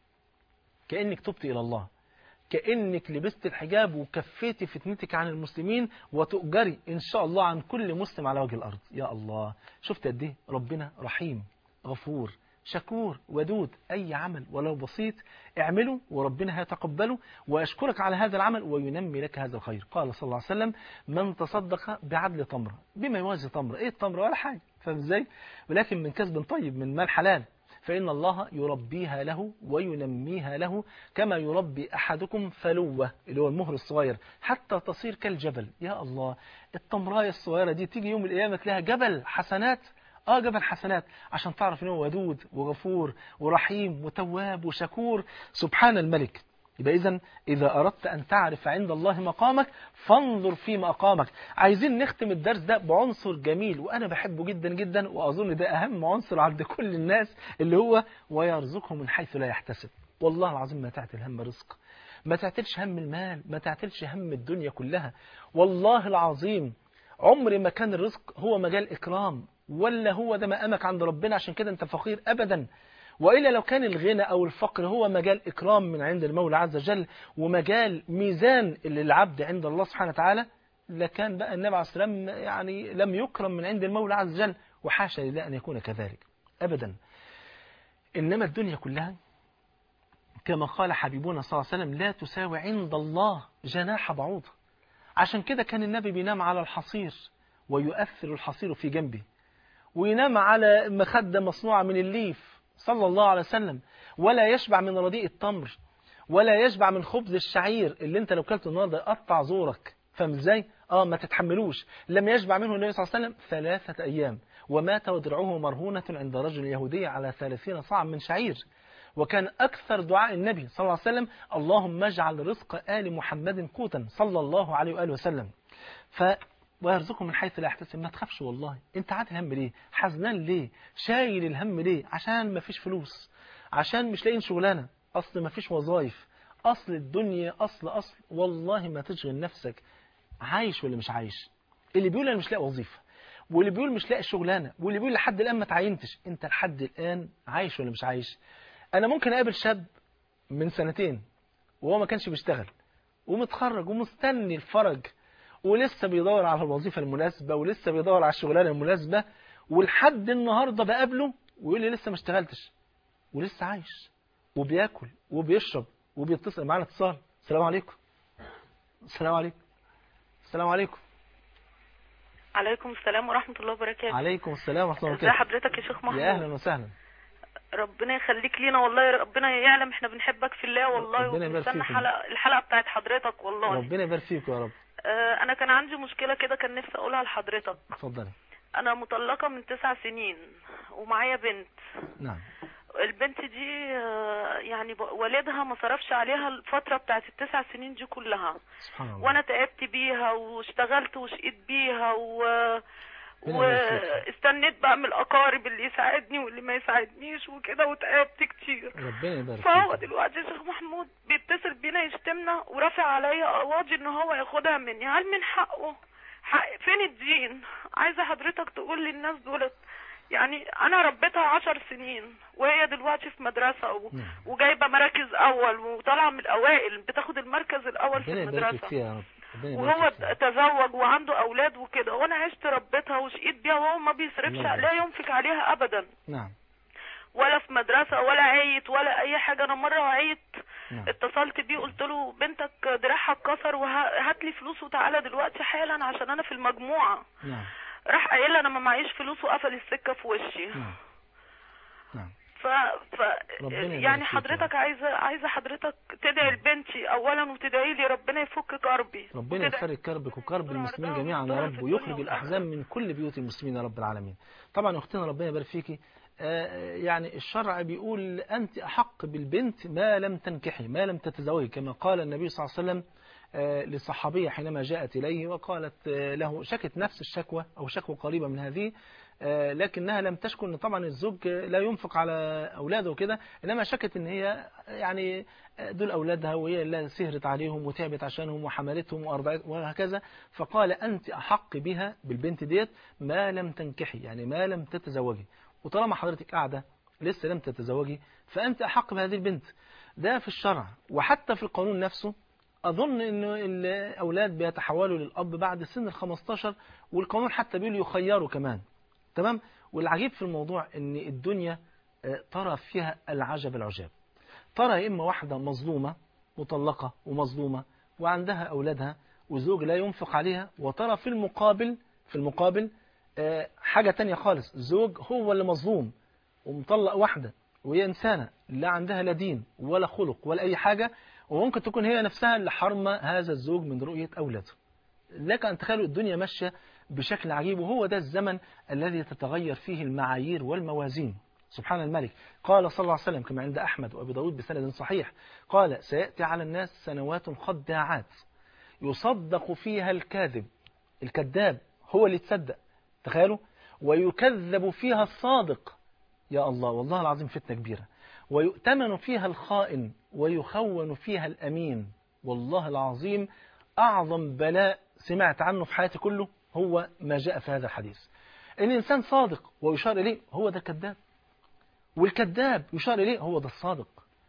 كانك تبت الى الله كانك لبست الحجاب وكفيتي فتنتك عن المسلمين وتؤجري ان شاء الله عن كل مسلم على وجه الارض يا الله شفت قد ايه ربنا رحيم غفور شكور ودود أي عمل ولو بسيط اعمله وربنا هيتقبله ويشكرك على هذا العمل وينمي لك هذا الخير قال صلى الله عليه وسلم من تصدق بعدل تمرة بما يوازي تمرة ايه التمرة ولا حاجة فاهم ازاي ولكن من كسب طيب من مال حلال فإن الله يربيها له وينميها له كما يربي أحدكم فلوة اللي هو المهر الصغير حتى تصير كالجبل يا الله التمراية الصغيرة دي تيجي يوم القيامة تلاقيها جبل حسنات اه جبل حسنات عشان تعرف ان هو ودود وغفور ورحيم وتواب وشكور سبحان الملك يبقى اذا اذا اردت ان تعرف عند الله مقامك فانظر فيما اقامك عايزين نختم الدرس ده بعنصر جميل وانا بحبه جدا جدا واظن ده اهم عنصر عند كل الناس اللي هو ويرزقه من حيث لا يحتسب والله العظيم ما تعتل هم رزق ما تعتلش هم المال ما تعتلش هم الدنيا كلها والله العظيم عمر ما كان الرزق هو مجال إكرام ولا هو ده مقامك عند ربنا عشان كده أنت فقير أبدا وإلا لو كان الغنى أو الفقر هو مجال إكرام من عند المولى عز وجل ومجال ميزان للعبد عند الله سبحانه وتعالى لكان بقى النبي عليه الصلاة والسلام يعني لم يكرم من عند المولى عز وجل وحاشا لله أن يكون كذلك أبدا إنما الدنيا كلها كما قال حبيبنا صلى الله عليه وسلم لا تساوي عند الله جناح بعوضة عشان كده كان النبي بينام على الحصير ويؤثر الحصير في جنبه وينام على مخدة مصنوعة من الليف صلى الله عليه وسلم ولا يشبع من رديء التمر ولا يشبع من خبز الشعير اللي انت لو كلته النهارده يقطع زورك فاهم ازاي اه ما تتحملوش لم يشبع منه النبي صلى الله عليه وسلم ثلاثة ايام ومات ودرعه مرهونة عند رجل يهودي على ثلاثين صاع من شعير وكان أكثر دعاء النبي صلى الله عليه وسلم اللهم اجعل رزق آل محمد قوتا صلى الله عليه وآله وسلم ف ويرزقه من حيث لا يحتسب ما تخافش والله انت عاتل هم ليه حزنان ليه شايل الهم ليه عشان ما فيش فلوس عشان مش لاقيين شغلانه اصل ما فيش وظايف اصل الدنيا اصل اصل والله ما تشغل نفسك عايش ولا مش عايش اللي بيقول انا مش لاقي وظيفه واللي بيقول مش لاقي شغلانه واللي بيقول لحد الان ما تعينتش انت لحد الان عايش ولا مش عايش انا ممكن اقابل شاب من سنتين وهو ما كانش بيشتغل ومتخرج ومستني الفرج ولسه بيدور على الوظيفه المناسبه ولسه بيدور على الشغلانه المناسبه ولحد النهارده بقابله ويقول لي لسه ما اشتغلتش ولسه عايش وبياكل وبيشرب وبيتصل معانا اتصال السلام عليكم السلام عليكم السلام عليكم عليكم السلام ورحمة الله وبركاته عليكم السلام ورحمه الله ازي وبركاته حضرتك يا شيخ محمود يا اهلا وسهلا ربنا يخليك لينا والله ربنا يعلم احنا بنحبك في الله والله ربنا يبارك وبنستنى فيكم. حلقة الحلقة بتاعت حضرتك والله ربنا يبارك فيك يا رب اه انا كان عندي مشكلة كده كان نفسي اقولها لحضرتك اتفضلي انا مطلقة من تسع سنين ومعايا بنت نعم البنت دي آه، يعني ب- والدها ما صرفش عليها الفترة بتاعت التسع سنين دي كلها سبحان الله وانا تعبت بيها واشتغلت وشقيت بيها و ربنا يبارك فيك. واستنيت بقى من الاقارب اللي يساعدني واللي ما يساعدنيش وكده وتعبت كتير ربنا يبارك فهو فيك دلوقتي يا شيخ محمود بيتصل بينا يشتمنا ورافع عليا قواضي ان هو ياخدها مني هل من حقه حق فين الدين عايزه حضرتك تقول للناس دولت يعني انا ربيتها عشر سنين وهي دلوقتي في مدرسة و... نعم. وجايبة مراكز اول وطالعة من الاوائل بتاخد المركز الاول في ربنا يبارك المدرسة فيك فيها يا رب ربنا وهو يبارك فيك فيها. تزوج وعنده اولاد وكده وانا عشت ربيتها وشقيت بيها وهو ما بيصرفش الله يبارك لا ينفق عليها ابدا نعم ولا في مدرسة ولا عيت ولا اي حاجة انا مرة عيت نعم اتصلت بيه قلت له بنتك دراعها اتكسر وهات لي فلوس وتعالى دلوقتي حالا عشان انا في المجموعة نعم راح قايل لي انا ما معيش فلوس وقفل السكة في وشي نعم نعم ف, ف... ربنا يبارك يعني فيك حضرتك عايزة عايزة حضرتك تدعي لبنتي اولا وتدعي لي ربنا يفك كربي ربنا وتدعي- يفرج كربك وكرب ربنا المسلمين يرضى جميعا يا ويسترها رب في الدنيا ويخرج الأحزان من كل بيوت المسلمين يا رب العالمين طبعا أختنا ربنا يبارك فيكي آه، يعني الشرع بيقول أنت أحق بالبنت ما لم تنكحي ما لم تتزوجي كما قال النبي صلى الله عليه وسلم آه، للصحابية حينما جاءت إليه وقالت آه، له شكت نفس الشكوى أو شكوى قريبة من هذه آه، لكنها لم تشكو ان طبعا الزوج لا ينفق على اولاده وكده انما شكت ان هي يعني دول اولادها وهي اللي سهرت عليهم وتعبت عشانهم وحملتهم وارضعت وهكذا فقال انت احق بها بالبنت ديت ما لم تنكحي يعني ما لم تتزوجي وطالما حضرتك قاعده لسه لم تتزوجي فانت احق بهذه البنت ده في الشرع وحتى في القانون نفسه أظن أن الأولاد بيتحولوا للأب بعد سن ال 15 والقانون حتى بيقول يخيروا كمان تمام والعجيب في الموضوع أن الدنيا آه، ترى فيها العجب العجاب ترى يا إما واحدة مظلومة مطلقة ومظلومة وعندها أولادها وزوج لا ينفق عليها وترى في المقابل في المقابل آه، حاجة تانية خالص زوج هو اللي مظلوم ومطلق واحدة وهي إنسانة لا عندها لا دين ولا خلق ولا أي حاجة وممكن تكون هي نفسها اللي حرمة هذا الزوج من رؤية أولاده لك أن تخيلوا الدنيا ماشية بشكل عجيب وهو ده الزمن الذي تتغير فيه المعايير والموازين سبحان الملك قال صلى الله عليه وسلم كما عند أحمد وأبي داود بسند صحيح قال سيأتي على الناس سنوات خداعات يصدق فيها الكاذب الكذاب هو اللي تصدق تخيلوا ويكذب فيها الصادق يا الله والله العظيم فتنة كبيرة ويؤتمن فيها الخائن ويخون فيها الأمين والله العظيم أعظم بلاء سمعت عنه في حياتي كله هو ما جاء في هذا الحديث إن الإنسان صادق ويشار إليه هو ده كذاب والكذاب يشار إليه هو ده الصادق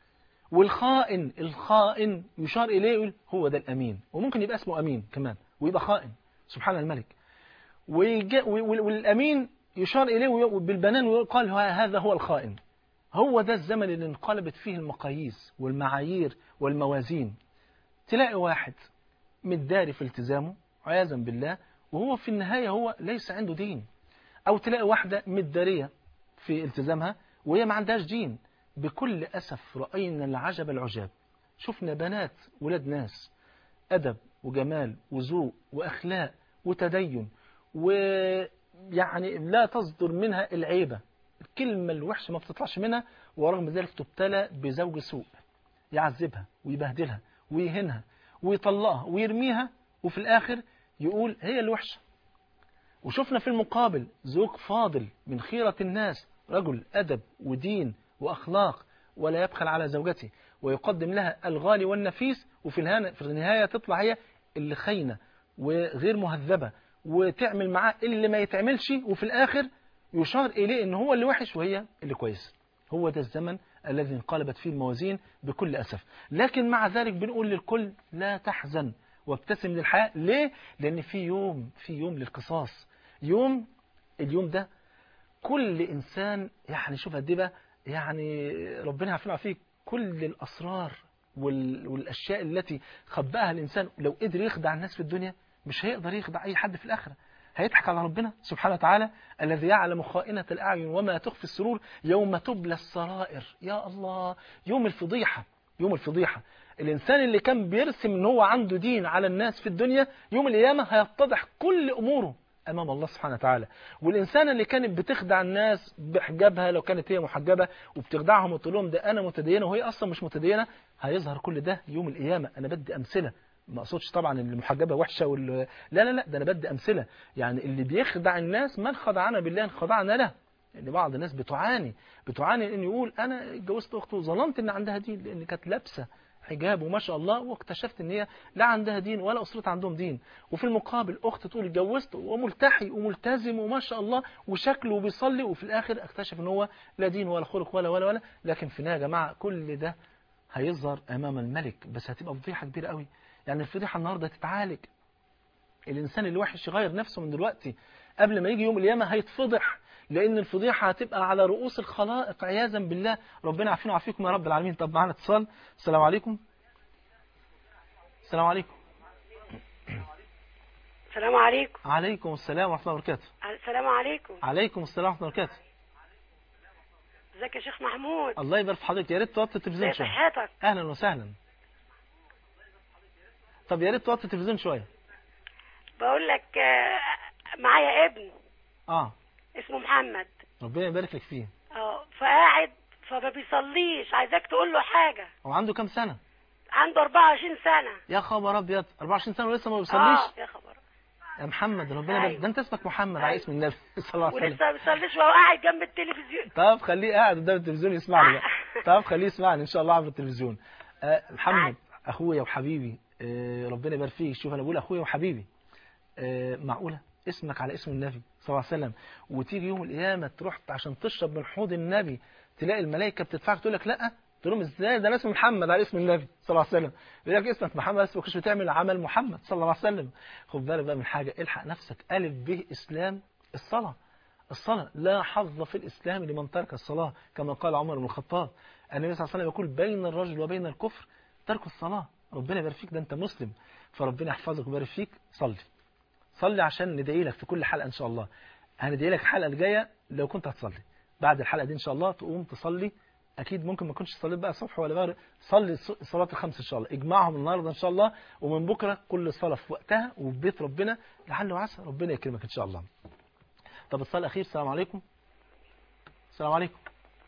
والخائن الخائن يشار إليه يقول هو ده الأمين وممكن يبقى اسمه أمين كمان ويبقى خائن سبحان الملك ويجا- وال- والأمين يشار إليه وي- بالبنان ويقال هذا هو الخائن هو ده الزمن اللي انقلبت فيه المقاييس والمعايير والموازين تلاقي واحد متداري في التزامه عياذا بالله وهو في النهاية هو ليس عنده دين أو تلاقي واحدة متدارية في التزامها وهي ما عندهاش دين بكل أسف رأينا العجب العجاب شفنا بنات ولاد ناس أدب وجمال وذوق وأخلاق وتدين ويعني لا تصدر منها العيبة الكلمة الوحشة ما بتطلعش منها ورغم ذلك تبتلى بزوج سوء يعذبها ويبهدلها ويهنها ويطلقها ويرميها وفي الآخر يقول هي الوحشة وشفنا في المقابل زوج فاضل من خيرة الناس رجل أدب ودين وأخلاق ولا يبخل على زوجته ويقدم لها الغالي والنفيس وفي الهنا- في النهاية تطلع هي اللي خاينة وغير مهذبة وتعمل معاه اللي ما يتعملش وفي الآخر يشار إليه إن هو اللي وحش وهي اللي كويس هو ده الزمن الذي انقلبت فيه الموازين بكل أسف لكن مع ذلك بنقول للكل لا تحزن وابتسم للحياة ليه؟ لأن في يوم في يوم للقصاص يوم اليوم ده كل إنسان يعني شوف قد إيه بقى يعني ربنا يعافينا فيه كل الأسرار وال- والأشياء التي خبأها الإنسان لو قدر يخدع الناس في الدنيا مش هيقدر يخدع أي حد في الآخرة هيضحك على ربنا سبحانه وتعالى الذي يعلم خائنة الأعين وما تخفي السرور يوم تبلى السرائر يا الله يوم الفضيحة يوم الفضيحة الإنسان اللي كان بيرسم ان هو عنده دين على الناس في الدنيا يوم القيامة هيتضح كل أموره أمام الله سبحانه وتعالى والإنسانة اللي كانت بتخدع الناس بحجابها لو كانت هي محجبة وبتخدعهم وتقول لهم ده أنا متدينة وهي أصلا مش متدينة هيظهر كل ده يوم القيامة أنا بدي أمثلة ما اقصدش طبعا ان المحجبه وحشه وال... لا لا لا ده انا بدي امثله يعني اللي بيخدع الناس من خدعنا بالله ان خدعنا له ان بعض الناس بتعاني بتعاني ان يقول انا اتجوزت اخته وظننت ان عندها دين لان كانت لابسه حجاب وما شاء الله واكتشفت ان هي لا عندها دين ولا اسرتها عندهم دين وفي المقابل اخت تقول اتجوزت وملتحي وملتزم وما شاء الله وشكله بيصلي وفي الاخر اكتشف ان هو لا دين ولا خلق ولا ولا ولا لكن في النهايه يا جماعه كل ده هيظهر امام الملك بس هتبقى فضيحه كبيره قوي يعني الفضيحه النهارده تتعالج الانسان اللي وحش يغير نفسه من دلوقتي قبل ما يجي يوم القيامه هيتفضح لان الفضيحه هتبقى على رؤوس الخلائق عياذا بالله ربنا يعافينا ويعافيكم يا رب العالمين طب معانا اتصال السلام عليكم السلام عليكم السلام عليكم عليكم السلام ورحمه الله وبركاته السلام عليكم عليكم السلام ورحمه الله وبركاته ازيك يا شيخ محمود الله يبارك في حضرتك يا ريت توطي التلفزيون ازي شويه صحتك اهلا وسهلا طب يا ريت توطي التلفزيون شويه بقول لك آه، معايا ابن اه اسمه محمد ربنا يبارك لك فيه اه فقاعد فما بيصليش عايزاك تقول له حاجه هو عنده كام سنه عنده 24 سنه يا خبر ابيض 24 سنه ولسه ما بيصليش اه يا خبر يا محمد ربنا يبارك أيوة. ده انت اسمك محمد على أيوة. اسم النبي صلى الله عليه وسلم ولسه ما بيصليش وهو قاعد جنب التلفزيون طب خليه قاعد قدام التلفزيون يسمعني بقى طب خليه يسمعني ان شاء الله عبر التلفزيون آه محمد اخويا وحبيبي آه ربنا يبارك فيك شوف انا بقول اخويا وحبيبي آه معقوله اسمك على اسم النبي صلى الله عليه وسلم وتيجي يوم القيامه تروح عشان تشرب من حوض النبي تلاقي الملائكه بتدفعك تقول لك لا تقول لهم ازاي ده انا اسمي محمد على اسم النبي صلى الله عليه وسلم يقول لك اسمك محمد بس ما كنتش بتعمل عمل محمد صلى الله عليه وسلم خد بالك بقى من حاجه الحق نفسك الف به اسلام الصلاه الصلاة لا حظ في الإسلام لمن ترك الصلاة كما قال عمر بن الخطاب النبي صلى الله عليه وسلم يقول بين الرجل وبين الكفر ترك الصلاة ربنا يبارك فيك ده أنت مسلم فربنا يحفظك ويبارك فيك صلي صلي عشان ندعي لك في كل حلقة إن شاء الله هندعي لك الحلقة الجاية لو كنت هتصلي بعد الحلقة دي إن شاء الله تقوم تصلي أكيد ممكن ما كنتش صليت بقى صبح ولا مغرب صلي الص- الصلاة الخمس إن شاء الله اجمعهم النهاردة إن شاء الله ومن بكرة كل صلاة في وقتها وفي بيت ربنا لعل وعسى ربنا يكرمك إن شاء الله طب الصلاة الأخير السلام عليكم السلام عليكم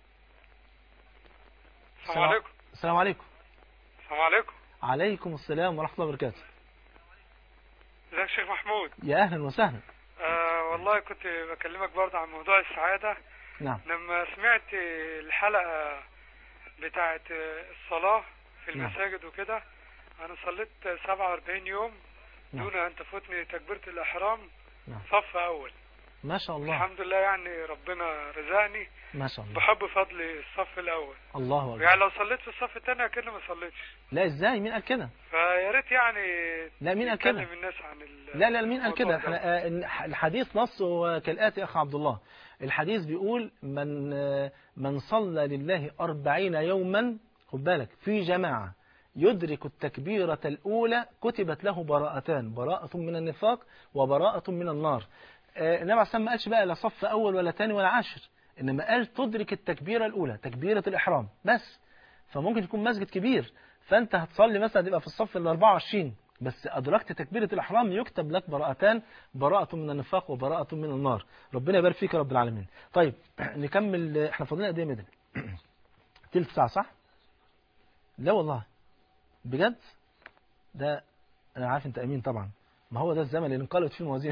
السلام عليكم السلام عليكم السلام عليكم عليكم السلام ورحمة الله وبركاته ازيك يا شيخ محمود يا أهلا وسهلا آه والله كنت بكلمك برضه عن موضوع السعادة نعم لما سمعت الحلقة بتاعت الصلاة في نعم. المساجد وكده أنا صليت 47 يوم نعم. دون أن تفوتني تكبيرة الإحرام نعم. صف أول ما شاء الله الحمد لله يعني ربنا رزقني ما شاء الله بحب فضل الصف الأول الله أكبر يعني لو صليت في الصف الثاني أكيد ما صليتش لا إزاي مين قال كده فيا ريت يعني لا مين قال كده تكلم الناس عن ال- لا لا مين قال كده الموضوع ده. احنا آه، الحديث نصه كالآتي يا أخ عبد الله الحديث بيقول من آه، من صلى لله أربعين يوما خد بالك في جماعة يدرك التكبيرة الأولى كتبت له براءتان براءة من النفاق وبراءة من النار آه، النبي عليه الصلاة والسلام ما قالش بقى لا صف أول ولا تاني ولا عاشر إنما قال تدرك التكبيرة الأولى تكبيرة الإحرام بس فممكن يكون مسجد كبير فأنت هتصلي مثلا تبقى في الصف ال 24 بس أدركت تكبيرة الإحرام يكتب لك براءتان براءة من النفاق وبراءة من النار ربنا يبارك فيك يا رب العالمين طيب نكمل احنا فاضلين قد ايه يا مدن تلت ساعة صح لا والله بجد ده انا عارف انت امين طبعا ما هو ده الزمن اللي انقلبت فيه الموازين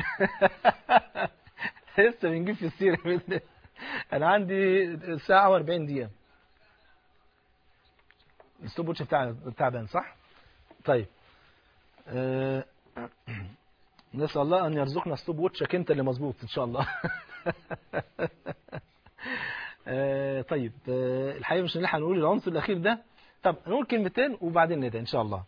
لسه بنجيب في السيرة يا مدن. انا عندي ساعة و40 دقيقة الستوب ووتش بتاع تعبان صح طيب آه، نسأل الله أن يرزقنا ستوب ووتشك أنت اللي مظبوط إن شاء الله آه، طيب آه، الحقيقة مش هنلحق نقول العنصر الأخير ده طب نقول كلمتين وبعدين ندعي إن شاء الله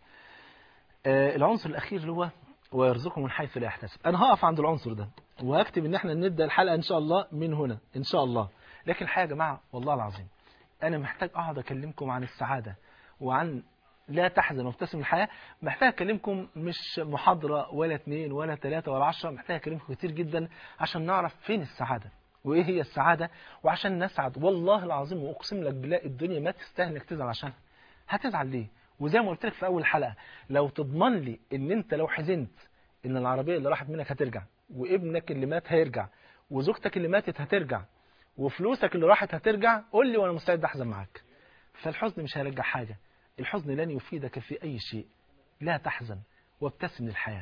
آه، العنصر الأخير اللي هو ويرزقه من حيث لا يحتسب أنا هقف عند العنصر ده وهكتب إن احنا نبدأ الحلقة إن شاء الله من هنا إن شاء الله لكن الحقيقة يا جماعة والله العظيم أنا محتاج أقعد أكلمكم عن السعادة وعن لا تحزن وابتسم الحياة محتاج أكلمكم مش محاضرة ولا اتنين ولا تلاتة ولا عشرة محتاج أكلمكم كتير جدا عشان نعرف فين السعادة وإيه هي السعادة وعشان نسعد والله العظيم وأقسم لك بالله الدنيا ما تستاهل إنك تزعل عشانها هتزعل ليه وزي ما قلت لك في أول حلقة لو تضمن لي إن أنت لو حزنت إن العربية اللي راحت منك هترجع وابنك اللي مات هيرجع وزوجتك اللي ماتت هترجع وفلوسك اللي راحت هترجع قول لي وأنا مستعد أحزن معاك فالحزن مش هيرجع حاجة الحزن لن يفيدك في أي شيء لا تحزن وابتسم للحياة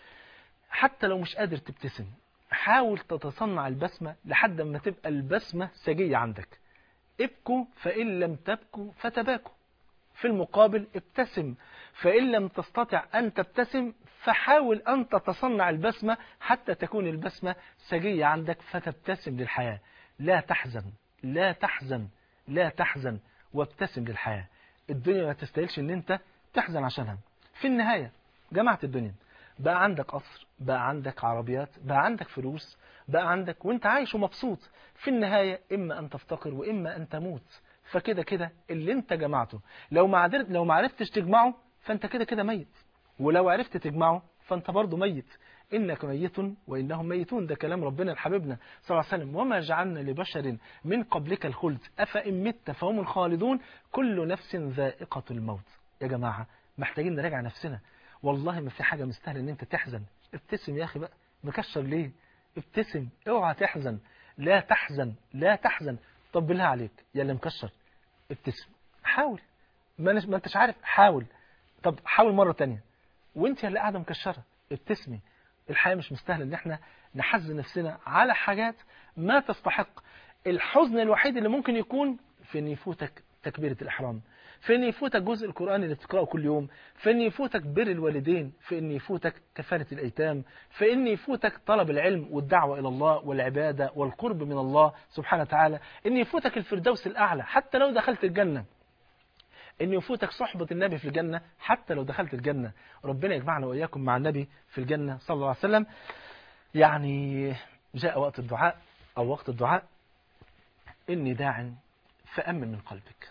حتى لو مش قادر تبتسم حاول تتصنع البسمة لحد ما تبقى البسمة سجية عندك ابكوا فإن لم تبكوا فتباكوا في المقابل ابتسم فإن لم تستطع أن تبتسم فحاول أن تتصنع البسمة حتى تكون البسمة سجية عندك فتبتسم للحياة لا تحزن لا تحزن لا تحزن وابتسم للحياة الدنيا ما تستاهلش ان انت تحزن عشانها في النهاية جمعت الدنيا بقى عندك قصر بقى عندك عربيات بقى عندك فلوس بقى عندك وانت عايش ومبسوط في النهاية اما ان تفتقر واما ان تموت فكده كده اللي انت جمعته لو ما عرفت لو ما عرفتش تجمعه فانت كده كده ميت ولو عرفت تجمعه فانت برضه ميت إنك ميت وإنهم ميتون ده كلام ربنا لحبيبنا صلى الله عليه وسلم وما جعلنا لبشر من قبلك الخلد أفإن مت فهم الخالدون كل نفس ذائقة الموت يا جماعة محتاجين نراجع نفسنا والله ما في حاجة مستاهله ان انت تحزن ابتسم يا اخي بقى مكشر ليه ابتسم اوعى تحزن لا تحزن لا تحزن طب بالله عليك يا اللي مكشر ابتسم حاول ما نش- ما انتش عارف حاول طب حاول مرة تانية وانت اللي قاعدة مكشرة ابتسمي الحياة مش مستاهلة ان احنا نحزن نفسنا على حاجات ما تستحق الحزن الوحيد اللي ممكن يكون في ان يفوتك تكبيرة الإحرام في ان يفوتك جزء القرآن اللي بتقرأه كل يوم في ان يفوتك بر الوالدين في ان يفوتك كفالة الأيتام في ان يفوتك طلب العلم والدعوة إلى الله والعبادة والقرب من الله سبحانه وتعالى ان يفوتك الفردوس الأعلى حتى لو دخلت الجنة ان يفوتك صحبة النبي في الجنة حتى لو دخلت الجنة ربنا يجمعنا وإياكم مع النبي في الجنة صلى الله عليه وسلم يعني جاء وقت الدعاء أو وقت الدعاء إني داع فأمن من قلبك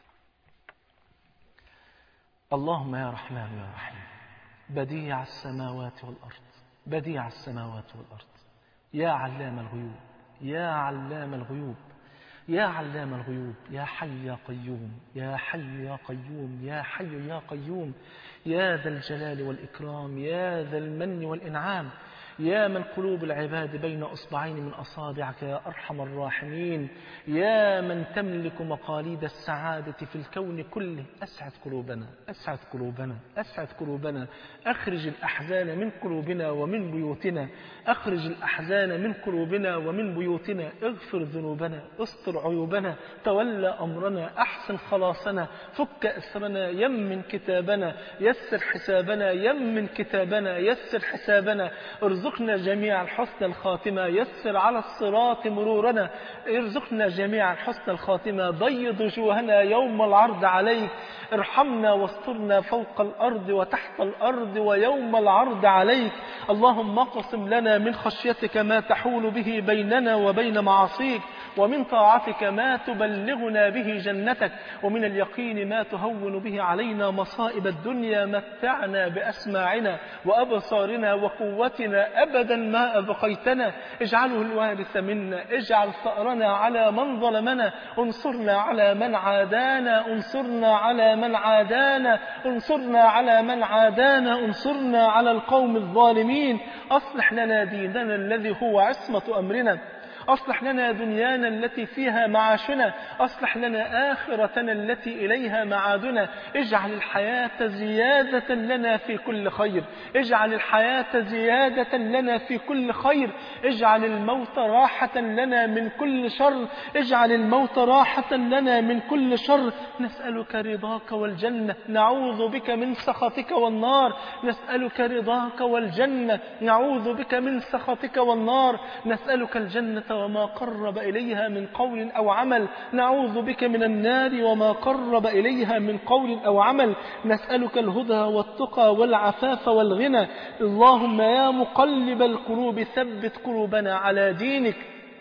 اللهم يا رحمن يا رحيم بديع السماوات والأرض بديع السماوات والأرض يا علام الغيوب يا علام الغيوب يا علام الغيوب يا حي يا قيوم يا حي يا قيوم يا حي يا قيوم يا ذا الجلال والإكرام يا ذا المن والإنعام يا من قلوب العباد بين أصبعين من أصابعك يا أرحم الراحمين يا من تملك مقاليد السعادة في الكون كله أسعد قلوبنا أسعد قلوبنا أسعد قلوبنا أخرج الأحزان من قلوبنا ومن بيوتنا أخرج الأحزان من قلوبنا ومن بيوتنا اغفر ذنوبنا استر عيوبنا تولى أمرنا أحسن خلاصنا فك أسرنا يمن كتابنا يسر حسابنا يمن كتابنا يسر حسابنا ارزقنا جميعا حسن الخاتمة يسر على الصراط مرورنا ارزقنا جميعا حسن الخاتمة بيض وجوهنا يوم العرض عليك ارحمنا واسترنا فوق الأرض وتحت الأرض ويوم العرض عليك اللهم اقسم لنا من خشيتك ما تحول به بيننا وبين معاصيك ومن طاعتك ما تبلغنا به جنتك ومن اليقين ما تهون به علينا مصائب الدنيا متعنا بأسماعنا وأبصارنا وقوتنا أبدا ما أبقيتنا اجعله الوارث منا اجعل ثأرنا على من ظلمنا انصرنا على من عادانا انصرنا على من عادانا انصرنا على من عادانا انصرنا على القوم الظالمين أصلح لنا ديننا الذي هو عصمة أمرنا أصلح لنا دنيانا التي فيها معاشنا أصلح لنا آخرتنا التي إليها معادنا اجعل الحياة زيادة لنا في كل خير اجعل الحياة زيادة لنا في كل خير اجعل الموت راحة لنا من كل شر اجعل الموت راحة لنا من كل شر نسألك رضاك والجنة نعوذ بك من سخطك والنار نسألك رضاك والجنة نعوذ بك من سخطك والنار نسألك الجنة وما قرب إليها من قول أو عمل نعوذ بك من النار وما قرب إليها من قول أو عمل نسألك الهدى والتقى والعفاف والغنى اللهم يا مقلب القلوب ثبت قلوبنا على دينك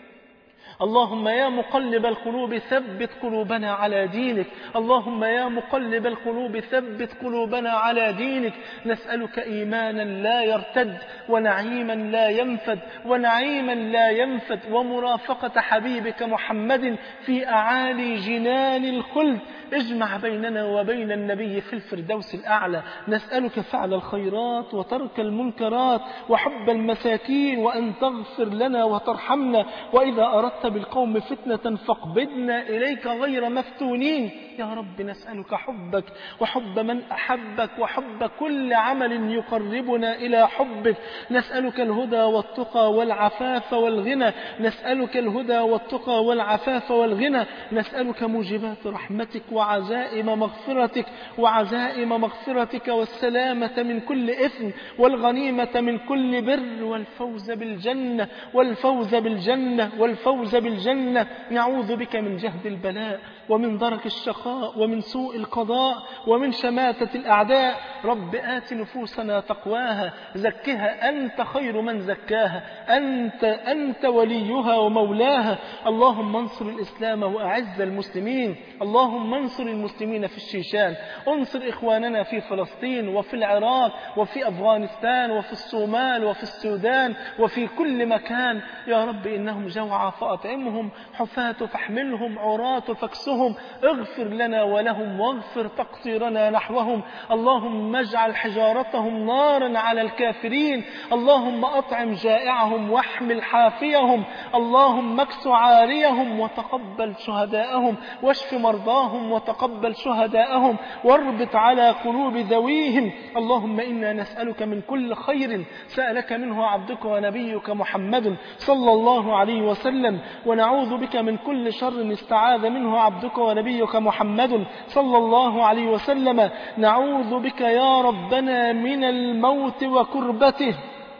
اللهم يا مقلب القلوب ثبت قلوبنا على دينك اللهم يا مقلب القلوب ثبت قلوبنا على دينك نسألك إيمانا لا يرتد ونعيما لا ينفد ونعيما لا ينفد ومرافقة حبيبك محمد في أعالي جنان الخلد اجمع بيننا وبين النبي في الفردوس الأعلى نسألك فعل الخيرات وترك المنكرات وحب المساكين وأن تغفر لنا وترحمنا وإذا أردت بالقوم فتنة فاقبضنا إليك غير مفتونين يا رب نسألك حبك وحب من أحبك وحب كل عمل يقربنا إلى حبك نسألك الهدى والتقى والعفاف والغنى نسألك الهدى والتقى والعفاف والغنى نسألك موجبات رحمتك وعزائم مغفرتك وعزائم مغفرتك والسلامة من كل إثم والغنيمة من كل بر والفوز بالجنة والفوز بالجنة والفوز بالجنة نعوذ بك من جهد البلاء ومن درك الشقاء ومن سوء القضاء ومن شماتة الأعداء رب آت نفوسنا تقواها زكها أنت خير من زكاها أنت, أنت وليها ومولاها اللهم انصر الإسلام وأعز المسلمين اللهم انصر المسلمين في الشيشان انصر إخواننا في فلسطين وفي العراق وفي أفغانستان وفي الصومال وفي السودان وفي كل مكان يا رب إنهم جوعى فأطعمهم حفاة فاحملهم عراة فاكسهم اغفر لنا ولهم واغفر تقصيرنا نحوهم اللهم اجعل حجارتهم نارا على الكافرين اللهم أطعم جائعهم واحمل حافيهم اللهم اكس عاريهم وتقبل شهداءهم واشف مرضاهم وتقبل شهداءهم واربط على قلوب ذويهم اللهم إنا نسألك من كل خير سألك منه عبدك ونبيك محمد صلى الله عليه وسلم ونعوذ بك من كل شر استعاذ منه عبدك ونبيك محمد صلى الله عليه وسلم نعوذ بك يا ربنا من الموت وكربته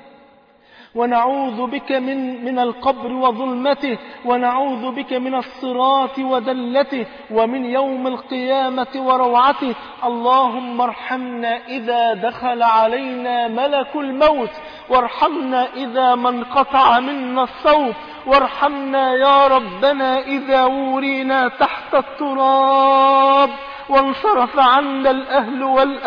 ونعوذ بك من, من القبر وظلمته ونعوذ بك من الصراط ودلته ومن يوم القيامة وروعته اللهم ارحمنا إذا دخل علينا ملك الموت وارحمنا إذا ما انقطع منا الصوت وارحمنا يا ربنا إذا ورينا تحت التراب وانصرف عنا الأهل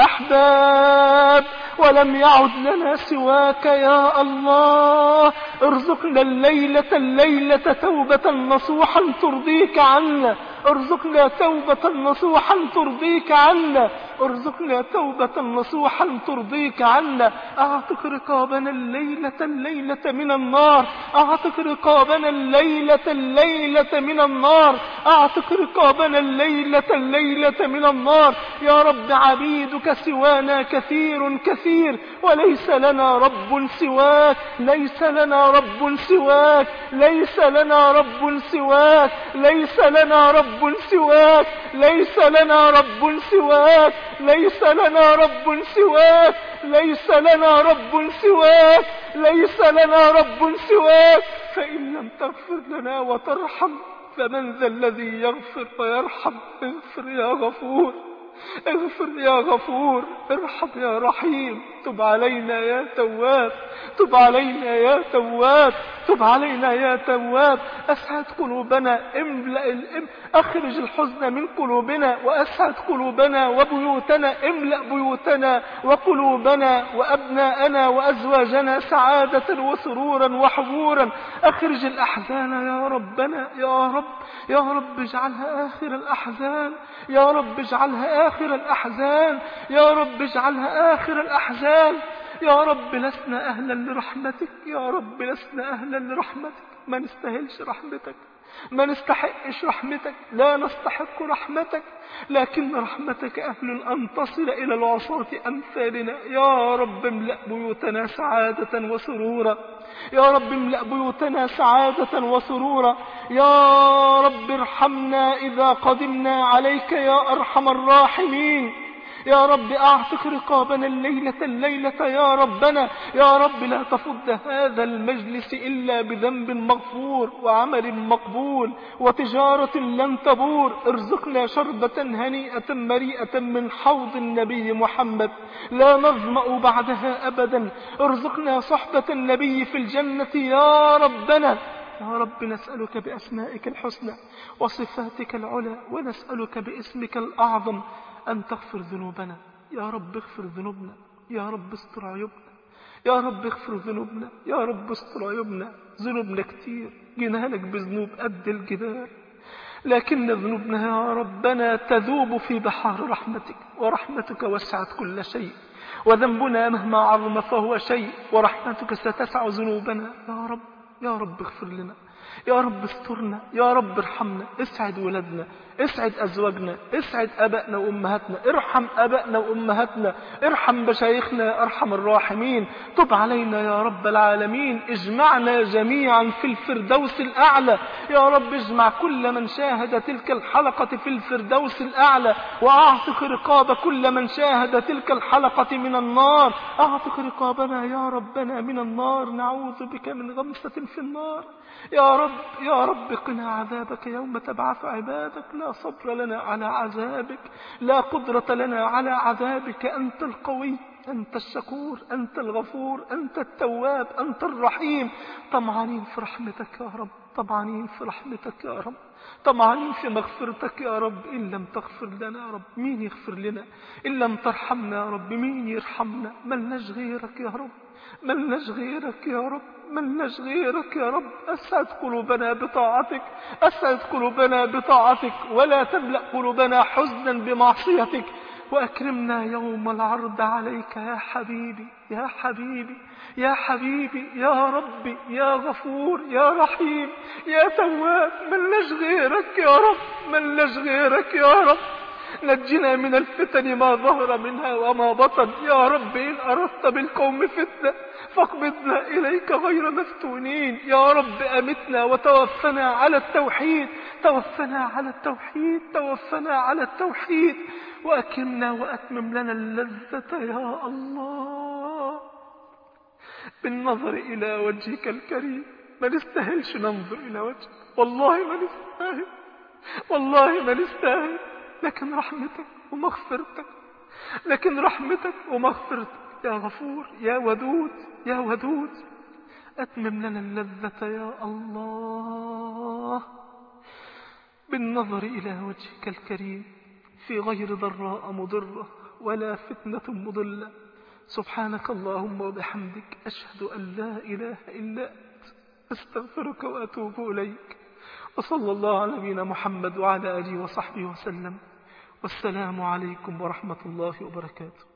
والأحباب ولم يعد لنا سواك يا الله ارزقنا الليلة الليلة توبة نصوحا ترضيك عنا ارزقنا توبة نصوحا ترضيك عنا ارزقنا توبة نصوحا ترضيك عنا اعتق رقابنا الليلة الليلة من النار اعتق رقابنا الليلة الليلة من النار اعتق رقابنا الليلة الليلة من النار يا رب عبيدك سوانا كثير كثير وليس لنا رب سواك ليس لنا رب سواك ليس لنا رب سواك ليس لنا رب سواك ليس لنا رب سواك ليس لنا رب سواك ليس لنا رب سواك ليس لنا رب سواك فإن لم تغفر لنا وترحم فمن ذا الذي يغفر ويرحم اغفر يا غفور اغفر يا غفور ارحم يا رحيم تب علينا يا تواب تب علينا يا تواب تب علينا يا تواب أسعد قلوبنا املأ الام أخرج الحزن من قلوبنا وأسعد قلوبنا وبيوتنا املأ بيوتنا وقلوبنا وأبناءنا وأزواجنا سعادة وسرورا وحبورا أخرج الأحزان يا ربنا يا رب يا رب اجعلها آخر الأحزان يا رب اجعلها آخر الأحزان يا رب اجعلها آخر الأحزان يا رب لسنا أهلا لرحمتك يا رب لسنا أهلا لرحمتك ما نستاهلش رحمتك ما نستحقش رحمتك لا نستحق رحمتك لكن رحمتك أهل أن تصل إلى العصاة أمثالنا يا رب املأ بيوتنا سعادة وسرورا يا رب املأ بيوتنا سعادة وسرورا يا رب ارحمنا إذا قدمنا عليك يا أرحم الراحمين يا رب أعتق رقابنا الليلة الليلة يا ربنا يا رب لا تفض هذا المجلس إلا بذنب مغفور وعمل مقبول وتجارة لن تبور ارزقنا شربة هنيئة مريئة من حوض النبي محمد لا نظمأ بعدها أبدا ارزقنا صحبة النبي في الجنة يا ربنا يا رب نسألك بأسمائك الحسنى وصفاتك العلى ونسألك باسمك الأعظم أن تغفر ذنوبنا يا رب اغفر ذنوبنا يا رب استر عيوبنا يا رب اغفر ذنوبنا يا رب استر عيوبنا ذنوبنا كتير جينا لك بذنوب قد الجبال لكن ذنوبنا يا ربنا تذوب في بحار رحمتك ورحمتك وسعت كل شيء وذنبنا مهما عظم فهو شيء ورحمتك ستسع ذنوبنا يا رب يا رب اغفر لنا يا رب استرنا يا رب ارحمنا اسعد ولادنا اسعد أزواجنا اسعد أبائنا وأمهاتنا ارحم أبائنا وأمهاتنا ارحم مشايخنا يا أرحم الراحمين تب علينا يا رب العالمين اجمعنا جميعا في الفردوس الأعلى يا رب اجمع كل من شاهد تلك الحلقة في الفردوس الأعلى وأعتق رقاب كل من شاهد تلك الحلقة من النار أعتق رقابنا يا ربنا من النار نعوذ بك من غمسة في النار يا رب يا رب قنا عذابك يوم تبعث عبادك لا صبر لنا على عذابك لا قدرة لنا على عذابك أنت القوي أنت الشكور أنت الغفور أنت التواب أنت الرحيم طمعانين في رحمتك يا رب طمعانين في رحمتك يا رب طمعانين في مغفرتك يا رب إن لم تغفر لنا يا رب مين يغفر لنا إن لم ترحمنا يا رب مين يرحمنا ملناش غيرك يا رب ملناش غيرك يا رب ملناش غيرك يا رب أسعد قلوبنا بطاعتك أسعد قلوبنا بطاعتك ولا تملأ قلوبنا حزنا بمعصيتك وأكرمنا يوم العرض عليك يا حبيبي يا حبيبي يا حبيبي يا ربي يا غفور يا رحيم يا تواب ملناش غيرك يا رب ملناش غيرك يا رب نجنا من الفتن ما ظهر منها وما بطن يا رب إن أردت بالقوم فتنة فاقبضنا إليك غير مفتونين يا رب أمتنا وتوفنا على التوحيد توفنا على التوحيد توفنا على التوحيد وأكرمنا وأتمم لنا اللذة يا الله بالنظر إلى وجهك الكريم ما نستاهلش ننظر إلى وجهك والله ما نستاهل والله ما نستاهل لكن رحمتك ومغفرتك لكن رحمتك ومغفرتك يا غفور يا ودود يا ودود أتمم لنا اللذة يا الله بالنظر إلى وجهك الكريم في غير ضراء مضرة ولا فتنة مضلة سبحانك اللهم وبحمدك أشهد أن لا إله إلا أنت أستغفرك وأتوب إليك وصلى الله على نبينا محمد وعلى آله وصحبه وسلم والسلام عليكم ورحمة الله وبركاته